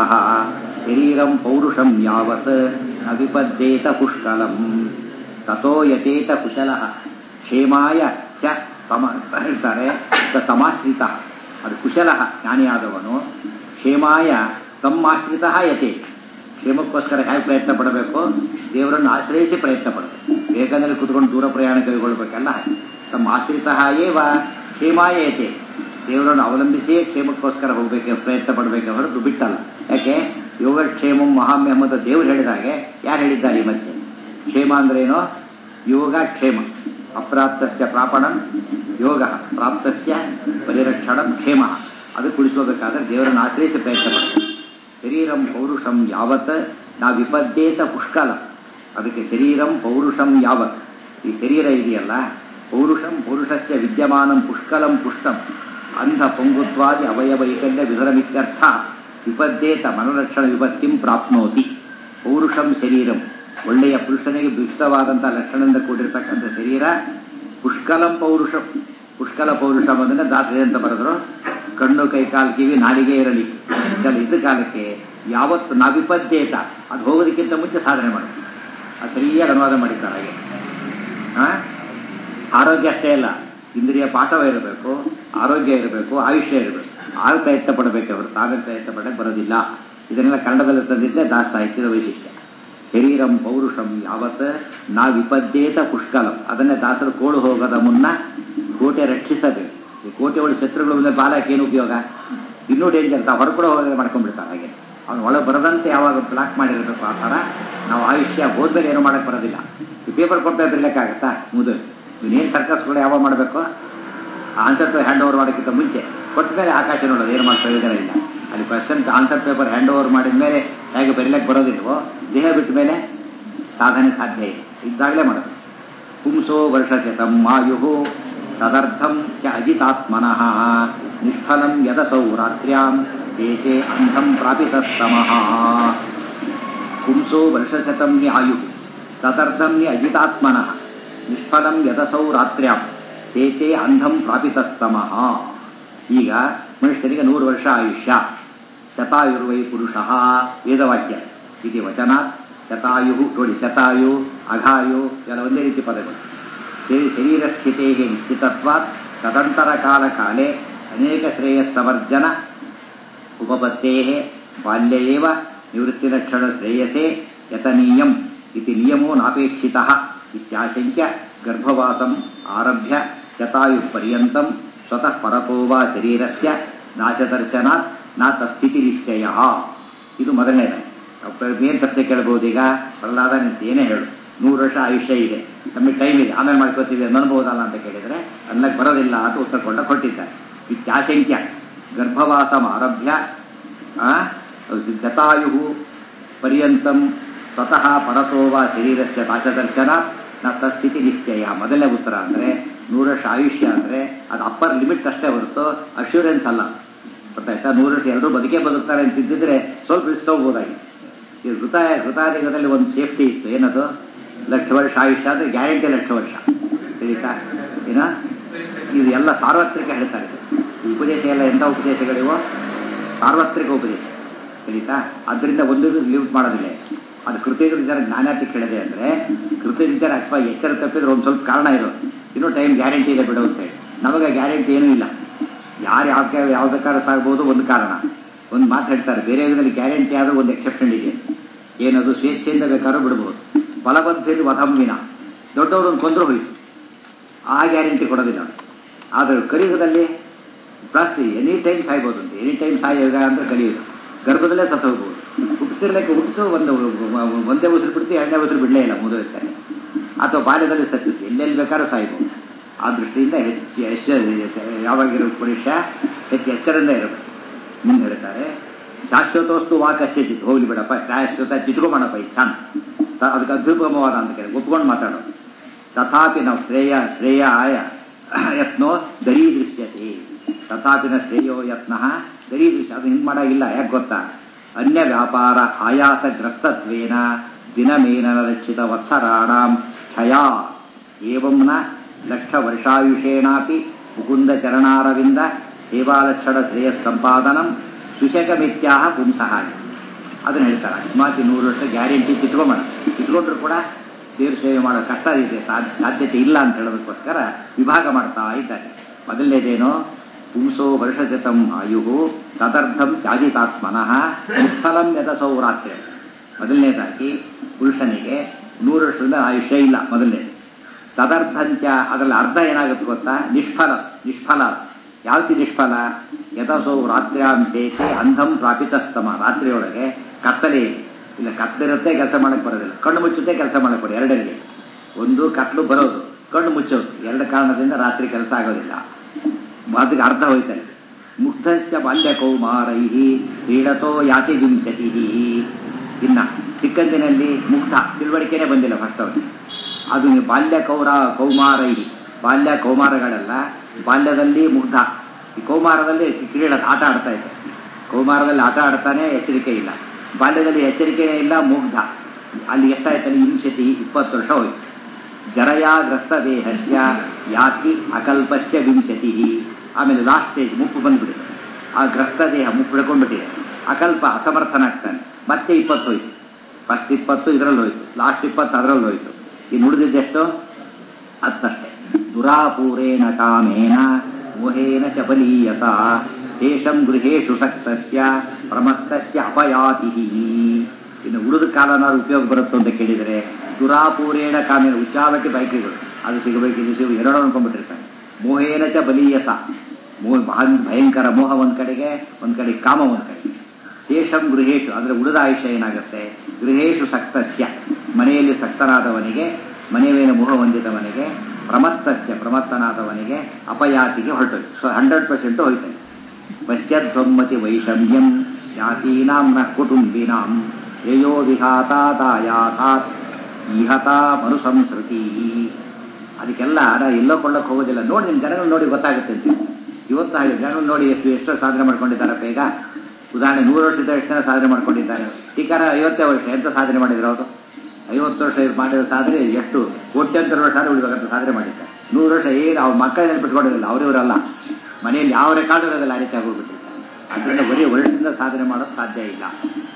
ಶರೀರಂ ಪೌರುಷಂ ಯಾವತ್ ನ ವಿಪದ್ದೇತ ಪುಷ್ಕಲಂ ತಥೋ ಯತೇತ ಕುಶಲ ಕ್ಷೇಮಾಯ ಚ ತಮ ಅಂತ ಹೇಳ್ತಾರೆ ಸ ತಮಾಶ್ರಿತ ಅದು ಕುಶಲ ಜ್ಞಾನಿಯಾದವನು ಕ್ಷೇಮಾಯ ತಮ್ಮಾಶ್ರಿತ ಯತೆ ಕ್ಷೇಮಕ್ಕೋಸ್ಕರ ಹೇಗೆ ಪ್ರಯತ್ನ ಪಡಬೇಕು ದೇವರನ್ನು ಆಶ್ರಯಿಸಿ ಪ್ರಯತ್ನ ಪಡಬೇಕು ಬೇಕಂದ್ರೆ ಕುತ್ಕೊಂಡು ದೂರ ಪ್ರಯಾಣ ಕೈಗೊಳ್ಬೇಕಲ್ಲ ತಮ್ಮ ಆಶ್ರಿತ ಏವ ಕ್ಷೇಮಾಯ ಯತೆ ದೇವರನ್ನು ಅವಲಂಬಿಸಿಯೇ ಕ್ಷೇಮಕ್ಕೋಸ್ಕರ ಹೋಗ್ಬೇಕು ಪ್ರಯತ್ನ ಪಡಬೇಕು ಹೊರತು ಬಿಟ್ಟಲ್ಲ ಯಾಕೆ ಯೋಗಕ್ಷೇಮಂ ಮಹಾಮ್ಯ ಎಂಬುದು ದೇವರು ಹೇಳಿದಾಗೆ ಯಾರು ಹೇಳಿದ್ದಾರೆ ಈ ಮಧ್ಯೆ ಕ್ಷೇಮ ಅಂದ್ರೇನು ಯೋಗ ಕ್ಷೇಮ ಅಪ್ರಾಪ್ತಸ್ಯ ಪ್ರಾಪಣಂ ಯೋಗ ಪ್ರಾಪ್ತಸ್ಯ ಪರಿರಕ್ಷಣಂ ಕ್ಷೇಮ ಅದು ಕುಳಿಸ್ಕೋಬೇಕಾದ್ರೆ ದೇವರನ್ನು ಆಶ್ರಯಿಸಿ ಪ್ರಯತ್ನ ಪಡಬೇಕು ಶರೀರಂ ಪೌರುಷಂ ಯಾವತ್ ನಾ ವಿಪದ್ದೇತ ಪುಷ್ಕಲ ಅದಕ್ಕೆ ಶರೀರಂ ಪೌರುಷಂ ಯಾವತ್ ಈ ಶರೀರ ಇದೆಯಲ್ಲ ಪೌರುಷಂ ಪೌರುಷಸ್ಯ ವಿದ್ಯಮಾನಂ ಪುಷ್ಕಲಂ ಪುಷ್ಟಂ ಅಂಧ ಪೊಂಗುತ್ವಾದಿ ಅವಯವೈಕಲ್ಯ ವಿಧರಮಿತ್ಯರ್ಥ ವಿಪದ್ದೇತ ಮನೋರಕ್ಷಣ ವಿಪತ್ತಿಂ ಪ್ರಾಪ್ನೋತಿ ಪೌರುಷಂ ಶರೀರಂ ಒಳ್ಳೆಯ ಪುರುಷನಿಗೆ ವಿಶಿಷ್ಟವಾದಂತಹ ಲಕ್ಷಣದಿಂದ ಕೂಡಿರ್ತಕ್ಕಂಥ ಶರೀರ ಪುಷ್ಕಲಂ ಪೌರುಷಂ ಪುಷ್ಕಲ ಪೌರುಷಂ ಅದನ್ನ ದಾಸರಿ ಅಂತ ಬರೆದ್ರು ಕಣ್ಣು ಕೈ ಕಾಲು ಕಿವಿ ನಾಡಿಗೆ ಇರಲಿ ಇದು ಕಾಲಕ್ಕೆ ಯಾವತ್ತು ನಾವಿಪದ್ದೇತ ಅದು ಹೋಗೋದಕ್ಕಿಂತ ಮುಂಚೆ ಸಾಧನೆ ಮಾಡಿ ಅದು ಸರಿಯಾಗಿ ಅನುವಾದ ಮಾಡಿದ್ದಾರೆ ಹಾಗೆ ಆ? ಆರೋಗ್ಯ ಅಷ್ಟೇ ಅಲ್ಲ ಇಂದ್ರಿಯ ಪಾಠವ ಇರಬೇಕು ಆರೋಗ್ಯ ಇರಬೇಕು ಆಯುಷ್ಯ ಇರಬೇಕು ಆಗ ಪ್ರಯತ್ನ ಪಡಬೇಕು ಅವರು ತಾವೇ ಪ್ರಯತ್ನ ಪಡಕ್ಕೆ ಬರೋದಿಲ್ಲ ಇದನ್ನೆಲ್ಲ ಕನ್ನಡದಲ್ಲಿ ತಂದಿದ್ದೆ ದಾಸ ಸಾಹಿತ್ಯದ ವೈಶಿಷ್ಟ್ಯ ಶರೀರಂ ಪೌರುಷಂ ಯಾವತ್ ನಾ ವಿಪದ್ಯೇತ ಪುಷ್ಕಲಂ ಅದನ್ನೇ ದಾಸರು ಕೋಳು ಹೋಗದ ಮುನ್ನ ಕೋಟೆ ರಕ್ಷಿಸಬೇಕು ಈ ಕೋಟೆ ಒಳಗೆ ಶತ್ರುಗಳ ಮುಂದೆ ಬಾಲಕ್ಕೆ ಏನು ಉಪಯೋಗ ಇನ್ನೂ ಡೇಂಜರ್ ತಾವು ಹೊರಕೂಡ ಹೋಗಿ ಮಾಡ್ಕೊಂಡ್ಬಿಡ್ತಾರೆ ಹಾಗೆ ಅವ್ನು ಒಳಗೆ ಬರದಂತೆ ಯಾವಾಗ ಬ್ಲಾಕ್ ಮಾಡಿರಬೇಕು ಆ ಥರ ನಾವು ಆಯುಷ್ಯ ಹೋದ್ಮೇಲೆ ಏನು ಮಾಡಕ್ಕೆ ಬರೋದಿಲ್ಲ ಈ ಪೇಪರ್ ಕೊಟ್ಟರೆ ಬರಲಿಕ್ಕಾಗತ್ತಾ ಮುದು ನೀವೇನು ಸರ್ಕಸ್ಗಳು ಯಾವಾಗ ಮಾಡಬೇಕು ಆನ್ಸರ್ ಪೇಪರ್ ಹ್ಯಾಂಡ್ ಓವರ್ ಮಾಡೋಕ್ಕಿಂತ ಮುಂಚೆ ಕೊಟ್ಟ ಮೇಲೆ ಆಕಾಶ ನೋಡೋದು ಏನು ಮಾಡಿ ಪ್ರಯೋಜನ ಇಲ್ಲ ಅಲ್ಲಿ question answer paper hand over ಮಾಡಿದ ಮೇಲೆ ಹೇಗೆ ಬರೀಲಿಕ್ಕೆ ಬರೋದಿಲ್ವೋ ದೇಹ ಬಿಟ್ಟ ಮೇಲೆ ಸಾಧನೆ ಸಾಧ್ಯ ಇದೆ ಇದ್ದಾಗಲೇ ಮಾಡೋದು ಪುಂಸೋ ವರ್ಷಶತಂ ಆಯು ತದರ್ಥಂ ಚ ಅಜಿತಾತ್ಮನಃ ನಿಷ್ಫಲಂ ಯದಸೌ ರಾತ್ರ್ಯಾಂ ದೇಶೆ ಅಂಧಂ ಪ್ರಾಪಿತಸ್ತಮಃ ಪುಂಸೋ ವರ್ಷಶತಂ ಹಿ ಆಯು ತದರ್ಥಂ ಹಿ ಅಜಿತಾತ್ಮನಃ ನಿಷ್ಫಲಂ ಯದಸೌ ರಾತ್ರ್ಯಾಂ ಸೇತೆ ಅಂಧಂ ಪ್ರಾಪಿತಸ್ತಮಃ ಈಗ ಮನುಷ್ಯನಿಗೆ ನೂರು ವರ್ಷ ಆಯುಷ್ಯ ಶತಾಯುರ್ವೈ ಪುರುಷ ವೇದವಾಕ್ಯ ಇದು ವಚನಾತ್ ಶತಾಯು ನೋಡಿ ಶತಾಯು ಅಘಾಯು ಎಲ್ಲ ಒಂದೇ ರೀತಿ ಪದಗಳು ಶರೀ ಶರೀರ ಸ್ಥಿತೇ ನಿಶ್ಚಿತತ್ವಾತ್ ತದಂತರ ಕಾಲ ಕಾಲೇ ಅನೇಕ ಶ್ರೇಯಸ್ಸವರ್ಜನ ಉಪಪತ್ತೇ ಬಾಲ್ಯೇವ ನಿವೃತ್ತಿಲಕ್ಷಣ ಶ್ರೇಯಸೆ ಯತನೀಯಂ ಇತಿ ನಿಯಮೋ ನಾಪೇಕ್ಷಿತ ಇತ್ಯಾಶಂಕ್ಯ ಗರ್ಭವಾಸಂ ಆರಭ್ಯ ಶತಾಯು ಪರ್ಯಂತಂ ಸ್ವತಃ ಪರತೋ ವಾ ಶರೀರಸ್ಯ ನಾಶದರ್ಶನಾತ್ ನಾ ತಸ್ಥಿತಿ ನಿಶ್ಚಯ ಇದು ಮೊದಲನೇದು ಏನು ಪ್ರಶ್ನೆ ಕೇಳ್ಬೋದು ಈಗ ಪ್ರಹ್ಲಾದ ನಿಂತು ಏನೇ ಹೇಳು ನೂರು ವರ್ಷ ಆಯುಷ್ಯ ಇದೆ ನಮಗೆ ಟೈಮ್ ಇದೆ ಆಮೇಲೆ ಮಾಡ್ಕೋತೀವಿ ಅನ್ಬೋದಲ್ಲ ಅಂತ ಕೇಳಿದರೆ ಅನ್ನಕ್ಕೆ ಬರೋದಿಲ್ಲ ಅಂತ ಉತ್ತರ ಕೊಂಡ ಕೊಟ್ಟಿದ್ದಾರೆ ಇತ್ಯಾಶಂಕ್ಯ ಗರ್ಭವಾಸಂ ಆರಭ್ಯ ಗತಾಯು ಪರ್ಯಂತಂ ಸ್ವತಃ ಪರತೋವ ಶರೀರಸ್ಯ ನಾಶದರ್ಶನ ನ ತಸ್ಥಿತಿ ನಿಶ್ಚಯ ಮೊದಲನೇ ಉತ್ತರ ಅಂದರೆ ನೂರು ವರ್ಷ ಆಯುಷ್ಯ ಅಂದರೆ ಅದು ಅಪ್ಪರ್ ಲಿಮಿಟ್ ಅಷ್ಟೇ ಹೊರತು ಅಶ್ಯೂರೆನ್ಸ್ ಅಲ್ಲ ಗೊತ್ತಾಯ್ತಾ ನೂರು ವರ್ಷ ಎಲ್ಲರೂ ಬದುಕೇ ಬದುಕ್ತಾರೆ ಅಂತಿದ್ದಿದ್ರೆ ಸ್ವಲ್ಪ ರಿಸ್ಕ್ ಹೋಗ್ಬೋದಾಗಿ ಈ ಋತ ಋತಾದಿಗದಲ್ಲಿ ಒಂದು ಸೇಫ್ಟಿ ಇತ್ತು ಏನದು ಲಕ್ಷ ವರ್ಷ ಆಯುಷ್ಯ ಅಂದರೆ ಗ್ಯಾರಂಟಿ ಲಕ್ಷ ವರ್ಷ ತಿಳಿತಾ ಏನ ಇದು ಎಲ್ಲ ಸಾರ್ವತ್ರಿಕ ಹೇಳ್ತಾರೆ ಈ ಉಪದೇಶ ಎಲ್ಲ ಎಂಥ ಉಪದೇಶಗಳಿವೋ ಸಾರ್ವತ್ರಿಕ ಉಪದೇಶ ತಿಳಿತಾ ಅದರಿಂದ ಒಂದು ಲಿಮಿಟ್ ಮಾಡೋದಿಲ್ಲ ಅದು ಕೃತಜ್ಞ ವಿಚಾರ ಜ್ಞಾನಾತಿ ಕೇಳಿದೆ ಅಂದರೆ ಕೃತಜ್ಞ ವಿಚಾರ ಅಕಸ್ಮಾತ್ ಎಚ್ಚರ ತಪ್ಪಿದ್ರೆ ಒಂದು ಸ್ವಲ್ಪ ಕಾರಣ ಇರೋದು ಇನ್ನೂ ಟೈಮ್ ಗ್ಯಾರಂಟಿ ಇದೆ ಬಿಡು ಅಂತ ಹೇಳಿ ನಮಗೆ ಗ್ಯಾರಂಟಿ ಏನೂ ಇಲ್ಲ ಯಾರು ಯಾವ ಯಾವ ಬೇಕಾದ್ರೂ ಸಾಗ್ಬೋದು ಒಂದು ಕಾರಣ ಒಂದು ಮಾತು ಹೇಳ್ತಾರೆ ಬೇರೆ ವಿಧದಲ್ಲಿ ಗ್ಯಾರಂಟಿ ಆದರೂ ಒಂದು ಎಕ್ಸೆಪ್ಷನ್ ಇದೆ ಏನದು ಸ್ವೇಚ್ಛೆಯಿಂದ ಬೇಕಾದ್ರೂ ಬಿಡ್ಬೋದು ಬಲಬದ್ಧರು ವಧಂವಿನ ದೊಡ್ಡವರು ಕೊಂದ್ರು ಹೋಯಿತು ಆ ಗ್ಯಾರಂಟಿ ಕೊಡೋದಿಲ್ಲ ಆದರೆ ಕಲಿಯುಗದಲ್ಲಿ ಪ್ಲಸ್ ಎನಿ ಟೈಮ್ ಸಾಯ್ಬೋದು ಅಂತ ಎನಿ ಟೈಮ್ ಸಾಯೋಗ ಅಂದ್ರೆ ಕಲಿಯುಗ ಗರ್ಭದಲ್ಲೇ ಸತ್ತು ಹೋಗ್ಬೋದು ಹುಟ್ಟುತ್ತಿರ್ಲಿಕ್ಕೆ ಹುಟ್ಟು ಒಂದು ಒಂದೇ ಉಸಿರು ಬಿಡ್ತೀವಿ ಎರಡನೇ ಉಸಿರು ಬಿಡಲೇ ಇಲ್ಲ ಮುದುರುತ್ತಾರೆ ಅಥವಾ ಬಾಲ್ಯದಲ್ಲಿ ಸತ್ತಿತ್ತು ಎಲ್ಲೆಲ್ಲಿ ಬೇಕಾದ್ರೂ ಸಾಯ್ಬೋದು ಆ ದೃಷ್ಟಿಯಿಂದ ಹೆಚ್ಚು ಎಚ್ಚ ಯಾವಾಗಿರೋ ಪುರುಷ ಹೆಚ್ಚು ಎಚ್ಚರಿಂದ ಇರಬೇಕು ಮುಂದೆ ಹೇಳ್ತಾರೆ ಶಾಶ್ವತೋಸ್ತು ವಾಕಸ್ಯಚಿತ್ ಹೋಗ್ಲಿ ಬಿಡಪ್ಪ ಶಾಶ್ವತ ಚಿತ್ಕೋಮಣಪ್ಪ ಈ ಚಾನ್ ಅದಕ್ಕೆ ಅದ್ಭುತವಾದ ಅಂತ ಕೇಳಿ ಒಪ್ಕೊಂಡು ಮಾತಾಡೋದು ತಥಾಪಿ ನಾವು ಶ್ರೇಯ ಶ್ರೇಯ ಆಯ ಯತ್ನೋ ದರೀದೃಶ್ಯತೆ ತಥಾಪಿನ ಶ್ರೇಯೋ ಯತ್ನ ದರೀದೃಶ್ಯ ಅದು ಹಿಂಗೆ ಮಾಡೋಗಿಲ್ಲ ಯಾಕೆ ಗೊತ್ತಾ ಅನ್ಯ ವ್ಯಾಪಾರ ಆಯಾಸಗ್ರಸ್ತತ್ವೇನ ದಿನಮೇನ ರಕ್ಷಿತ ವತ್ಸರಾಣಾಂ ಕ್ಷಯ ಏವಂನ ಲಕ್ಷ ವರ್ಷಾಯುಷೇಣಾಪಿ ಮುಕುಂದ ಚರಣಾರವಿಂದ ಸೇವಾಲಕ್ಷಣ ಶ್ರೇಯಸ್ ಸಂಪಾದನಂ ಸುಶಕಮಿತ್ಯಾಹ ಪುಂಸಃ ಅದನ್ನ ಹೇಳ್ತಾರೆ ಅಕಸ್ಮಾತ್ ನೂರು ವರ್ಷ ಗ್ಯಾರಂಟಿ ಕಿತ್ಕೊಂಬೋಣ ಕಿತ್ಕೊಂಡ್ರು ಕೂಡ ದೇವ್ರ ಸೇವೆ ಮಾಡೋ ಕಷ್ಟ ಇದೆ ಸಾಧ್ಯತೆ ಇಲ್ಲ ಅಂತ ಹೇಳೋದಕ್ಕೋಸ್ಕರ ವಿಭಾಗ ಮಾಡ್ತಾ ಇದ್ದಾರೆ ಮೊದಲನೇದೇನು ಪುಂಸೋ ವರ್ಷಶತಂ ಆಯು ತದರ್ಥಂ ತ್ಯಾಜಿತಾತ್ಮನಃ ನಿಷ್ಫಲಂ ಯದಸೌ ರಾತ್ರಿ ಮೊದಲನೇದಾಗಿ ಪುರುಷನಿಗೆ ನೂರು ವರ್ಷದಿಂದ ಆಯುಷ್ಯ ಇಲ್ಲ ಮೊದಲನೇದು ತದರ್ಥಂಚ ಅದರಲ್ಲಿ ಅರ್ಧ ಏನಾಗುತ್ತೆ ಗೊತ್ತಾ ನಿಷ್ಫಲ ನಿಷ್ಫಲ ಯಾವತಿ ನಿಷ್ಫಲ ಯಥಸೋ ರಾತ್ರ್ಯಾಂಶೇಷೆ ಅಂಧಂ ಪ್ರಾಪಿತಸ್ತಮ ರಾತ್ರಿಯೊಳಗೆ ಕತ್ತಲೆ ಇದೆ ಇಲ್ಲ ಕತ್ತಲಿರುತ್ತೆ ಕೆಲಸ ಮಾಡಕ್ಕೆ ಬರೋದಿಲ್ಲ ಕಣ್ಣು ಮುಚ್ಚುತ್ತೆ ಕೆಲಸ ಮಾಡಕ್ಕೆ ಬರೋದು ಎರಡರಲ್ಲಿ ಒಂದು ಕತ್ಲು ಬರೋದು ಕಣ್ಣು ಮುಚ್ಚೋದು ಎರಡು ಕಾರಣದಿಂದ ರಾತ್ರಿ ಕೆಲಸ ಆಗೋದಿಲ್ಲ ಅದಕ್ಕೆ ಅರ್ಧ ಹೋಯ್ತಾರೆ ಮುಗ್ಧಶ್ಚ ಬಾಲ್ಯ ಕೌಮಾರೈ ಕ್ರೀಡತೋ ಯಾತಿ ವಿಂಶತಿ ಇನ್ನ ಚಿಕ್ಕಂದಿನಲ್ಲಿ ಮುಗ್ಧ ತಿಳುವಳಿಕೆನೇ ಬಂದಿಲ್ಲ ಫಸ್ಟ್ ಅವ್ರಿಗೆ ಅದು ಬಾಲ್ಯ ಕೌರ ಕೌಮಾರೈ ಬಾಲ್ಯ ಕೌಮಾರಗಳೆಲ್ಲ ಬಾಲ್ಯದಲ್ಲಿ ಮುಗ್ಧ ಈ ಕೌಮಾರದಲ್ಲಿ ಕ್ರೀಡ ಆಟ ಆಡ್ತಾ ಇದ್ದೆ ಕೌಮಾರದಲ್ಲಿ ಆಟ ಆಡ್ತಾನೆ ಎಚ್ಚರಿಕೆ ಇಲ್ಲ ಬಾಲ್ಯದಲ್ಲಿ ಎಚ್ಚರಿಕೆನೇ ಇಲ್ಲ ಮುಗ್ಧ ಅಲ್ಲಿ ಎಷ್ಟಾಯ್ತಲ್ಲಿ ವಿಂಶತಿ ಇಪ್ಪತ್ತು ವರ್ಷ ಹೋಯ್ತು ಜರಯಾಗ್ರಸ್ತ ದೇಹಸ್ಯ ಯಾತಿ ಅಕಲ್ಪಸ್ಯ ವಿಂಶತಿ ಆಮೇಲೆ ಲಾಸ್ಟ್ ಸ್ಟೇಜ್ ಮುಪ್ಪು ಬಂದ್ಬಿಡುತ್ತೆ ಆ ಗ್ರಸ್ತ ದೇಹ ಮುಪ್ಪು ಹಿಡ್ಕೊಂಡ್ಬಿಟ್ಟಿದೆ ಅಕಲ್ಪ ಅಸಮರ್ಥನಾಗ್ತಾನೆ ಮತ್ತೆ ಇಪ್ಪತ್ತು ಹೋಯ್ತು ಫಸ್ಟ್ ಇಪ್ಪತ್ತು ಇದರಲ್ಲಿ ಹೋಯ್ತು ಲಾಸ್ಟ್ ಇಪ್ಪತ್ತು ಅದರಲ್ಲಿ ಹೋಯ್ತು ಇನ್ನು ಉಳಿದಿದ್ದೆಷ್ಟು ಹತ್ತಷ್ಟೇ ದುರಾಪೂರೇಣ ಕಾಮೇನ ಮೋಹೇನ ಚ ಬಲೀಯಸ ಶೇಷಂ ಗೃಹೇಶು ಸಕ್ತಸ್ಯ ಪ್ರಮತ್ತಸ್ಯ ಅಪಯಾತಿ ಇನ್ನು ಉಳಿದ ಕಾಲನಾದ್ರು ಉಪಯೋಗ ಬರುತ್ತೋ ಅಂತ ಕೇಳಿದರೆ ದುರಾಪೂರೇಣ ಕಾಮೇನ ಉಚ್ಚಾವಟಿ ಬೈಕಿಗಳು ಅದು ಸಿಗಬೇಕು ಇದು ಸಿಗಬೇಕು ಎರಡೋ ಅನ್ಕೊಂಡ್ಬಿಟ್ಟಿರ್ತಾನೆ ಮೋಹೇನ ಚ ಬಲೀಯಸ ಮೋಹ ಮಹಾನ್ ಭಯಂಕರ ಮೋಹ ಒಂದ್ ಕಡೆಗೆ ಒಂದ್ ಕಡೆ ಕಾಮ ಒಂದ್ ಕಡೆಗೆ ಶೇಷಂ ಗೃಹೇಶು ಅಂದ್ರೆ ಉಳಿದ ಆಯುಷ್ಯ ಏನಾಗುತ್ತೆ ಗೃಹೇಶು ಸಕ್ತಸ್ಯ ಮನೆಯಲ್ಲಿ ಸಕ್ತನಾದವನಿಗೆ ಮನೆಯ ಮೋಹ ಹೊಂದಿದವನಿಗೆ ಪ್ರಮತ್ತಸ್ಯ ಪ್ರಮತ್ತನಾದವನಿಗೆ ಅಪಯಾತಿಗೆ ಹೊರಟೋಯ್ತು ಸೊ ಹಂಡ್ರೆಡ್ ಪರ್ಸೆಂಟ್ ಹೋಯ್ತಾನೆ ಪಶ್ಚಾತ್ವಮ್ಮತಿ ವೈಷಮ್ಯಂ ಜಾತೀನಾಂ ನ ಕುಟುಂಬಿನಾಂ ಯಯೋ ವಿಘಾತಾದಾಯಾತಾತ್ ಇಹತಾ ಮನುಸಂಸ್ಕೃತಿ ಅದಕ್ಕೆಲ್ಲ ನಾ ಎಲ್ಲೋ ಕೊಳ್ಳಕ್ಕೆ ಹೋಗೋದಿಲ್ಲ ನೋಡಿ ನಿಮ್ಮ ಜನಗಳು ನೋಡಿ ಗೊತ್ತಾಗುತ್ತೆ ಅಂತ ಇವತ್ತು ಹಾಗೆ ಜನಗಳು ನೋಡಿ ಎಷ್ಟು ಎಷ್ಟೋ ಸಾಧನೆ ಮಾಡ್ಕೊಂಡಿದ್ದಾರೆ ಬೇಗ ಉದಾಹರಣೆ ನೂರು ವರ್ಷದ ಎಷ್ಟು ಜನ ಸಾಧನೆ ಮಾಡ್ಕೊಂಡಿದ್ದಾರೆ ಟೀಕಾರ ಐವತ್ತೇ ವರ್ಷ ಎಂತ ಸಾಧನೆ ಮಾಡಿದ್ರು ಅವರು ಐವತ್ತು ವರ್ಷ ಮಾಡಿದ ಸಾಧನೆ ಎಷ್ಟು ಕೋಟ್ಯಂತರ ವರ್ಷ ಆದ್ರೆ ಉಳಿಬೇಕಂತ ಸಾಧನೆ ಮಾಡಿದ್ದಾರೆ ನೂರು ವರ್ಷ ಏನು ಅವ್ರ ಮಕ್ಕಳು ನೆನ್ಪಿಟ್ಕೊಂಡಿರಲಿಲ್ಲ ಅವರಿವರಲ್ಲ ಮನೆಯಲ್ಲಿ ಯಾವ ರೆಕಾರ್ಡ್ ಇರೋದಿಲ್ಲ ಆ ರೀತಿ ಆಗೋಗ್ಬಿಟ್ಟಿರ್ತಾರೆ ಅದರಿಂದ ಬರೀ ವರ್ಷದಿಂದ ಸಾಧನೆ ಮಾಡೋದು ಸಾಧ್ಯ ಇಲ್ಲ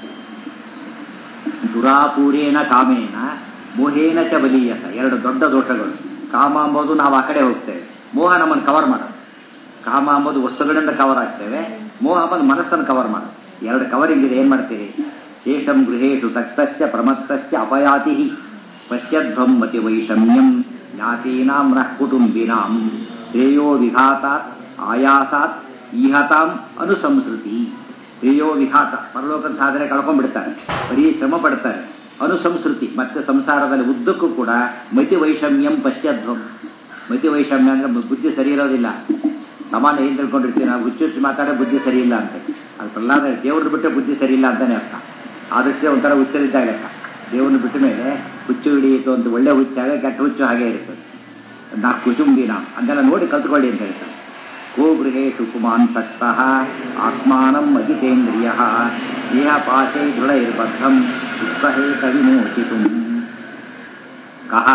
ದುರಾಪೂರೇಣ ಕಾಮೇನ ಮೋಹೇನ ಚ ಬಲೀಯಸ ಎರಡು ದೊಡ್ಡ ದೋಷಗಳು ಕಾಮ ಅಂಬೋದು ನಾವು ಆ ಕಡೆ ಹೋಗ್ತೇವೆ ಮೋಹ ನಮ್ಮನ್ನು ಕವರ್ ಮಾಡೋದು ಕಾಮ ಅಂಬೋದು ವಸ್ತುಗಳಿಂದ ಕವರ್ ಆಗ್ತೇವೆ ಮೋಹ ಅಂಬೋದು ಮನಸ್ಸನ್ನು ಕವರ್ ಮಾಡೋದು ಎರಡು ಕವರಿಂಗ್ ಇದೆ ಏನ್ ಮಾಡ್ತೀರಿ ಶೇಷಂ ಗೃಹೇಶು ಸಕ್ತಸ್ಯ ಪ್ರಮತ್ತಸ್ಯ ಅಪಯಾತಿ ಪಶ್ಯಧ್ವಂ ಮತಿ ವೈಷಮ್ಯಂ ಜ್ಞಾತೀನಾಂ ನಃ ಕುಟುಂಬಿನಾಂ ಶ್ರೇಯೋ ವಿಘಾತಾತ್ ಆಯಾಸಾತ್ ಈಹತಾಂ ಅನುಸಂಸ್ಕೃತಿ ಶ್ರೇಯೋ ವಿಘಾತ ಪರಲೋಕದ ಸಾಧನೆ ಕಳ್ಕೊಂಡ್ಬಿಡ್ತಾರೆ ಬರೀ ಶ್ರಮ ಪಡ್ತಾರೆ ಅನುಸಂಸ್ಕೃತಿ ಮತ್ತೆ ಸಂಸಾರದಲ್ಲಿ ಉದ್ದಕ್ಕೂ ಕೂಡ ಮತಿ ವೈಷಮ್ಯಂ ಪಶ್ಯಧ್ವಂ ಮತಿ ವೈಷಮ್ಯ ಅಂದ್ರೆ ಬುದ್ಧಿ ಸರಿ ಇರೋದಿಲ್ಲ ಸಾಮಾನ್ಯ ಏನ್ ತಿಳ್ಕೊಂಡಿರ್ತೀವಿ ನಾವು ಹುಚ್ಚುಚ್ಚು ಮಾತಾಡೋ ಬುದ್ಧಿ ಸರಿ ಇಲ್ಲ ಅಂತ ಅದು ಪ್ರಹ್ಲಾದ ದೇವ್ರನ್ನ ಬಿಟ್ಟರೆ ಬುದ್ಧಿ ಸರಿ ಇಲ್ಲ ಅಂತಾನೆ ಅರ್ಥ ಆದಷ್ಟೇ ಒಂಥರ ಹುಚ್ಚರಿದ್ದಾಗ ಲೆಕ್ಕ ದೇವ್ರನ್ನ ಬಿಟ್ಟ ಮೇಲೆ ಹುಚ್ಚು ಹಿಡಿಯಿತು ಅಂತ ಒಳ್ಳೆ ಹುಚ್ಚಾಗ ಕೆಟ್ಟ ಹುಚ್ಚು ಹಾಗೆ ಇರ್ತದೆ ನಾ ಕುಟುಂಬಿನ ಅದೆಲ್ಲ ನೋಡಿ ಕಲ್ತ್ಕೊಳ್ಳಿ ಅಂತ ಹೇಳ್ತಾರೆ ಕೋ ಗೃಹೇಶು ಪುಮಾನ್ ಸಕ್ತಃ ಆತ್ಮಾನಂ ಅಜಿತೇಂದ್ರಿಯ ದೇಹ ಪಾಶೈ ದೃಢೈರ್ಬದ್ಧಂ ಉತ್ಸಹೇತ ವಿಮೋಚಿತು ಕಹ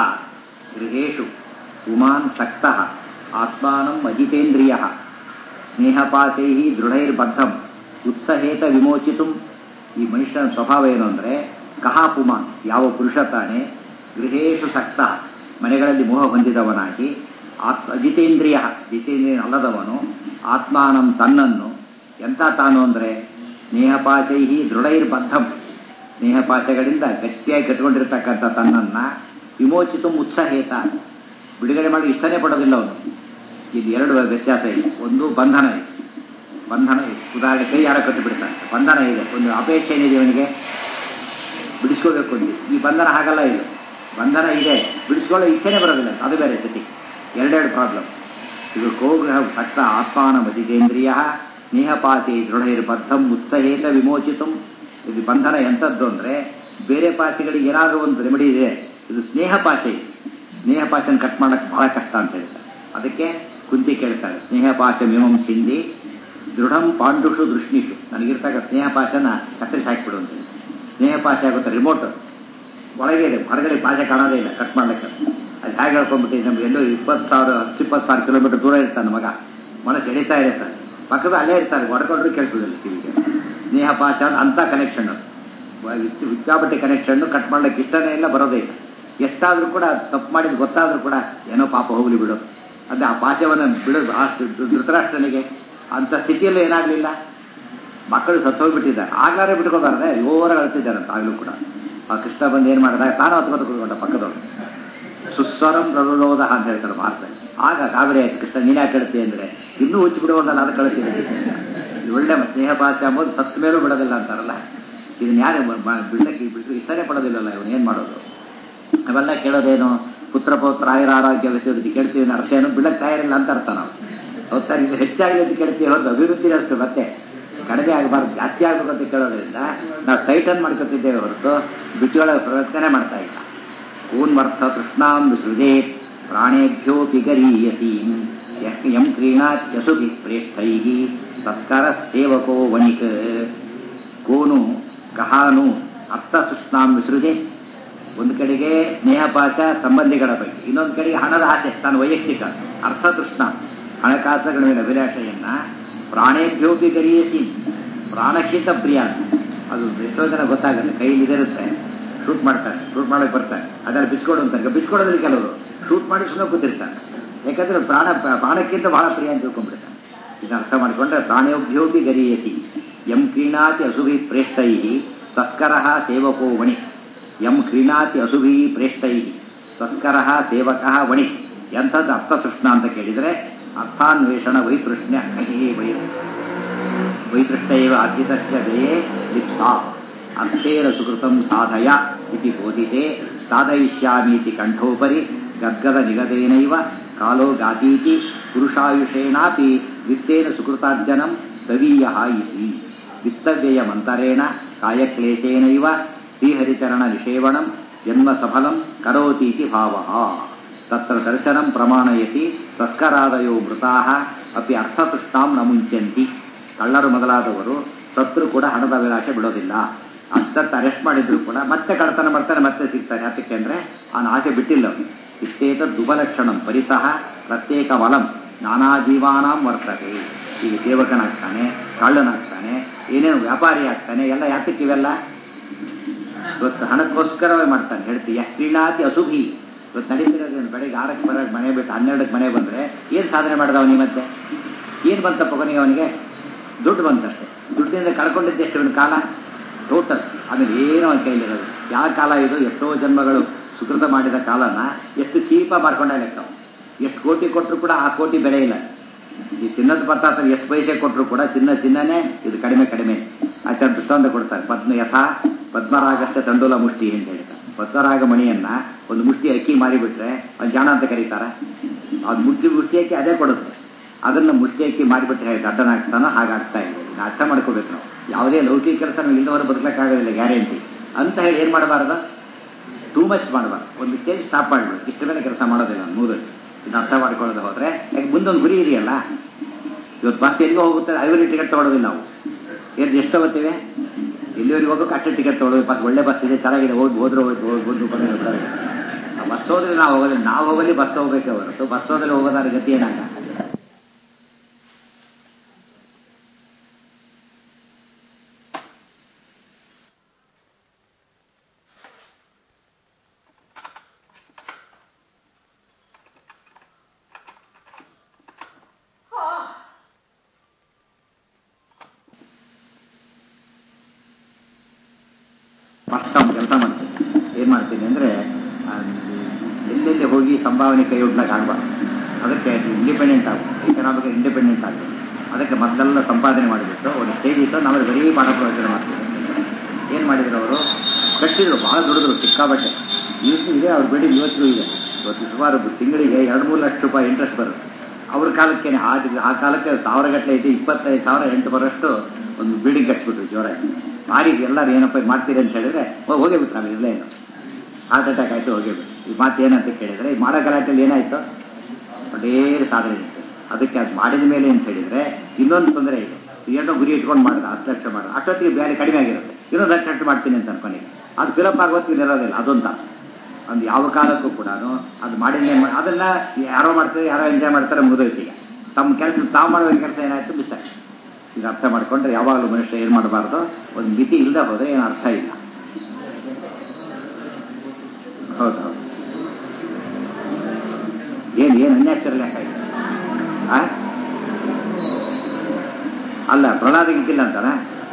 ಗೃಹೇಶು ಪುಮಾನ್ ಸಕ್ತಃ ಆತ್ಮಾನಂ ಅಜಿತೇಂದ್ರಿಯ ಸ್ನೇಹಪಾಶೈ ದೃಢೈರ್ಬದ್ಧಂ ಉತ್ಸಹೇತ ವಿಮೋಚಿತು ಈ ಮನುಷ್ಯನ ಸ್ವಭಾವ ಏನು ಅಂದ್ರೆ ಕಹ ಪುಮಾನ್ ಯಾವ ಪುರುಷ ತಾನೆ ಗೃಹೇಶು ಸಕ್ತ ಮನೆಗಳಲ್ಲಿ ಮೋಹ ಹೊಂದಿದವನಾಗಿ ಆತ್ ಅಜಿತೇಂದ್ರಿಯ ಜಿತೇಂದ್ರಿಯ ಅಲ್ಲದವನು ಆತ್ಮಾನಂ ತನ್ನನ್ನು ಎಂತ ತಾನು ಅಂದ್ರೆ ಸ್ನೇಹಪಾಶೈ ದೃಢೈರ್ಬದ್ಧಂ ಸ್ನೇಹಪಾಶಗಳಿಂದ ಗಟ್ಟಿಯಾಗಿ ಕಟ್ಕೊಂಡಿರ್ತಕ್ಕಂಥ ತನ್ನನ್ನ ವಿಮೋಚಿತು ಉತ್ಸಹೇತ ಬಿಡುಗಡೆ ಮಾಡಿ ಇಷ್ಟನೇ ಪಡೋದಿಲ್ಲ ಅವನು ಇದು ಎರಡು ವ್ಯತ್ಯಾಸ ಇದೆ ಒಂದು ಬಂಧನ ಇದೆ ಬಂಧನ ಇದೆ ಉದಾಹರಣೆ ಕೈ ಯಾರ ಕಟ್ಟು ಬಿಡ್ತಾನೆ ಬಂಧನ ಇದೆ ಒಂದು ಅಪೇಕ್ಷೆ ಏನಿದೆ ಅವನಿಗೆ ಬಿಡಿಸ್ಕೋಬೇಕು ಅಂತ ಈ ಬಂಧನ ಹಾಗಲ್ಲ ಇದು ಬಂಧನ ಇದೆ ಬಿಡಿಸ್ಕೊಳ್ಳೋ ಇಚ್ಛೆನೇ ಬರೋದಿಲ್ಲ ಅದು ಬೇರೆ ಸ್ಥಿತಿ ಎರಡೆರಡು ಪ್ರಾಬ್ಲಮ್ ಇದು ಕೋಗ್ರಹ ಸಕ್ತ ಆತ್ಮಾನ ಮಜಿತೇಂದ್ರಿಯ ಸ್ನೇಹಪಾಸಿ ದೃಢೈರ್ಬದ್ಧಂ ಉತ್ಸಹೇತ ವಿಮೋಚಿತಂ ಇದು ಬಂಧನ ಎಂಥದ್ದು ಅಂದ್ರೆ ಬೇರೆ ಪಾಸಿಗಳಿಗೆ ಏನಾದರೂ ಒಂದು ರೆಮಿಡಿ ಇದೆ ಇದು ಸ್ನೇಹ ಪಾಶೆ ಸ್ನೇಹ ಪಾಶನ ಕಟ್ ಮಾಡಕ್ಕೆ ಬಹಳ ಕಷ್ಟ ಅಂತ ಹೇಳ್ತಾರೆ ಅದಕ್ಕೆ ಕುಂತಿ ಕೇಳ್ತಾರೆ ಸ್ನೇಹ ಪಾಶ ಮಿಮಂ ಸಿಂಧಿ ದೃಢಂ ಪಾಂಡುಷು ದೃಷ್ಣಿಷು ನನಗಿರ್ತಾಗ ಸ್ನೇಹ ಪಾಶನ ಕತ್ತರಿಸಿ ಹಾಕಿಬಿಡು ಅಂತ ಸ್ನೇಹ ಪಾಶ ಆಗುತ್ತೆ ರಿಮೋಟ್ ಒಳಗೆ ಇದೆ ಹೊರಗಡೆ ಪಾಶೆ ಕಾಣೋದೇ ಇಲ್ಲ ಕಟ್ ಮಾಡ್ಲಿಕ್ಕೆ ಅದು ಹೇಗೆ ಹೇಳ್ಕೊಂಡ್ಬಿಟ್ಟು ನಮ್ಗೆ ಎಲ್ಲೋ ಇಪ್ಪತ್ತು ಸಾವಿರ ಹತ್ತು ಇಪ್ಪತ್ತು ಸಾವಿರ ಕಿಲೋಮೀಟರ್ ದೂರ ಇರ್ತಾನೆ ಮಗ ಮನಸ್ಸು ಎಳಿತಾ ಇರ್ತಾನೆ ಪಕ್ಕದ ಅಲ್ಲೇ ಇರ್ತಾರೆ ಹೊಡ್ಕೊಂಡ್ರು ಕೆಲಸದಲ್ಲಿ ಕಿವಿಗೆ ಸ್ನೇಹ ಪಾಶ ಅಂತ ಕನೆಕ್ಷನ್ ವಿದ್ಯಾಪಟ್ಟಿ ಕನೆಕ್ಷನ್ ಕಟ್ ಮಾಡ್ಲಿಕ್ಕೆ ಇಷ್ಟನೇ ಇಲ್ಲ ಬರೋದೇ ಇಲ್ಲ ಎಷ್ಟಾದ್ರೂ ಕೂಡ ತಪ್ಪು ಮಾಡಿದ್ ಗೊತ್ತಾದ್ರೂ ಕೂಡ ಏನೋ ಪಾಪ ಹೋಗ್ಲಿ ಬಿಡು ಅದೇ ಆ ಪಾಶವನ್ನು ಬಿಡೋದು ಅಷ್ಟು ಧೃತರಾಷ್ಟ್ರನಿಗೆ ಅಂತ ಸ್ಥಿತಿಯಲ್ಲಿ ಏನಾಗ್ಲಿಲ್ಲ ಮಕ್ಕಳು ಸತ್ತೋಗ್ಬಿಟ್ಟಿದ್ದಾರೆ ಆಗ್ಲಾರೆ ಬಿಟ್ಕೋಬಾರ್ದೆ ಓವರ್ ಅಳ್ತಿದ್ದಾರಂತ ಆಗ್ಲೂ ಕೂಡ ಆ ಕೃಷ್ಣ ಬಂದು ಏನ್ ಮಾಡಿದ ತಾನು ಹತ್ಕೊಂಡು ಕೂತ್ಕೊಂಡ ಪಕ್ಕದವ್ರು ಸುಸ್ವರಂ ಪ್ರರೋಧ ಅಂತ ಹೇಳ್ತಾರೆ ಭಾರತದಲ್ಲಿ ಆಗ ಗಾಬರಿ ಆಯ್ತು ಕೃಷ್ಣ ನೀನ್ ಯಾಕೆ ಹೇಳ್ತಿ ಅಂದ್ರೆ ಇನ್ನೂ ಹುಚ್ಚಿ ಬಿಡುವಂತಲ್ಲ ಅದು ಕಳಿಸ್ತೀನಿ ಇದು ಒಳ್ಳೆ ಸ್ನೇಹ ಭಾಷೆ ಅಂಬೋದು ಸತ್ತ ಮೇಲೂ ಬಿಡೋದಿಲ್ಲ ಅಂತಾರಲ್ಲ ಇದನ್ನ ಯಾರು ಬಿಡ್ಲಕ್ಕೆ ಬಿಟ್ಟು ಇಷ್ಟನೇ ಪಡೋದಿಲ್ಲಲ್ಲ ಇವನು ಏನ್ ಮಾಡೋದು ಅವೆಲ್ಲ ಕೇಳೋದೇನು ಪುತ್ರ ಪೌತ್ರ ಆಯುರ ಆರೋಗ್ಯ ವಿಷಯದಲ್ಲಿ ಕೇಳ್ತೀವಿ ಅರ್ಥ ಏನು ಬಿಡಕ್ ತಯಾರಿಲ್ಲ ಅಂತ ಅರ್ಥ ನಾವು ಹೌದಾ ಇದು ಹೆಚ್ಚಾಗಿ ಅಂತ ಕೇಳ್ತೀವಿ ಹೊರತು ಅಭಿವೃದ್ಧಿ ಅಷ್ಟು ಮತ್ತೆ ಕಡಿಮೆ ಆಗಬಾರ್ದು ಜಾಸ್ತಿ ಆಗ್ಬೇಕು ಅಂತ ಕೇಳೋದ್ರಿಂದ ನಾವು ಟೈಟನ್ ಮಾಡ್ಕೊತಿದ್ದೇವೆ ಹೊರತು ಬಿಟ್ಟುಗಳ ಪ್ರಯತ್ನ ಮಾಡ್ತಾ ಇಲ್ಲ ಕೂನ್ಮರ್ಥ ತೃಷ್ಣಾಂ ವಿಸೃಜೇತ್ ಪ್ರಾಣೇಭ್ಯೋಪಿ ಗರೀಯಸೀಂ ಯಂ ಕ್ರೀಣಾತ್ಯಸುಭಿ ಪ್ರೇಷ್ಠೈ ತಸ್ಕರ ಸೇವಕೋ ವಣಿಕ್ ಕೋನು ಕಹಾನು ಅರ್ಥ ತೃಷ್ಣಾಂ ವಿಸೃಜೆ ಒಂದು ಕಡೆಗೆ ಸ್ನೇಹಪಾಶ ಸಂಬಂಧಿಗಳ ಬಗ್ಗೆ ಇನ್ನೊಂದು ಕಡೆಗೆ ಹಣದ ಆಸೆ ತಾನು ವೈಯಕ್ತಿಕ ಅರ್ಥ ತೃಷ್ಣ ಹಣಕಾಸುಗಳ ಮೇಲೆ ಅಭಿಲಾಷೆಯನ್ನ ಪ್ರಾಣೇಭ್ಯೋಪಿ ಗರಿಯಸಿ ಪ್ರಾಣಕ್ಕಿಂತ ಪ್ರಿಯ ಅದು ಎಷ್ಟೋ ಜನ ಗೊತ್ತಾಗುತ್ತೆ ಕೈಯಲ್ಲಿ ಇದಿರುತ್ತೆ ಶೂಟ್ ಮಾಡ್ತಾರೆ ಶೂಟ್ ಮಾಡಕ್ ಬರ್ತಾರೆ ಅದೆಲ್ಲ ಬಿಚ್ಕೊಡು ಅಂತಾರೆ ಬಿಚ್ಕೊಡೋದ್ರಲ್ಲಿ ಕೆಲವರು ಶೂಟ್ ಮಾಡಿ ಸುಮ್ಮನೆ ಕೂತಿರ್ತಾರೆ ಯಾಕಂದ್ರೆ ಪ್ರಾಣ ಪ್ರಾಣಕ್ಕಿಂತ ಬಹಳ ಪ್ರಿಯ ಅಂತ ತಿಳ್ಕೊಂಡ್ಬಿಡ್ತಾರೆ ಇದನ್ನ ಅರ್ಥ ಮಾಡಿಕೊಂಡ್ರೆ ಪ್ರಾಣಯೋಭ್ಯೋಪಿ ಗರಿಯಸಿ ಯಂ ಕ್ರೀಣಾತಿ ಅಸುಭಿ ಪ್ರೇಷ್ಟೈ ತಸ್ಕರ ಸೇವಕೋ ವಣಿ ಯಂ ಕ್ರೀಣಾತಿ ಅಸುಭಿ ಪ್ರೇಷ್ಟೈ ತಸ್ಕರ ಸೇವಕ ವಣಿ ಎಂಥದ್ದು ಅರ್ಥತೃಷ್ಣ ಅಂತ ಕೇಳಿದರೆ ಅರ್ಥಾನ್ವೇಷಣ ವೈತೃಷ್ಣ್ಯ ವೈ ವೈತೃಷ್ಟೈವ ಅರ್ಜಿತಸ್ಯ ದಯೇ ಲಿಪ್ಸಾ ಅರ್ಥೇನ ಸುಕೃತಂ ಸಾಧಯ ಇತಿ ಬೋಧಿತೆ ಸಾಧಯಿಷ್ಯಾಮೀತಿ ಕಂಠೋಪರಿ ಗದ್ಗದ ನಿಗದೇನೈವ ಕಾಲೋ ಗಾತೀತಿ ಪುರುಷಾಯುಷೇಣಾಪಿ ವಿತ್ತೇನ ಸುಕೃತಾರ್ಜನಂ ದವೀಯ ಇತಿ ವಿತ್ತವ್ಯಯಮಂತರೇಣ ಕಾಯಕ್ಲೇಶೇನೈವ ಶ್ರೀಹರಿಚರಣ ನಿಷೇವಣಂ ಜನ್ಮ ಸಫಲಂ ಕರೋತೀತಿ ಭಾವ ತತ್ರ ದರ್ಶನಂ ಪ್ರಮಾಣಯತಿ ತಸ್ಕರಾದಯೋ ಮೃತಾಃ ಅಪಿ ಅರ್ಥತೃಷ್ಟಾಂ ನ ಮುಂಚಂತಿ ಕಳ್ಳರು ಮೊದಲಾದವರು ಸತ್ರು ಕೂಡ ಹಣದ ಅಭಿಲಾಷೆ ಬಿಡೋದಿಲ್ಲ ಅಷ್ಟತ್ತು ಅರೆಸ್ಟ್ ಮಾಡಿದ್ರು ಕೂಡ ಮತ್ತೆ ಕಳ್ತನ ಮಾಡ್ತಾರೆ ಮತ್ತೆ ಸಿಗ್ತಾರೆ ಯಾತಕ್ಕೆ ಅಂದ್ರೆ ಅವನ ಆಸೆ ಬಿಟ್ಟಿಲ್ಲ ಅವನು ಇಷ್ಟೇತ ದುಬಲಕ್ಷಣಂ ಪರಿತಃ ಪ್ರತ್ಯೇಕ ವಲಂ ನಾನಾ ಜೀವಾನಾಂ ವರ್ತದೆ ಈಗ ಸೇವಕನಾಗ್ತಾನೆ ಕಳ್ಳನಾಗ್ತಾನೆ ಏನೇನು ವ್ಯಾಪಾರಿ ಆಗ್ತಾನೆ ಎಲ್ಲ ಯಾತಕ್ಕೆ ಇವೆಲ್ಲ ಇವತ್ತು ಹಣಕ್ಕೋಸ್ಕರವೇ ಮಾಡ್ತಾನೆ ಹೇಳ್ತೀಯ ಕ್ರೀಡಾತಿ ಅಸುಭಿ ಇವತ್ತು ನಡೀತಿರೋದೇನು ಬೆಳಿಗ್ಗೆ ಆರಕ್ಕೆ ಬರೋಕ್ಕೆ ಮನೆ ಬಿಟ್ಟು ಹನ್ನೆರಡಕ್ಕೆ ಮನೆ ಬಂದರೆ ಏನು ಸಾಧನೆ ಮಾಡಿದವನಿ ಮತ್ತೆ ಏನು ಬಂತಪ್ಪ ಕೊನೆಗೆ ಅವನಿಗೆ ದುಡ್ಡು ಬಂತಷ್ಟೇ ದುಡ್ಡಿಂದ ಕಳ್ಕೊಂಡಿದ್ದೆ ಎಷ್ಟು ಇವನ ಕಾಲ ಟೋಟಲ್ ಆಮೇಲೆ ಏನೋ ಅವನ ಕೈಲಿರೋದು ಯಾವ ಕಾಲ ಇದು ಎಷ್ಟೋ ಜನ್ಮಗಳು ಸುಕೃತ ಮಾಡಿದ ಕಾಲನ ಎಷ್ಟು ಚೀಪ ಮಾಡ್ಕೊಂಡ ಲೆಕ್ಕ ಎಷ್ಟು ಕೋಟಿ ಕೊಟ್ಟರು ಕೂಡ ಆ ಕೋಟಿ ಬೆಲೆ ಇಲ್ಲ ಈ ಚಿನ್ನದ ಪದಾರ್ಥ ಎಷ್ಟು ಪೈಸೆ ಕೊಟ್ಟರು ಕೂಡ ಚಿನ್ನ ಚಿನ್ನನೇ ಇದು ಕಡಿಮೆ ಕಡಿಮೆ ಆಚಾರ ದೃಷ್ಟಾಂತ ಕೊಡ್ತಾರೆ ಪದ್ಮ ಯಥಾ ಪದ್ಮರಾಗಸ್ಯ ತಂಡೂಲ ಮುಷ್ಟಿ ಅಂತ ಹೇಳ್ತಾರೆ ಪದ್ಮರಾಗ ಮಣಿಯನ್ನ ಒಂದು ಮುಷ್ಟಿ ಅಕ್ಕಿ ಮಾರಿಬಿಟ್ರೆ ಅದು ಜಾಣ ಅಂತ ಕರೀತಾರೆ ಅದು ಮುಷ್ಟಿ ಮುಷ್ಟಿ ಅಕ್ಕಿ ಅದೇ ಕೊಡುತ್ತೆ ಅದನ್ನ ಮುಷ್ಟಿ ಅಕ್ಕಿ ಮಾಡಿಬಿಟ್ರೆ ಹೇಗೆ ದಡ್ಡನಾಗ್ತಾನೋ ಹಾಗಾಗ್ತಾ ಇದೆ ಇದನ್ನ ಅರ್ಥ ಮಾಡ್ಕೋಬೇಕು ನಾವು ಯಾವುದೇ ಲೌಕಿಕ ಕೆಲಸ ನಾವು ಇಲ್ಲದವರು ಬದುಕಕ್ಕಾಗೋದಿಲ್ಲ ಗ್ಯಾರಂಟಿ ಅಂತ ಹೇಳಿ ಏನು ಮಾಡಬಾರ್ದು ಟೂ ಮಚ್ ಮಾಡಬಾರ್ದು ಒಂದು ಚೇಂಜ್ ಸ್ಟಾಪ್ ಮಾಡಬೇಕು ಇಷ್ಟ ಮೇಲೆ ಕೆಲಸ ಮಾಡೋದಿಲ್ಲ ಮೂರಲ್ಲಿ ಇದು ಅರ್ಥ ಮಾಡ್ಕೊಳ್ಳೋದು ಹೋದ್ರೆ ಯಾಕೆ ಮುಂದೊಂದು ಗುರಿ ಇದೆಯಲ್ಲ ಇವತ್ತು ಬಸ್ ಎಲ್ಲಿಗೆ ಹೋಗುತ್ತೆ ಐವರಿ ಟಿಕೆಟ್ ತಗೊಳ್ಳೋದಿಲ್ಲ ನಾವು ಏನು ಎಷ್ಟು ತಗೋತೀವಿ ಎಲ್ಲಿವರೆಗೆ ಹೋಗೋಕೆ ಅಷ್ಟೇ ಟಿಕೆಟ್ ತಗೊಳ್ಳೋದು ಬಸ್ ಒಳ್ಳೆ ಬಸ್ ಇದೆ ಚೆನ್ನಾಗಿದೆ ಹೋಗಿ ಹೋದ್ರೆ ಹೋಯ್ತು ಹೋಗಿ ಬಂದು ಬಂದು ಬಸ್ ಹೋದ್ರೆ ನಾವು ಹೋಗೋದಿಲ್ಲ ನಾವು ಹೋಗಲಿ ಬಸ್ ಹೋಗ್ಬೇಕೆ ಹೊರತು ಬಸ್ ಹೋದಲ್ಲಿ ಹೋಗೋದಾರ ಗತಿ ಏನಾಗ ಫಸ್ಟ್ ಅವ್ನು ಕೆಲಸ ಮಾಡ್ತೀನಿ ಏನು ಮಾಡ್ತೀನಿ ಅಂದರೆ ಎಲ್ಲೆಲ್ಲಿ ಹೋಗಿ ಸಂಭಾವನೆ ಕೈ ಒಡ್ಲಕ್ಕೆ ಆಗಬಾರ್ದು ಅದಕ್ಕೆ ಇಂಡಿಪೆಂಡೆಂಟ್ ಆಗಬೇಕು ಎಕನಾಮಿಕ್ ಇಂಡಿಪೆಂಡೆಂಟ್ ಆಗಬೇಕು ಅದಕ್ಕೆ ಮೊದಲೆಲ್ಲ ಸಂಪಾದನೆ ಮಾಡಿಬಿಟ್ಟು ಒಂದು ಸ್ಟೇಜ್ ಇತ್ತು ನಾವು ಬರೀ ಪಾಠ ಪ್ರವಚನ ಮಾಡ್ತೀವಿ ಏನು ಮಾಡಿದ್ರು ಅವರು ಕಟ್ಟಿದ್ರು ಭಾಳ ದುಡಿದ್ರು ಸಿಕ್ಕಾಬಟ್ಟೆ ಇವತ್ತು ಇದೆ ಅವ್ರ ಬೆಳೆ ಇವತ್ತು ಇದೆ ಇವತ್ತು ಸುಮಾರು ತಿಂಗಳಿಗೆ ಎರಡು ಮೂರು ಲಕ್ಷ ರೂಪಾಯಿ ಇಂಟ್ರೆಸ್ಟ್ ಬರುತ್ತೆ ಅವ್ರ ಕಾಲಕ್ಕೇನೆ ಆ ಆ ಕಾಲಕ್ಕೆ ಸಾವಿರ ಗಟ್ಟಲೆ ಇದೆ ಇಪ್ಪತ್ತೈದು ಸಾವಿರ ಎಂಟು ಬರೋಷ್ಟು ಒಂದು ಬಿಲ್ಡಿಂಗ್ ಕಟ್ಸ್ಬಿಟ್ರು ಜೋರಾಗಿ ಮಾರಿ ಎಲ್ಲರೂ ಏನಪ್ಪ ಮಾಡ್ತೀರಿ ಅಂತ ಹೇಳಿದ್ರೆ ಹೋಗೇ ಬಿಟ್ರು ನಾವು ಇರಲೇ ಇಲ್ಲ ಹಾರ್ಟ್ ಅಟ್ಯಾಕ್ ಆಯಿತು ಹೋಗೇ ಬಿಟ್ಟು ಈ ಮಾತು ಏನಂತ ಕೇಳಿದ್ರೆ ಈ ಮಾಡೋ ಗಲಾಟೆಯಲ್ಲಿ ಏನಾಯಿತು ಒಳ್ಳೇದು ಸಾಧನೆ ಇತ್ತು ಅದಕ್ಕೆ ಅದು ಮಾಡಿದ ಮೇಲೆ ಅಂತ ಹೇಳಿದ್ರೆ ಇನ್ನೊಂದು ತೊಂದರೆ ಇದೆ ಏನೋ ಗುರಿ ಇಟ್ಕೊಂಡು ಮಾಡಿದ ಹತ್ತು ಲಕ್ಷ ಮಾಡಿದ ಅಷ್ಟೊತ್ತಿಗೆ ಬೇರೆ ಕಡಿಮೆ ಆಗಿರುತ್ತೆ ಇನ್ನೊಂದು ಹತ್ತು ಲಕ್ಷ ಮಾಡ್ತೀನಿ ಅಂತ ಅನ್ಕೊನಿಗೆ ಅದು ಫಿಲಪ್ ಆಗೋತ್ತಿಗೆ ಇರೋದಿಲ್ಲ ಅದೊಂತ ಒಂದು ಯಾವ ಕಾಲಕ್ಕೂ ಕೂಡ ಅದು ಮಾಡಿದ ಅದನ್ನ ಯಾರೋ ಮಾಡ್ತಾರೆ ಯಾರೋ ಎಂಜಾಯ್ ಮಾಡ್ತಾರೆ ಮುಗಿದೋಯ್ತು ಈಗ ತಮ್ಮ ಕೆಲಸ ತಾವು ಮಾಡೋ ಕೆಲಸ ಏನಾಯ್ತು ಮಿಸ್ ಆಯ್ತು ಇದು ಅರ್ಥ ಮಾಡ್ಕೊಂಡ್ರೆ ಯಾವಾಗಲೂ ಮನುಷ್ಯ ಏನು ಮಾಡಬಾರ್ದು ಒಂದು ಮಿತಿ ಇಲ್ಲದೆ ಹೋದ್ರೆ ಏನು ಅರ್ಥ ಇಲ್ಲ ಹೌದು ಹೌದು ಏನು ಏನು ಅನ್ಯಾಚುರಲ್ ಯಾಕಾಯ್ತು ಆ ಅಲ್ಲ ಪ್ರಹ್ಲಾದ ಗಿಟ್ಟಿಲ್ಲ ಅಂತಾನ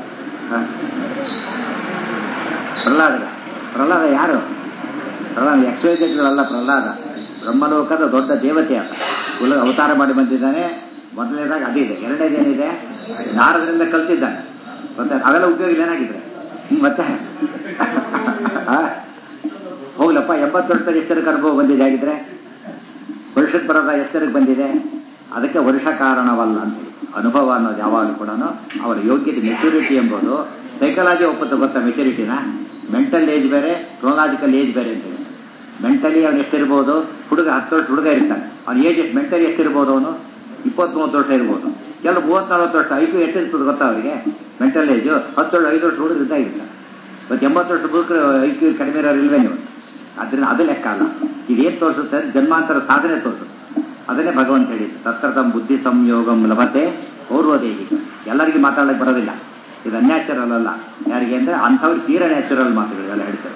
ಪ್ರಹ್ಲಾದ ಪ್ರಹ್ಲಾದ ಯಾರು ಪ್ರಹ್ಲಾದ ಎಕ್ಸ್ವೈಜೆಡ್ಗಳಲ್ಲ ಪ್ರಹ್ಲಾದ ಬ್ರಹ್ಮಲೋಕದ ದೊಡ್ಡ ದೇವತೆ ಅಂತ ಕುಲ ಅವತಾರ ಮಾಡಿ ಬಂದಿದ್ದಾನೆ ಮೊದಲನೇದಾಗ ಅದಿದೆ ಎರಡನೇದೇನಿದೆ ನಾರದರಿಂದ ಕಲ್ತಿದ್ದಾನೆ ಮತ್ತೆ ಅವೆಲ್ಲ ಉಪಯೋಗ ಏನಾಗಿದ್ರೆ ಮತ್ತೆ ಹೋಗ್ಲಪ್ಪ ಎಂಬತ್ತು ವರ್ಷದಲ್ಲಿ ಎಷ್ಟರಕ್ಕೆ ಅನುಭವ ಬಂದಿದೆ ಆಗಿದ್ರೆ ವರ್ಷಕ್ಕೆ ಬರೋದ ಎಷ್ಟರಕ್ಕೆ ಬಂದಿದೆ ಅದಕ್ಕೆ ವರ್ಷ ಕಾರಣವಲ್ಲ ಅಂತ ಹೇಳಿ ಅನುಭವ ಅನ್ನೋದು ಯಾವಾಗಲೂ ಕೂಡ ಅವರ ಯೋಗ್ಯತೆ ಮೆಚುರಿಟಿ ಎಂಬುದು ಸೈಕಲಾಜಿ ಒಪ್ಪತ್ತು ಗೊತ್ತಾ ಮೆಚುರಿಟಿನ ಮೆಂಟಲ್ ಏಜ್ ಬೇರೆ ಕ್ರೋಲಾಜಿಕಲ್ ಏಜ್ ಬೇರೆ ಅಂತ ಹೇಳಿ ಮೆಂಟಲಿ ಅವನು ಎಷ್ಟಿರ್ಬೋದು ಹುಡುಗ ಹತ್ತು ವರ್ಷ ಹುಡುಗ ಇರ್ತಾನೆ ಅವ್ನ ಏಜ್ ಎಷ್ಟು ಮೆಂಟಲಿ ಎಷ್ಟಿರ್ಬೋದು ಅವನು ಇಪ್ಪತ್ತ್ ಮೂವತ್ತು ವರ್ಷ ಇರ್ಬೋದು ಕೆಲವು ಮೂವತ್ತು ನಲ್ವತ್ತು ವರ್ಷ ಐದು ಎಷ್ಟಿರ್ತದೆ ಗೊತ್ತಾ ಅವರಿಗೆ ಮೆಂಟಲ್ ಏಜು ಹತ್ತು ವರ್ಷ ಐದು ವರ್ಷ ಹುಡುಗರು ಇದ್ದಾಗ ಇರ್ತಾರೆ ಇವತ್ತು ಎಂಬತ್ತು ವರ್ಷ ಹುಡುಗರು ಐಕ್ಯೂ ಕಡಿಮೆ ಇರೋರು ಇಲ್ವೇ ನೀವು ಅದರಿಂದ ಅದು ಲೆಕ್ಕ ಅಲ್ಲ ಇದೇನು ತೋರಿಸುತ್ತೆ ಜನ್ಮಾಂತರ ಸಾಧನೆ ತೋರಿಸುತ್ತೆ ಅದನ್ನೇ ಭಗವಂತ ಹೇಳಿದ್ದು ತತ್ರ ತಮ್ಮ ಬುದ್ಧಿ ಸಂಯೋಗಂ ಲಭತೆ ಪೌರ್ವದೇಹಿ ಎಲ್ಲರಿಗೂ ಮಾತಾಡಲಿಕ್ಕೆ ಬರೋದಿಲ್ಲ ಇದು ಅನ್ಯಾಚುರಲ್ ಅಲ್ಲ ಯಾರಿಗೆ ಅಂದ್ರೆ ಅಂಥವ್ರು ತೀರ ನ್ಯಾಚುರಲ್ ಮಾತುಗಳು ಎಲ್ಲ ಹೇಳ್ತಾರೆ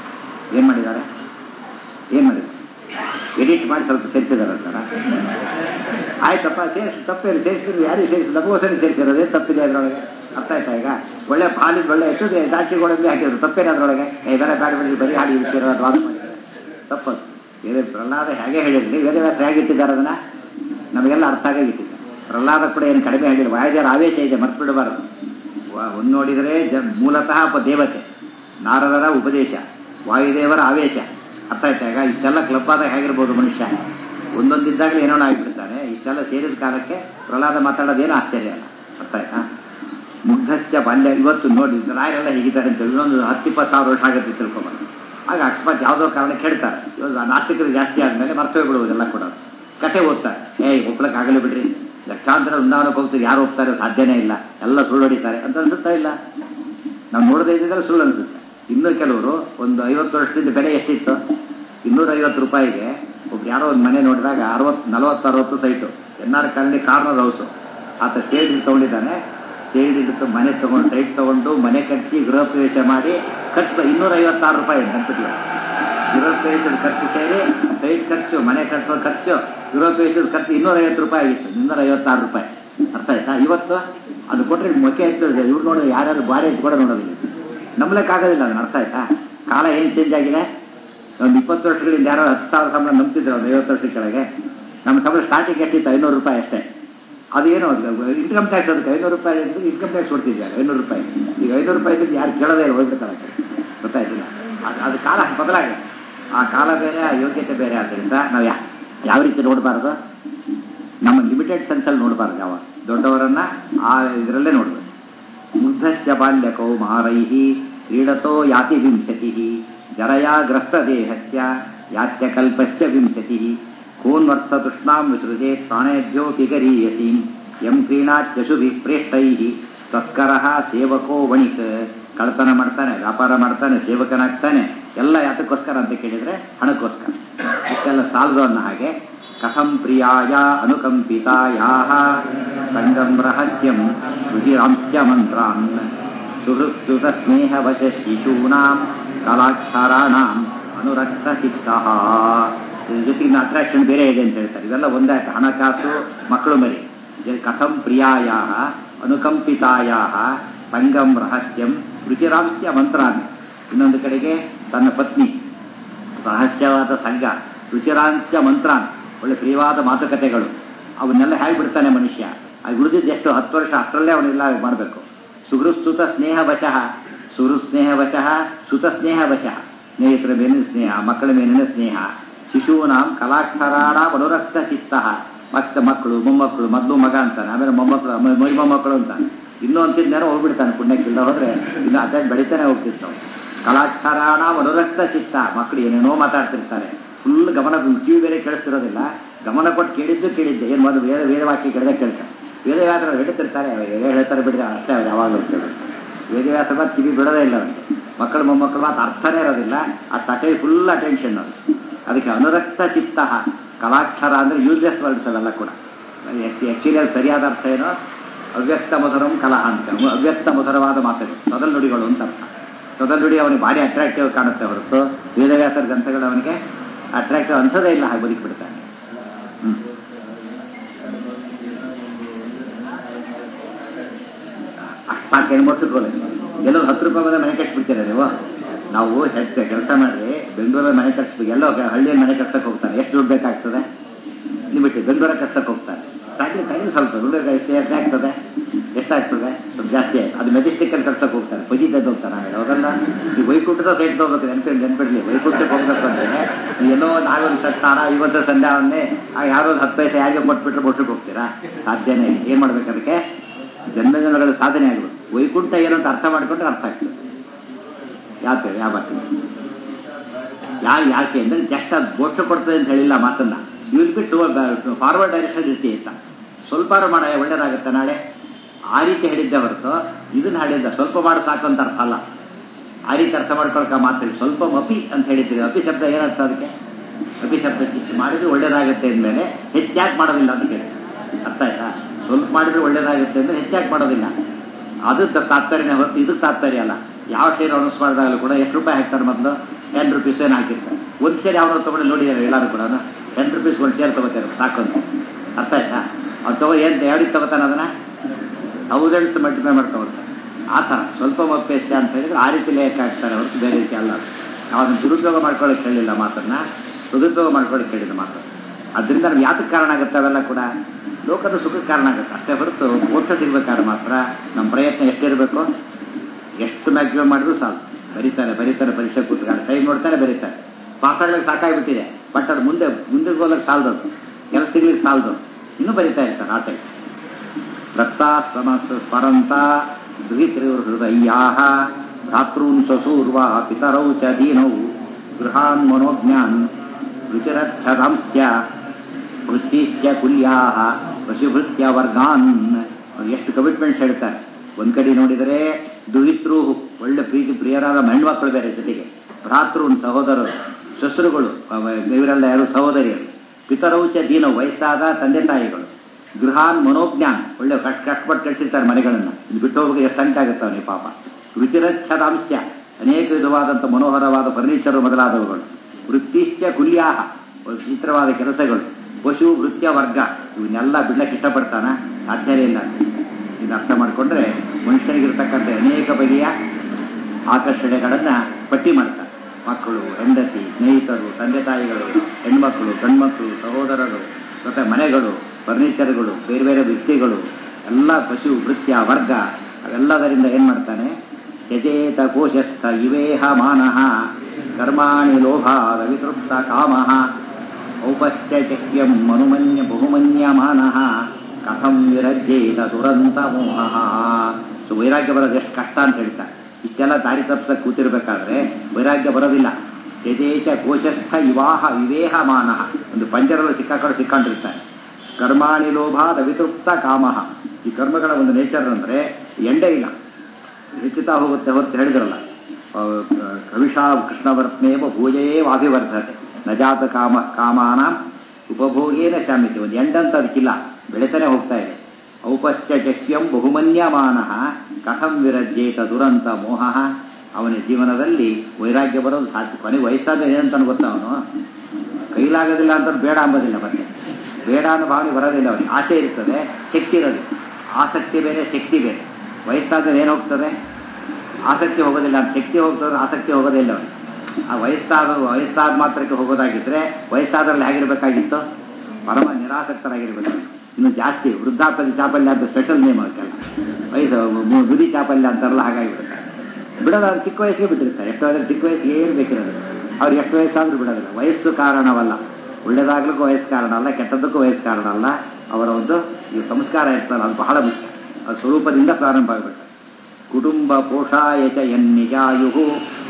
ಏನ್ ಮಾಡಿದ್ದಾರೆ ಏನ್ ಮಾಡಿದ್ದಾರೆ ಎಡಿಟ್ ಮಾಡಿ ಸ್ವಲ್ಪ ಸೇರಿಸಿದಾರೆ ಅಂತಾರ ಆಯ್ತಪ್ಪ ಸೇರಿಸಿ ತಪ್ಪೇನು ಸೇರಿಸಿದ್ರು ಯಾರಿಗೆ ಸೇರಿಸಿ ನಮಗೋಸರಿ ಸೇರಿಸಿರೋದೇ ತಪ್ಪಿದೆ ಅದರೊಳಗೆ ಅರ್ಥ ಆಯ್ತಾ ಈಗ ಒಳ್ಳೆ ಹಾಲಿಗೆ ಒಳ್ಳೆ ಹೆಚ್ಚು ದಾಚಿಗೋಡಂಬಿ ಹಾಕಿದ್ರು ತಪ್ಪೇನು ಅದರೊಳಗೆ ಇದರ ಬ್ಯಾಡ ಬಿಡಿ ಬರೀ ಹಾಲು ಇರ್ತಿರೋ ಅದು ವಾದ ಮಾಡಿದ್ರೆ ತಪ್ಪದು ಬೇರೆ ಪ್ರಹ್ಲಾದ ಹೇಗೆ ಹೇಳಿರಲಿ ವೇದವ್ಯಾಸ ಹೇಗೆ ಇಟ್ಟಿದ್ದಾರೆ ಅದನ್ನ ನಮಗೆಲ್ಲ ಅರ್ಥ ಆಗಿ ಇಟ್ಟಿದ್ದಾರೆ ಪ್ರಹ್ಲಾದ ಕೂಡ ಏನು ಕಡಿಮೆ ಆಗಿಲ್ಲ ವಾಯುದೇವರ ಆವೇಶ ಇದೆ ಮರ್ತು ಬಿಡಬಾರದು ಒಂದು ನೋಡಿದರೆ ಜ ಮೂಲತಃ ಒಬ್ಬ ದೇವತೆ ನಾರದರ ಉಪದೇಶ ವಾಯುದೇವರ ಆವೇಶ ಅರ್ಥ ಆಯ್ತಾ ಈಗ ಇಷ್ಟೆಲ್ಲ ಕ್ಲಬ್ ಆದಾಗ ಹೇಗಿರ್ಬೋದು ಮನುಷ್ಯ ಒಂದೊಂದಿದ್ದಾಗಲೇ ಏನೋ ಆಗಿಬಿಡ್ತಾನೆ ಇಷ್ಟೆಲ್ಲ ಸೇರಿದ ಕಾಲಕ್ಕೆ ಪ್ರಹ್ಲಾದ ಮಾತಾಡೋದೇನು ಆಶ್ಚರ್ಯ ಅಲ್ಲ ಅರ್ಥ ಆಯ್ತಾ ಮುಗ್ಧಸ್ಯ ಬಾಲ್ಯ ಇವತ್ತು ನೋಡಿ ರಾಯರೆಲ್ಲ ಹೀಗಿದ್ದಾರೆ ಅಂತ ಇನ್ನೊಂದು ಹತ್ತಿಪ್ಪತ್ತು ಸಾವಿರ ವರ್ಷ ಆಗುತ್ತೆ ತಿಳ್ಕೊಬಾರ್ದು ಆಗ ಅಕಸ್ಮಾತ್ ಯಾವುದೋ ಕಾರಣ ಕೇಳ್ತಾರೆ ಇವಾಗ ನಾಸ್ತಿಕರು ಜಾಸ್ತಿ ಆದಮೇಲೆ ಮರ್ತೇ ಬಿಡುವುದೆಲ್ಲ ಕೂಡ ಕತೆ ಓದ್ತಾರೆ ಏಯ್ ಒಪ್ಲಕ್ಕೆ ಆಗಲಿ ಬಿಡ್ರಿ ಲಕ್ಷಾಂತರ ವೃಂದಾವನಕ್ಕೆ ಹೋಗ್ತಾರೆ ಯಾರು ಹೋಗ್ತಾರೆ ಸಾಧ್ಯನೇ ಇಲ್ಲ ಎಲ್ಲ ಸುಳ್ಳು ಹೊಡಿತಾರೆ ಅಂತ ಅನ್ಸುತ್ತಾ ಇಲ್ಲ ನಾವು ನೋಡದೇ ಇದ್ದಿದ್ರೆ ಸುಳ್ಳು ಅನ್ಸುತ್ತೆ ಇನ್ನೂ ಕೆಲವರು ಒಂದು ಐವತ್ತು ವರ್ಷದಿಂದ ಬೆಲೆ ಎಷ್ಟಿತ್ತು ಇನ್ನೂರ ಐವತ್ತು ರೂಪಾಯಿಗೆ ಒಬ್ರು ಯಾರೋ ಒಂದು ಮನೆ ನೋಡಿದಾಗ ಅರವತ್ತು ನಲವತ್ತು ಅರವತ್ತು site N R colony corner house ಆತ ಸೇಡ್ ತಗೊಂಡಿದ್ದಾನೆ ಸೇಡ್ ಇಟ್ಟು ಮನೆ ತಗೊಂಡು ಸೈಟ್ ತಗೊಂಡು ಮನೆ ಕಟ್ಟಿಸಿ ಗೃಹ ಪ್ರವೇಶ ಮಾಡಿ ಖರ್ಚು ಇನ್ನೂರ ಐವತ್ತಾರು ರೂಪಾಯಿ ನೆನಪಿಲ್ಲ ಗೃಹ ಪ್ರವೇಶದ ಖರ್ಚು ಸೇರಿ ಸೈಟ್ ಖರ್ಚು ಮನೆ ಕಟ್ಟಿಸೋ ಖರ್ಚು ಗೃಹ ಪ್ರವೇಶದ ಖರ್ಚು ಇನ್ನೂರ ಐವತ್ತು ರೂಪಾಯಿ ಆಗಿತ್ತು ಇನ್ನೂರ ಐವತ್ತಾರು ರೂಪಾಯಿ ಅರ್ಥ ಆಯ್ತಾ ಇವತ್ತು ಅದು ಕೊಟ್ಟರೆ ಮೊಕ್ಕೆ ಆಗ್ತದೆ ಇವ್ರು ನೋಡಿದ್ರೆ ಯಾರ್ಯಾರು ಬಾಡಿ ಕೂಡ ನೋಡೋದಿಲ್ಲ ನಂಬಲಿಕ್ಕಾಗೋದಿಲ್ಲ ಅದನ್ನ ಅರ್ಥ ಆಯ್ತಾ ಕಾಲ ಏನು ಚೇಂಜ್ ಆಗಿದೆ ಒಂದು ಇಪ್ಪತ್ತು ವರ್ಷಗಳಿಂದ ಯಾರೋ ಹತ್ತು ಸಾವಿರ ಸಂಬಳ ನಂಬ್ತಿದ್ರು ಒಂದು ಐವತ್ತು ವರ್ಷದ ಕೆಳಗೆ ನಮ್ಮ ಸಂಬಳ ಸ್ಟಾರ್ಟಿಂಗ್ ಎಷ್ಟಿತ್ತು ಐನೂರು ರೂಪಾಯಿ ಅಷ್ಟೇ ಅದೇನು ಇನ್ಕಮ್ ಟ್ಯಾಕ್ಸ್ ಅದಕ್ಕೆ ಐನೂರು ರೂಪಾಯಿ ಅಂತ ಇನ್ಕಮ್ ಟ್ಯಾಕ್ಸ್ ಕೊಡ್ತಿದ್ದೆ ಐನೂರು ರೂಪಾಯಿ ಈಗ ಐನೂರು ರೂಪಾಯಿ ಇದ್ದು ಯಾರು ಕೇಳೋದೇ ಇಲ್ಲ ಹೋಗ್ಬಿಡ್ತಾರೆ ಗೊತ್ತಾಯ್ತಿಲ್ಲ ಅದು ಅದು ಕಾಲ ಬದಲಾಗಿದೆ ಆ ಕಾಲ ಬೇರೆ ಆ ಯೋಗ್ಯತೆ ಬೇರೆ ಆದ್ದರಿಂದ ನಾವು ಯಾ ಯಾವ ರೀತಿ ನೋಡಬಾರ್ದು ನಮ್ಮ ಲಿಮಿಟೆಡ್ ಸೆನ್ಸಲ್ಲಿ ನೋಡಬಾರ್ದು ಯಾವ ದೊಡ್ಡವರನ್ನ ಆ ಇದರಲ್ಲೇ ನೋಡಬೇಕು ಮುಗ್ಧಸ್ಯ ಬಾಲ್ಯ ಕೌಮಾರೈ ಕ್ರೀಡತೋ ಯಾತಿ ವಿಂಶತಿ ಜರಯಾಗ್ರಸ್ತ ದೇಹಸ್ಯ ಯಾತ್ಯಕಲ್ಪಸ್ಯ ವಿಂಶತಿ ಕೋನ್ವರ್ಥ ತೃಷ್ಣಾಂ ವಿಸೃಜೆ ಪ್ರಾಣೇಭ್ಯೋಪಿ ಗರೀಯಸಿ ಯಂ ಕ್ರೀಣಾತ್ಯಶುಭಿ ಪ್ರೇಷ್ಟೈ ತಸ್ಕರ ಸೇವಕೋ ವಣಿಕ್ ಕಳ್ತನ ಮಾಡ್ತಾನೆ ವ್ಯಾಪಾರ ಮಾಡ್ತಾನೆ ಸೇವಕನಾಗ್ತಾನೆ ಎಲ್ಲ ಯಾತಕ್ಕೋಸ್ಕರ ಅಂತ ಕೇಳಿದ್ರೆ ಹಣಕ್ಕೋಸ್ಕರ ಇಷ್ಟೆಲ್ಲ ಸಾಲದು ಅನ್ನೋ ಹಾಗೆ ಕಥಂ ಪ್ರಿಯಾಯ ಅನುಕಂಪಿತಾಯಾ ಸಂಗಂ ರಹಸ್ಯಂ ರುಚಿರಾಂಶ್ಚ ಮಂತ್ರಾನ್ ಸುಹೃಸ್ತುತ ಸ್ನೇಹವಶ ಶಿಶೂನಾಂ ಕಲಾಕ್ಷರಾಣಾಂ ಅನುರಕ್ತ ಚಿತ್ತಃ ಇದ್ರ ಜೊತೆಗಿನ ಅಟ್ರಾಕ್ಷನ್ ಬೇರೆ ಇದೆ ಅಂತ ಹೇಳ್ತಾರೆ ಇವೆಲ್ಲ ಒಂದೇ ಹಣಕಾಸು ಮಕ್ಕಳು ಮರಿ ಕಥಂ ಪ್ರಿಯಾಯ ಅನುಕಂಪಿತಾಯ ಸಂಗಂ ರಹಸ್ಯಂ ರುಚಿರಾಂಶ್ಚ ಮಂತ್ರಾನ್ ಇನ್ನೊಂದು ಕಡೆಗೆ ತನ್ನ ಪತ್ನಿ ರಹಸ್ಯವಾದ ಸಂಘ ರುಚಿರಾಂಶ ಮಂತ್ರಾನ್ ಒಳ್ಳೆ ಪ್ರಿಯವಾದ ಮಾತುಕತೆಗಳು ಅವನ್ನೆಲ್ಲ ಹೇಗೆ ಬಿಡ್ತಾನೆ ಮನುಷ್ಯ ಅದು ಉಳಿದಿದ್ದು ಎಷ್ಟು ಹತ್ತು ವರ್ಷ ಅಷ್ಟರಲ್ಲೇ ಅವನ್ನೆಲ್ಲ ಮಾಡಬೇಕು ಸುಗೃಸ್ತುತ ಸ್ನೇಹ ವಶಃ ಸುರು ಸ್ನೇಹ ವಶಃ ಸುತ ಸ್ನೇಹ ವಶಃ ಸ್ನೇಹಿತರ ಮೇಲಿನ ಸ್ನೇಹ ಮಕ್ಕಳ ಮೇಲಿನ ಸ್ನೇಹ ಶಿಶೂನಾಂ ಕಲಾಕ್ಷರಾಣ ಅನುರಕ್ತ ಚಿತ್ತ ಮತ್ತೆ ಮಕ್ಕಳು ಮೊಮ್ಮಕ್ಕಳು ಮೊದಲು ಮಗ ಅಂತಾನೆ ಆಮೇಲೆ ಮೊಮ್ಮಕ್ಕಳು ಮೈ ಮೊಮ್ಮಕ್ಕಳು ಅಂತಾನೆ ಇನ್ನೂ ಅಂತಿದ್ದೇನೋ ಹೋಗ್ಬಿಡ್ತಾನೆ ಪುಣ್ಯಕ್ಕಿಲ್ಲ ಹೋದ್ರೆ ಇನ್ನು ಅದಾಗಿ ಬೆಳಿತಾನೆ ಹೋಗ್ತಿರ್ತಾವ ಕಲಾಕ್ಷರಾಣ ಅನುರಕ್ತ ಚಿತ್ತ ಮಕ್ಕಳು ಏನೇನೋ ಮಾತಾಡ್ತಿರ್ತಾರೆ ಫುಲ್ ಗಮನ ಕಿವಿ ಬೇರೆ ಕೇಳಿಸ್ತಿರೋದಿಲ್ಲ ಗಮನ ಕೊಟ್ಟು ಕೇಳಿದ್ದು ಕೇಳಿದ್ದೆ ಏನು ಮೊದಲು ವೇದ ವೇದವಾಕ್ಯ ಕೇಳಿದೆ ಕೇಳ್ತಾರೆ ವೇದವ್ಯಾಸರು ಹೇಳ್ತಿರ್ತಾರೆ ಏನು ಹೇಳ್ತಾರೆ ಬಿಡ್ರಿ ಅಷ್ಟೇ ಅವ್ರು ಯಾವಾಗಲೂ ಕೇಳಿ ವೇದವ್ಯಾಸ ಮಾತು ಕಿವಿ ಬಿಡೋದೇ ಇಲ್ಲ ಅವನಿಗೆ ಮಕ್ಕಳು ಮೊಮ್ಮಕ್ಕಳು ಮಾತು ಅರ್ಥನೇ ಇರೋದಿಲ್ಲ ಆ ತಟೆ ಫುಲ್ ಅಟೆನ್ಷನ್ ಅದು ಅದಕ್ಕೆ ಅನುರಕ್ತ ಚಿತ್ತ ಕಲಾಕ್ಷರ ಅಂದರೆ ಯೂಸ್ಲೆಸ್ ವರ್ಡ್ಸ್ ಅವೆಲ್ಲ ಕೂಡ ಆ್ಯಕ್ಚುಲಿ ಅದು ಸರಿಯಾದ ಅರ್ಥ ಏನೋ ಅವ್ಯಕ್ತ ಮಧುರಂ ಕಲಹ ಅಂತ ಅವ್ಯಕ್ತ ಮಧುರವಾದ ಮಾತುಗಳು ಸದಲ್ ನುಡಿಗಳು ಅಂತ ಅರ್ಥ ಸದಲ್ ನುಡಿ ಅವನಿಗೆ ಭಾರಿ ಅಟ್ರಾಕ್ಟಿವ್ ಕಾಣುತ್ತೆ ಹೊರತು ವೇದವ್ಯಾಸರ ಗ್ರಂಥಗಳು ಅವನಿಗೆ ಅಟ್ರಾಕ್ಟಿವ್ ಅನ್ಸೋದೇ ಇಲ್ಲ ಹಾಗೆ ಬದುಕಿಬಿಡ್ತಾನೆ ಹ್ಮ್ ಅಷ್ಟು ಸಾಕೇನು ಮೊತ್ತುಕೋಲೆ ಎಲ್ಲೋ ಹತ್ತು ರೂಪಾಯಿ ಬಂದ ಮನೆ ಕಟ್ಸ್ಬಿಡ್ತೀರ ನೀವು ನಾವು ಹೆಚ್ಚು ಕೆಲಸ ಮಾಡಿ ಬೆಂಗಳೂರಲ್ಲಿ ಮನೆ ಕಟ್ಸ್ಬೇಕು ಎಲ್ಲೋ ಹಳ್ಳಿಯಲ್ಲಿ ಮನೆ ಕಟ್ಸಕ್ಕೆ ಹೋಗ್ತಾನೆ ಎಷ್ಟು ದುಡ್ಡು ಬೇಕಾಗ್ತದೆ ಲಿಮಿಟ್ ಬೆಂಗಳೂರಲ್ಲಿ ಕಟ್ಸಕ್ಕೆ ಹೋಗ್ತಾನೆ ತಗ್ಲಿ ತಗ್ಲಿ ಸ್ವಲ್ಪ ದುಡ್ಡು ಎಷ್ಟು ಎಷ್ಟು ಆಗ್ತದೆ ಎಷ್ಟಾಗ್ತದೆ ಸ್ವಲ್ಪ ಜಾಸ್ತಿ ಆಯ್ತು ಅದು ಮೆಜೆಸ್ಟಿಕ್ಕಲ್ಲಿ ಕಟ್ಸಕ್ಕೆ ಹೋಗ್ತಾರೆ ಪಜಿ ತೆಗೆದು ಹೋಗ್ತಾನೆ ಆಮೇಲೆ ಅವೆಲ್ಲ ಈ ವೈಕುಂಠದ ಸೈಟ್ ಹೋಗ್ಬೇಕು ನೆನಪಿ ನೆನ್ಪಿಡ್ಲಿ ವೈಕುಂಠಕ್ಕೆ ಹೋಗ್ಬೇಕು ಅಂದ್ರೆ ಏನೋ ನಾವೊಂದು ಸ್ನಾನ ಇವತ್ತು ಸಂಧ್ಯಾ ಅವನ್ನೇ ಯಾರೋ ಒಂದು ಹತ್ತು ಪೈಸೆ ಯಾರಿಗೆ ಕೊಟ್ಬಿಟ್ರೆ ಬೊಟ್ಟಕ್ಕೆ ಹೋಗ್ತೀರಾ ಸಾಧ್ಯನೇ ಇಲ್ಲ ಏನ್ ಮಾಡ್ಬೇಕು ಅದಕ್ಕೆ ಜನ್ಮ ಜನ್ಮಗಳ ಸಾಧನೆ ಆಗಬೇಕು ವೈಕುಂಠ ಏನು ಅಂತ ಅರ್ಥ ಮಾಡ್ಕೊಂಡ್ರೆ ಅರ್ಥ ಆಗ್ತದೆ ಯಾಕೆ ಯಾವ ಮಾತು ಯಾರು ಯಾಕೆ ಅಂದ್ರೆ ಜಸ್ಟ್ ಅದು ಮೋಕ್ಷ ಕೊಡ್ತದೆ ಅಂತ ಹೇಳಿಲ್ಲ ಮಾತನ್ನ ಇವ್ರು ಬಿಟ್ಟು ಫಾರ್ವರ್ಡ್ ಡೈರೆಕ್ಷನ್ ಇರ್ತಿ ಅಂತ ಸ್ವಲ್ಪ ಮಾಡ ಒಳ್ಳೇದಾಗುತ್ತೆ ನಾಳೆ ಆ ರೀತಿ ಹೇಳಿದ್ದೆ ಹೊರತು ಇದನ್ನ ಹೇಳಿದ್ದ ಸ್ವಲ್ಪ ಮಾಡು ಸಾಕು ಅಂತ ಅರ್ಥ ಅಲ್ಲ ಆ ರೀತಿ ಅರ್ಥ ಮಾಡ್ಕೊಳಕ ಮಾತ್ರ ಸ್ವಲ್ಪ ಅಪಿ ಅಂತ ಹೇಳಿದ್ರಿ ಅಪಿ ಶಬ್ದ ಏನರ್ಥ ಅದಕ್ಕೆ ಅಪಿ ಶಬ್ದ ಇಷ್ಟು ಮಾಡಿದ್ರೆ ಒಳ್ಳೇದಾಗುತ್ತೆ ಅಂದಮೇಲೆ ಹೆಚ್ಚಾಗಿ ಮಾಡೋದಿಲ್ಲ ಅಂತ ಕೇಳಿ ಅರ್ಥ ಆಯ್ತಾ ಸ್ವಲ್ಪ ಮಾಡಿದ್ರೆ ಒಳ್ಳೇದಾಗುತ್ತೆ ಅಂದ್ರೆ ಹೆಚ್ಚಾಗಿ ಮಾಡೋದಿಲ್ಲ ಅದು ತಾತ್ಪರ್ಯನೇ ಹೊರತು ಇದಕ್ಕೆ ತಾತ್ಪರ್ಯ ಅಲ್ಲ ಯಾವ ಶೇರ್ ಅನೌನ್ಸ್ ಮಾಡಿದಾಗಲೂ ಕೂಡ ಎಷ್ಟು ರೂಪಾಯಿ ಹಾಕ್ತಾರೆ ಮೊದಲು ಟೆನ್ ರುಪೀಸ್ ಏನು ಹಾಕಿರ್ತಾರೆ ಒಂದು ಶೇರ್ ಯಾವ್ದು ತಗೊಂಡು ನೋಡಿದ್ದಾರೆ ಎಲ್ಲರೂ ಕೂಡ ಟೆನ್ ರುಪೀಸ್ ಒಂದು ಶೇರ್ ತಗೋತಾರೆ ಸಾಕು ಅಂತ ಅರ್ಥ ಏನು ಯಾವ್ದು ತಗೋತಾನೆ ಅದನ್ನ ಥೌಸಂಡ್ಸ್ ಮಲ್ಟಿಪ್ಲೈ ಮಾಡ್ಕೊಳ್ತಾರೆ ಆ ಥರ ಸ್ವಲ್ಪ ಮಪ್ಪೆಷ್ಟ ಅಂತ ಹೇಳಿದ್ರೆ ಆ ರೀತಿ ಲೇಖ ಹಾಕ್ತಾರೆ ಹೊರತು ಬೇರೆ ರೀತಿ ಅಲ್ಲ ಅದನ್ನು ದುರುಪಯೋಗ ಮಾಡ್ಕೊಳ್ಳೋಕೆ ಹೇಳಿಲ್ಲ ಮಾತನ್ನ ಸದುಪಯೋಗ ಮಾಡ್ಕೊಳ್ಳೋಕೆ ಹೇಳಿದ ಮಾತು ಅದರಿಂದ ನಮ್ಗೆ ಯಾತಕ್ಕೆ ಕಾರಣ ಆಗುತ್ತೆ ಅವೆಲ್ಲ ಕೂಡ ಲೋಕದ ಸುಖಕ್ಕೆ ಕಾರಣ ಆಗುತ್ತೆ ಅಷ್ಟೇ ಹೊರತು ಮೋಕ್ಷ ಸಿಗ್ಬೇಕಾದ್ರೆ ಮಾತ್ರ ನಮ್ಮ ಪ್ರಯತ್ನ ಎಷ್ಟಿರಬೇಕು ಎಷ್ಟು ಮ್ಯಾಕ್ಸಿಮಮ್ ಮಾಡಿದ್ರು ಸಾಲು ಬರೀತಾನೆ ಬರೀತಾನೆ ಪರೀಕ್ಷೆ ಕೂತ್ಕೊಂಡು ಟೈಮ್ ನೋಡ್ತಾನೆ ಬರೀತಾನೆ ಪಾಸ್ ಆಗ್ಲಿಕ್ಕೆ ಸಾಕಾಗ್ಬಿಟ್ಟಿದೆ ಬಟ್ ಅದು ಮುಂದೆ ಮುಂದೆ ಹೋಗ್ಲಿಕ್ಕೆ ಸಾಲದು ಕೆಲಸ ಸಿಗ್ಲಿಕ್ಕೆ ಸಾಲದು ಇನ್ನೂ ಬರೀತಾ ಇರ್ತಾನೆ ಆ ಟೈಮ್ ರಕ್ತಾಸ್ತಮ ಸ್ಮರಂತ ಹೃದಯ್ಯಾಹ ಭ್ರಾತೃನ್ ಸ್ವಸೂರ್ವ ಪಿತರೌ ಚ ದೀನೌ ಗೃಹಾನ್ ಮನೋಜ್ಞಾನ್ ರುಚಿರಚ್ಛದಂಶ್ಚ ವೃತ್ತಿಶ್ಚ ಕುಲ್ಯಾಹ ಪಶುಭೃತ್ಯ ವರ್ಗಾನ್ ಅವ್ರು ಎಷ್ಟು ಕಮಿಟ್ಮೆಂಟ್ಸ್ ಹೇಳ್ತಾರೆ ಒಂದ್ ಕಡೆ ನೋಡಿದರೆ ದುಹಿತೃ ಒಳ್ಳೆ ಪ್ರೀತಿ ಪ್ರಿಯರಾದ ಹೆಣ್ಮಕ್ಳು ಬೇರೆ ಜೊತೆಗೆ ಭ್ರಾತೃ ಸಹೋದರರು ಶ್ವಶ್ರುಗಳು ಇವರೆಲ್ಲ ಯಾರು ಸಹೋದರಿಯರು ಪಿತರೌಚ ದೀನ ವಯಸ್ಸಾದ ತಂದೆ ತಾಯಿಗಳು ಗೃಹಾನ್ ಮನೋಜ್ಞಾನ್ ಒಳ್ಳೆ ಕಟ್ ಕಷ್ಟಪಟ್ಟು ಕಳಿಸಿರ್ತಾರೆ ಮನೆಗಳನ್ನ ಇದು ಬಿಟ್ಟು ಹೋಗಿ ಎಷ್ಟು ಅಂಟಾಗುತ್ತೆ ಅವನಿಗೆ ಪಾಪ ರುಚಿರಚ್ಛದಾಂಶ ಅನೇಕ ವಿಧವಾದಂಥ ಮನೋಹರವಾದ ಫರ್ನಿಚರ್ ಮೊದಲಾದವುಗಳು ವೃತ್ತಿಶ್ಚ ಕುಲ್ಯಾಹ ವಿಚಿತ್ರವಾದ ಕೆಲಸಗಳು ಪಶು ವೃತ್ಯ ವರ್ಗ ಇವನ್ನೆಲ್ಲ ಬಿಡ್ಲಕ್ಕೆ ಇಷ್ಟಪಡ್ತಾನ ಸಾಧ್ಯನೇ ಇಲ್ಲ ಇದು ಅರ್ಥ ಮಾಡಿಕೊಂಡ್ರೆ ಮನುಷ್ಯನಿಗಿರ್ತಕ್ಕಂಥ ಅನೇಕ ಬಗೆಯ ಆಕರ್ಷಣೆಗಳನ್ನ ಪಟ್ಟಿ ಮಾಡ್ತಾರೆ ಮಕ್ಕಳು ಹೆಂಡತಿ ಸ್ನೇಹಿತರು ತಂದೆ ತಾಯಿಗಳು ಹೆಣ್ಮಕ್ಳು ಗಂಡ್ಮಕ್ಳು ಸಹೋದರರು ಮತ್ತೆ ಮನೆಗಳು ಫರ್ನಿಚರ್ಗಳು ಬೇರೆ ಬೇರೆ ವ್ಯಕ್ತಿಗಳು ಎಲ್ಲ ಪಶು ವೃತ್ಯ ವರ್ಗ ಅವೆಲ್ಲದರಿಂದ ಏನ್ ಮಾಡ್ತಾನೆ ಯಜೇತ ಕೋಶಸ್ಥ ಇವೇಹ ಮಾನಃ ಕರ್ಮಾಣಿ ಲೋಭಾದ ವಿತೃಪ್ತ ಕಾಮಃ ಔಪಶ್ಚಕ್ಯಂ ಮನುಮನ್ಯ ಬಹುಮನ್ಯಮಾನಃ ಕಥಂ ವಿರಜ್ಯೇತ ದುರಂತ ಮೋಹ ಸೊ ವೈರಾಗ್ಯ ಬರೋದು ಎಷ್ಟು ಕಷ್ಟ ಅಂತ ಹೇಳ್ತಾರೆ ಇಷ್ಟೆಲ್ಲ ದಾರಿ ತಪ್ಪಿಸ ಕೂತಿರ್ಬೇಕಾದ್ರೆ ವೈರಾಗ್ಯ ಬರೋದಿಲ್ಲ ಯದೇಶ ಕೋಶಸ್ಥ ಇವಾಹ ವಿವೇಹ ಮಾನಃ ಒಂದು ಪಂಜರಲ್ಲಿ ಸಿಕ್ಕಾಕೊಂಡು ಸಿಕ್ಕೊಂಡಿರ್ತಾರೆ ಕರ್ಮಾಣಿ ಲೋಭಾದ ವಿತೃಪ್ತ ಕಾಮಃ ಈ ಕರ್ಮಗಳ ಒಂದು ನೇಚರ್ ಅಂದ್ರೆ ಎಂಡೇ ಇಲ್ಲ ಹೆಚ್ಚುತ್ತಾ ಹೋಗುತ್ತೆ ಹೊರತು ಹೇಳಿದ್ರಲ್ಲ ಕವಿಷಾ ಕೃಷ್ಣವರ್ತ್ನೇವ ಭೂಜೇವ ಅಭಿವರ್ಧತೆ ನಜಾತ ಕಾಮ ಕಾಮಾನ ಉಪಭೋಗೇನ ಶಾಮಿತಿ ಒಂದು ಎಂಡಂತ ಅದಕ್ಕಿಲ್ಲ ಬೆಳೆತಾನೆ ಹೋಗ್ತಾ ಇದೆ ಔಪಶ್ಚಕ್ಯಂ ಬಹುಮನ್ಯಮಾನ ಕಥಂ ವಿರಜ್ಯೇತ ದುರಂತ ಮೋಹ ಅವನ ಜೀವನದಲ್ಲಿ ವೈರಾಗ್ಯ ಬರೋದು ಸಾಧ್ಯ ಕೊನೆಗೆ ವಯಸ್ಸಾದ ಏನಂತ ಗೊತ್ತಾ ಅವನು ಕೈಲಾಗೋದಿಲ್ಲ ಅಂತ ಬೇಡ ಅಂಬೋದಿಲ್ಲ ಮತ್ತೆ ಬೇಡ ಅನ್ನೋ ಭಾವನೆ ಬರೋದಿಲ್ಲ ಅವನಿಗೆ ಆಸೆ ಇರ್ತದೆ ಶಕ್ತಿ ಇರೋದು ಆಸಕ್ತಿ ಬೇರೆ ಶಕ್ತಿ ಬೇರೆ ವಯಸ್ಸಾದ್ರೆ ಏನು ಹೋಗ್ತದೆ ಆಸಕ್ತಿ ಹೋಗೋದಿಲ್ಲ ಅಂತ ಶಕ್ತಿ ಹೋಗ್ತದೆ ಆಸಕ್ತಿ ಹೋಗೋದೇ ಇಲ್ಲ ಅವನಿಗೆ ಆ ವಯಸ್ಸಾದ ವಯಸ್ಸಾದ ಮಾತ್ರಕ್ಕೆ ಹೋಗೋದಾಗಿದ್ರೆ ವಯಸ್ಸಾದ್ರಲ್ಲಿ ಹೇಗಿರ್ಬೇಕಾಗಿತ್ತು ಪರಮ ನಿರಾಸಕ್ತರಾಗಿರ್ಬೇಕು ಇನ್ನು ಜಾಸ್ತಿ ವೃದ್ಧಾಪ್ಯದ ಚಾಪಲ್ಯ ಅಂತ ಸ್ಪೆಷಲ್ ನೇಮ್ ಅದಕ್ಕೆಲ್ಲ ವಯಸ್ಸು ಮುದಿ ಚಾಪಲ್ಯ ಅಂತಾರಲ್ಲ ಹಾಗಾಗಿಬಿಡುತ್ತೆ ಬಿಡೋದು ಅವ್ರು ಚಿಕ್ಕ ವಯಸ್ಸಿಗೆ ಬಿಟ್ಟಿರ್ತಾರೆ ಎಷ್ಟೋ ಆದ್ರೆ ಚಿಕ್ಕ ವಯಸ್ಸಿಗೆ ಏನು ಬೇಕಿರೋದು ಅವ್ರು ಎಷ್ಟು ವಯಸ್ಸಾದ್ರೂ ಬಿಡೋದಿಲ್ಲ ವಯಸ್ಸು ಕಾರಣವಲ್ಲ ಒಳ್ಳೇದಾಗ್ಲಿಕ್ಕೂ ವಯಸ್ಸು ಕಾರಣ ಅಲ್ಲ ಕೆಟ್ಟದ್ದಕ್ಕೂ ವಯಸ್ಸು ಕಾರಣ ಅಲ್ಲ ಅವರ ಒಂದು ಈ ಸಂಸ್ಕಾರ ಇರ್ತಲ್ಲ ಅದು ಬಹಳ ಮುಖ್ಯ ಅದು ಸ್ವರೂಪದಿಂದ ಪ್ರಾರಂಭ ಆಗಬೇಕು ಕುಟುಂಬ ಪೋಷಾಯ ಚ ಯನ್ನಿಜಾಯು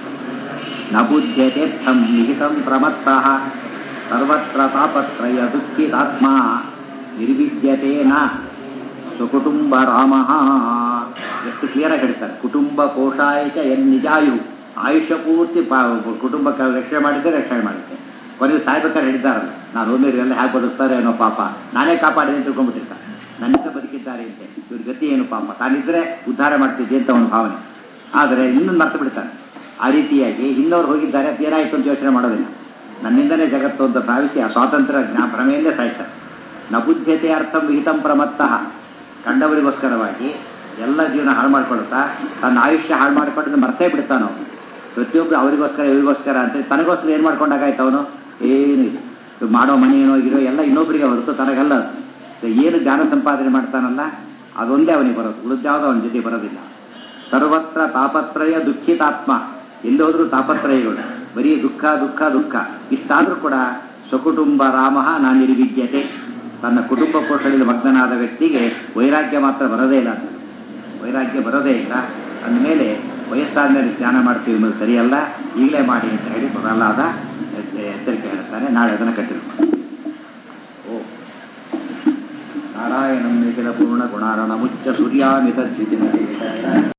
ನ ಬುದ್ಧ್ಯತೆರ್ಥಂ ನಿಹಿತಂ ಪ್ರಮತ್ತಃ ಸರ್ವತ್ರ ತಾಪತ್ರಯ ದುಃಖಿತಾತ್ಮ ನಿರ್ವಿದ್ಯತೆ ನ ಸ್ವಕುಟುಂಬ ರಾಮ ಎಷ್ಟು ಕ್ಲಿಯರ್ ಆಗಿ ಹೇಳ್ತಾರೆ ಕುಟುಂಬ ಪೋಷಾಯ ಚ ಯನ್ ನಿಜಾಯು ಆಯುಷ್ಯ ಪೂರ್ತಿ ಕುಟುಂಬ ರಕ್ಷಣೆ ಮಾಡಿದ್ದೆ ರಕ್ಷಣೆ ಮಾಡಿದ್ದೆ ಕೊನೆಗೆ ಸಾಯ್ಬೇಕಾದ್ರೆ ಹೇಳಿದ್ದಾರಲ್ಲ ನಾನು ಹೋದ್ಮೇಲೆ ಎಲ್ಲ ಹೇಗೆ ಬದುಕ್ತಾರೆ ಏನೋ ಪಾಪ ನಾನೇ ಕಾಪಾಡಿದೆ ಅಂತ ತಿಳ್ಕೊಂಡ್ಬಿಟ್ಟಿರ್ತಾರೆ ನನ್ನಿಂದ ಬದುಕಿದ್ದಾರೆ ಅಂತೆ ಇವ್ರ ಗತಿ ಏನು ಪಾಪ ತಾನಿದ್ರೆ ಉದ್ಧಾರ ಮಾಡ್ತಿದ್ದೆ ಅಂತ ಅವನ ಭಾವನೆ ಆದರೆ ಇನ್ನೊಂದು ಮರ್ತು ಬಿಡ್ತಾನೆ ಆ ರೀತಿಯಾಗಿ ಇನ್ನವ್ರು ಹೋಗಿದ್ದಾರೆ ಅದು ಏನಾಯ್ತು ಅಂತ ಯೋಚನೆ ಮಾಡೋದಿಲ್ಲ ನನ್ನಿಂದನೇ ಜಗತ್ತು ಅಂತ ಭಾವಿಸಿ ಆ ಸ್ವಾತಂತ್ರ್ಯ ಜ್ಞಾ ಭ್ರಮೆಯಲ್ಲೇ ಸಾಯ್ತಾರೆ ನ ಬುದ್ಧತೆ ಅರ್ಥಂ ವಿಹಿತಂ ಪ್ರಮತ್ತಃ ಕಂಡವರಿಗೋಸ್ಕರವಾಗಿ ಎಲ್ಲ ಜೀವನ ಹಾಳು ಮಾಡ್ಕೊಳ್ತಾ ತನ್ನ ಆಯುಷ್ಯ ಹಾಳು ಮಾಡ್ಕೊಂಡು ಮರ್ತೇ ಬಿಡ್ತಾನೋ ಪ್ರತಿಯೊಬ್ಬರು ಅವರಿಗೋಸ್ಕರ ಇವರಿಗೋಸ್ಕರ ಅಂತ ತನಗೋಸ್ಕರ ಏನು ಮಾಡ್ಕೊಂಡಾಗಾಯ್ತು ಅವನು ಏನು ಮಾಡೋ ಮನೆ ಏನೋ ಇರೋ ಎಲ್ಲ ಇನ್ನೊಬ್ಬರಿಗೆ ಹೊರತು ತನಗಲ್ಲ ಏನು ಜ್ಞಾನ ಸಂಪಾದನೆ ಮಾಡ್ತಾನಲ್ಲ ಅದೊಂದೇ ಅವನಿಗೆ ಬರೋದು ಉಳಿದ್ಯಾವುದೋ ಅವನ ಜೊತೆ ಬರೋದಿಲ್ಲ ಸರ್ವತ್ರ ತಾಪತ್ರಯ ದುಃಖಿತಾತ್ಮ ಎಲ್ಲೋದ್ರೂ ತಾಪತ್ರಯಗಳು ಬರೀ ದುಃಖ ದುಃಖ ದುಃಖ ಇಷ್ಟಾದ್ರೂ ಕೂಡ ಸ್ವಕುಟುಂಬ ರಾಮ ನಾನಿರ್ವಿದ್ಯತೆ ತನ್ನ ಕುಟುಂಬ ಪೋಷಣೆಯಲ್ಲಿ ಮಗ್ನನಾದ ವ್ಯಕ್ತಿಗೆ ವೈರಾಗ್ಯ ಮಾತ್ರ ಬರೋದೇ ಇಲ್ಲ ಅಂತ ವೈರಾಗ್ಯ ಬರೋದೇ ಇಲ್ಲ ಅಂದಮೇಲೆ ವಯಸ್ಸಾದ ಮೇಲೆ ಜ್ಞಾನ ಮಾಡ್ತೀವಿ ಅನ್ನೋದು ಸರಿಯಲ್ಲ ಈಗಲೇ ಮಾಡಿ ಅಂತ ಹೇಳಿ ಬರಲಾದ ಎಚ್ಚರಿಕೆ ಹೇಳ್ತಾನೆ ನಾಳೆ ಅದನ್ನು ಕಟ್ಟಿರ್ಬೋದು ಓ ನಾರಾಯಣಂ ನಿಖಿಲ ಪೂರ್ಣ ಗುಣಾರಣ ಮುಚ್ಚ ಸೂರ್ಯಾಮಿತ